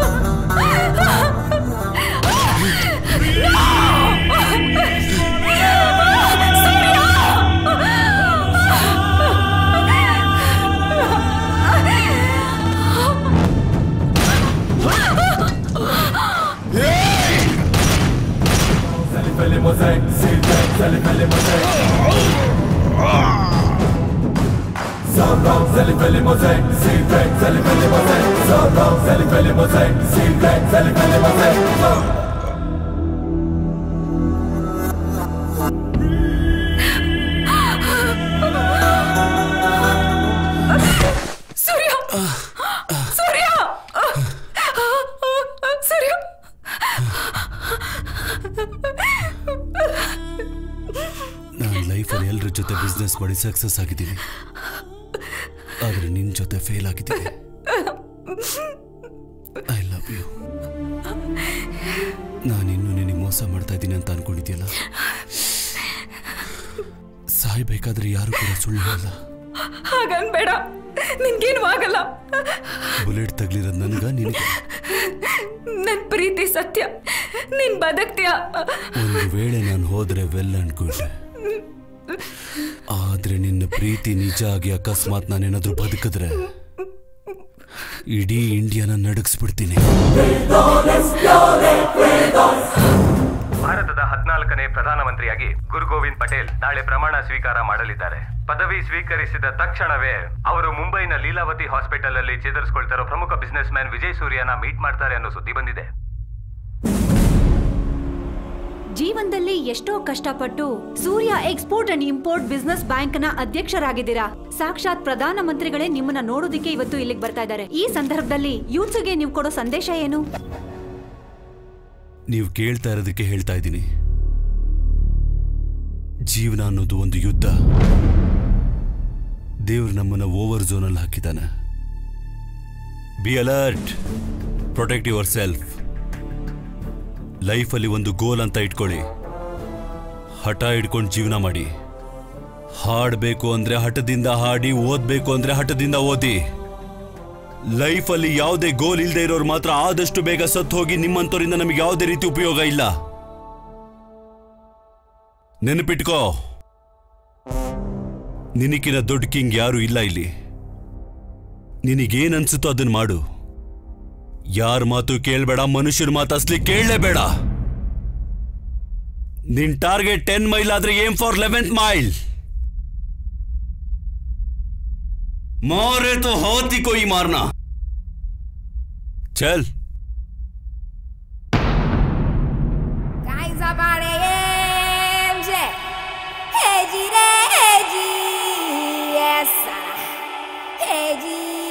Feli mozaik, siltek, zeli feli mozaik Zorro, zeli feli mozaik, siltek, zeli feli mozaik Zorro, zeli feli mozaik, siltek, zeli feli mozaik Surya Surya Surya ನಾನು ಲೈಫಲ್ಲಿ ಎಲ್ಲರ ಜೊತೆ business ಮಾಡಿ success ಆಗಿದ್ದೀನಿ ಆದರೆ ನಿನ್ನ ಜೊತೆ ಫೇಲ್ ಆಗಿದ್ದೀನಿ ಐ ಲವ್ ಯು ನಾನಿನ್ನೂ ನಿನಗೆ ಮೋಸ ಮಾಡ್ತಾ ಇದ್ದೀನಿ ಅಂತ ಅನ್ಕೊಂಡಿದ್ಯಲ್ಲ ಸಾಯ್ಬೇಕಾದ್ರೆ ಯಾರು ಕೂಡ ಸುಳ್ಳು ಹೇಳಲ್ಲ ಹಾಗನ್ಬೇಡ ನಿನ್ಗೇನು ಆಗಲ್ಲ ಬುಲೆಟ್ ತಗ್ಲಿರೋದು ನನಗ ನಿನಗೆ ನನ್ ಪ್ರೀತಿ ಸತ್ಯ ನೀನ್ ಬದುಕ್ತೀಯ ಒಂದು ವೇಳೆ ನಾನು ಹೋದ್ರೆ ವೆಲ್ ಅನ್ಕೊಂಡೆ ಆದ್ರೆ ನಿನ್ನ ಪ್ರೀತಿ ನಿಜ ಆಗಿ ಅಕಸ್ಮಾತ್ ನಾನೇನಾದ್ರೂ ಬದುಕಿದ್ರೆ ಇಡೀ ಇಂಡಿಯಾನ ನಡಗಿಸ್ಬಿಡ್ತೀನಿ ಭಾರತದ ಹದಿನಾಲ್ಕನೇ ಪ್ರಧಾನಮಂತ್ರಿಯಾಗಿ ಗುರು ಗೋವಿಂದ್ ಪಟೇಲ್ ನಾಳೆ ಪ್ರಮಾಣ ಸ್ವೀಕಾರ ಮಾಡಲಿದ್ದಾರೆ ಪದವಿ ಸ್ವೀಕರಿಸಿದ ತಕ್ಷಣವೇ ಅವರು ಮುಂಬೈನ ಲೀಲಾವತಿ ಹಾಸ್ಪಿಟಲ್ ಅಲ್ಲಿ ಚೇತರಿಸಿಕೊಳ್ತಿರೋ ಪ್ರಮುಖ ಬಿಸ್ನೆಸ್ ಮ್ಯಾನ್ ವಿಜಯ್ ಸೂರ್ಯನ ಮೀಟ್ ಮಾಡ್ತಾರೆ ಅನ್ನೋ ಸುದ್ದಿ ಬಂದಿದೆ ಜೀವನದಲ್ಲಿ ಎಷ್ಟೋ ಕಷ್ಟಪಟ್ಟು Surya export and import business bank ನ ಅಧ್ಯಕ್ಷರಾಗಿದ್ದೀರಾ ಸಾಕ್ಷಾತ್ ಪ್ರಧಾನ ಮಂತ್ರಿಗಳೇ ನಿಮ್ಮನ್ನ ನೋಡೋದಕ್ಕೆ ಇವತ್ತು ಇಲ್ಲಿಗೆ ಬರ್ತಾ ಇದ್ದಾರೆ ಈ ಸಂದರ್ಭದಲ್ಲಿ ಯೂತ್ಸ್ಗೆ ನೀವು ಕೊಡೋ ಸಂದೇಶ ಏನು ನೀವು ಕೇಳ್ತಾ ಇರೋದಕ್ಕೆ ಹೇಳ್ತಾ ಇದ್ದೀನಿ ಜೀವನ ಅನ್ನೋದು ಒಂದು ಯುದ್ಧ ದೇವ್ರು ನಮ್ಮನ್ನ ಓವರ್ ಝೋನಲ್ಲಿ ಹಾಕಿದ್ದಾನೆ be alert protect yourself ಲೈಫಲ್ಲಿ ಒಂದು ಗೋಲ್ ಅಂತ ಇಟ್ಕೊಳ್ಳಿ ಹಠ ಹಿಡ್ಕೊಂಡು ಜೀವನ ಮಾಡಿ ಹಾಡಬೇಕು ಅಂದ್ರೆ ಹಠದಿಂದ ಹಾಡಿ ಓದ್ಬೇಕು ಅಂದ್ರೆ ಹಠದಿಂದ ಓದಿ ಲೈಫಲ್ಲಿ ಯಾವುದೇ ಗೋಲ್ ಇಲ್ಲದೆ ಇರೋರು ಮಾತ್ರ ಆದಷ್ಟು ಬೇಗ ಸತ್ತು ಹೋಗಿ ನಿಮ್ಮಂತವರಿಂದ ನಮಗೆ ಯಾವುದೇ ರೀತಿ ಉಪಯೋಗ ಇಲ್ಲ ನೆನಪಿಟ್ಕೋ ನಿನಕಿನ ದೊಡ್ಡ ಕಿಂಗ್ ಯಾರು ಇಲ್ಲ ಇಲ್ಲಿ ನಿನಗೇನ್ ಅನ್ಸುತ್ತೋ ಅದನ್ನ ಮಾಡು ಯಾರ ಮಾತು ಕೇಳಬೇಡ ಮನುಷ್ಯರ ಮಾತು ಅಸ್ಲಿ ಕೇಳಲೇಬೇಡ ನಿನ್ ಟಾರ್ಗೆಟ್ ಟೆನ್ ಮೈಲ್ ಆದ್ರೆ ಏಮ್ ಫಾರ್ ಲೆವೆಂತ್ ಮೈಲ್ ಮಾರೆ तो होती कोई मारना चल Guys about AMJ. Hey G re, hey G. Yes. sir. Hey G.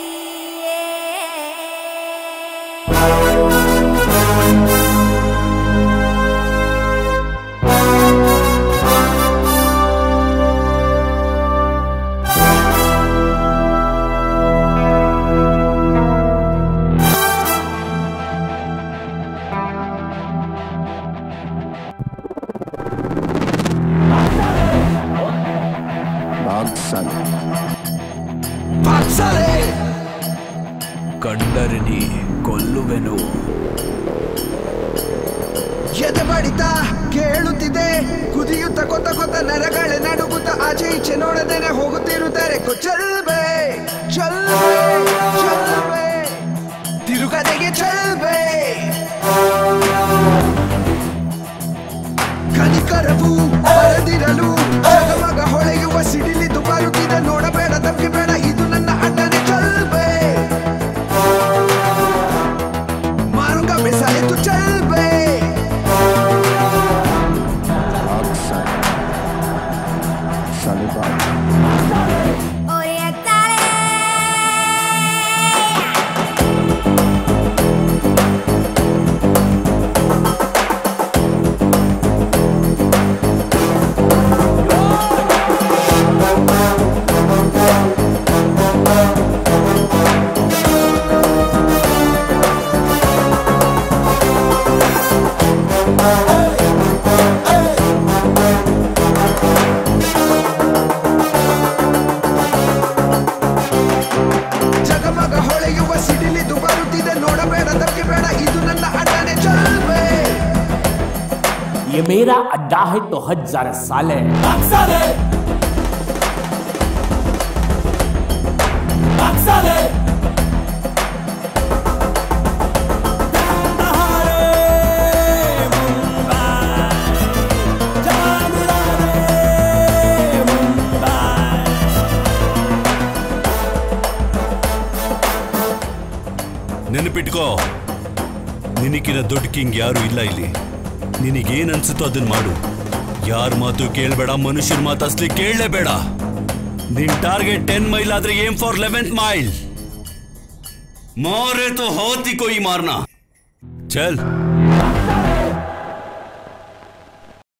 ಕಂಡರಿನಿ ಕೊಲ್ಲುವೆನು ಎದೆ ಬಡಿತ ಕೇಳುತ್ತಿದೆ ಕುದಿಯುತ್ತ ಕೊತ್ತ ಕೊತ್ತ ನರಗಳೇ ನಡುಗುತ್ತ ಆಚೆ ಈಚೆ ನೋಡದೇನೆ ಹೋಗುತ್ತಿರುತ್ತಾರೆ ಕೊಚ್ಚಲ್ಬೆ ಚಲ್ಬೆ ಚಲ್ಬೆ ತಿರುಗದೆಗೆ ಚಲ್ಬೆ ಕನಿಕರವು ಬರದಿರಲು ಜಗಮಗ ಹೊಳೆಯುವ ಸಿಡಿಲಿದ್ದು ಬರುತ್ತಿದೆ ನೋಡಬೇಡ ತಪ್ಪಿಬೇಡ ಇದು ನನ್ನ ಅಣ್ಣನೇ ಚಲ್ಬೆ ಮಾರುಂಗ ಬೆಸಾಯಿತು ಚಲ್ಬೆ Orientale. ಜಗಮಗ ಹೊಳೆಯುವ ಸಿಡಿಲಿದು ಬರುತ್ತಿದೆ ನೋಡಬೇಡ ತಪ್ಪಿ ಬೇಡ ಇದು ನನ್ನ ಅಡ್ಡನೆ ಚಲ್ಬೇ ये मेरा अड्डा है तो हजार साले Aksale! Aksale! ನೆನಪಿಟ್ಕೋ ನಿನಕಿನ ದೊಡ್ಡ ಕಿಂಗ್ ಯಾರು ಇಲ್ಲ ಇಲ್ಲಿ ನಿನಗೇನ್ ಅನ್ಸುತ್ತೋ ಅದನ್ನ ಮಾಡು ಯಾರ ಮಾತು ಕೇಳಬೇಡ ಮನುಷ್ಯರ ಮಾತು ಅಸ್ಲಿ ಕೇಳಲೇಬೇಡ ನಿನ್ ಟಾರ್ಗೆಟ್ ಟೆನ್ ಮೈಲ್ ಆದ್ರೆ ಏಮ್ ಫಾರ್ ಲೆವೆಂತ್ ಮೈಲ್ ಮಾರೆ ತೋ ಹೋತಿ ಕೊಯ್ ಮಾರ್ನಾ ಚಲ್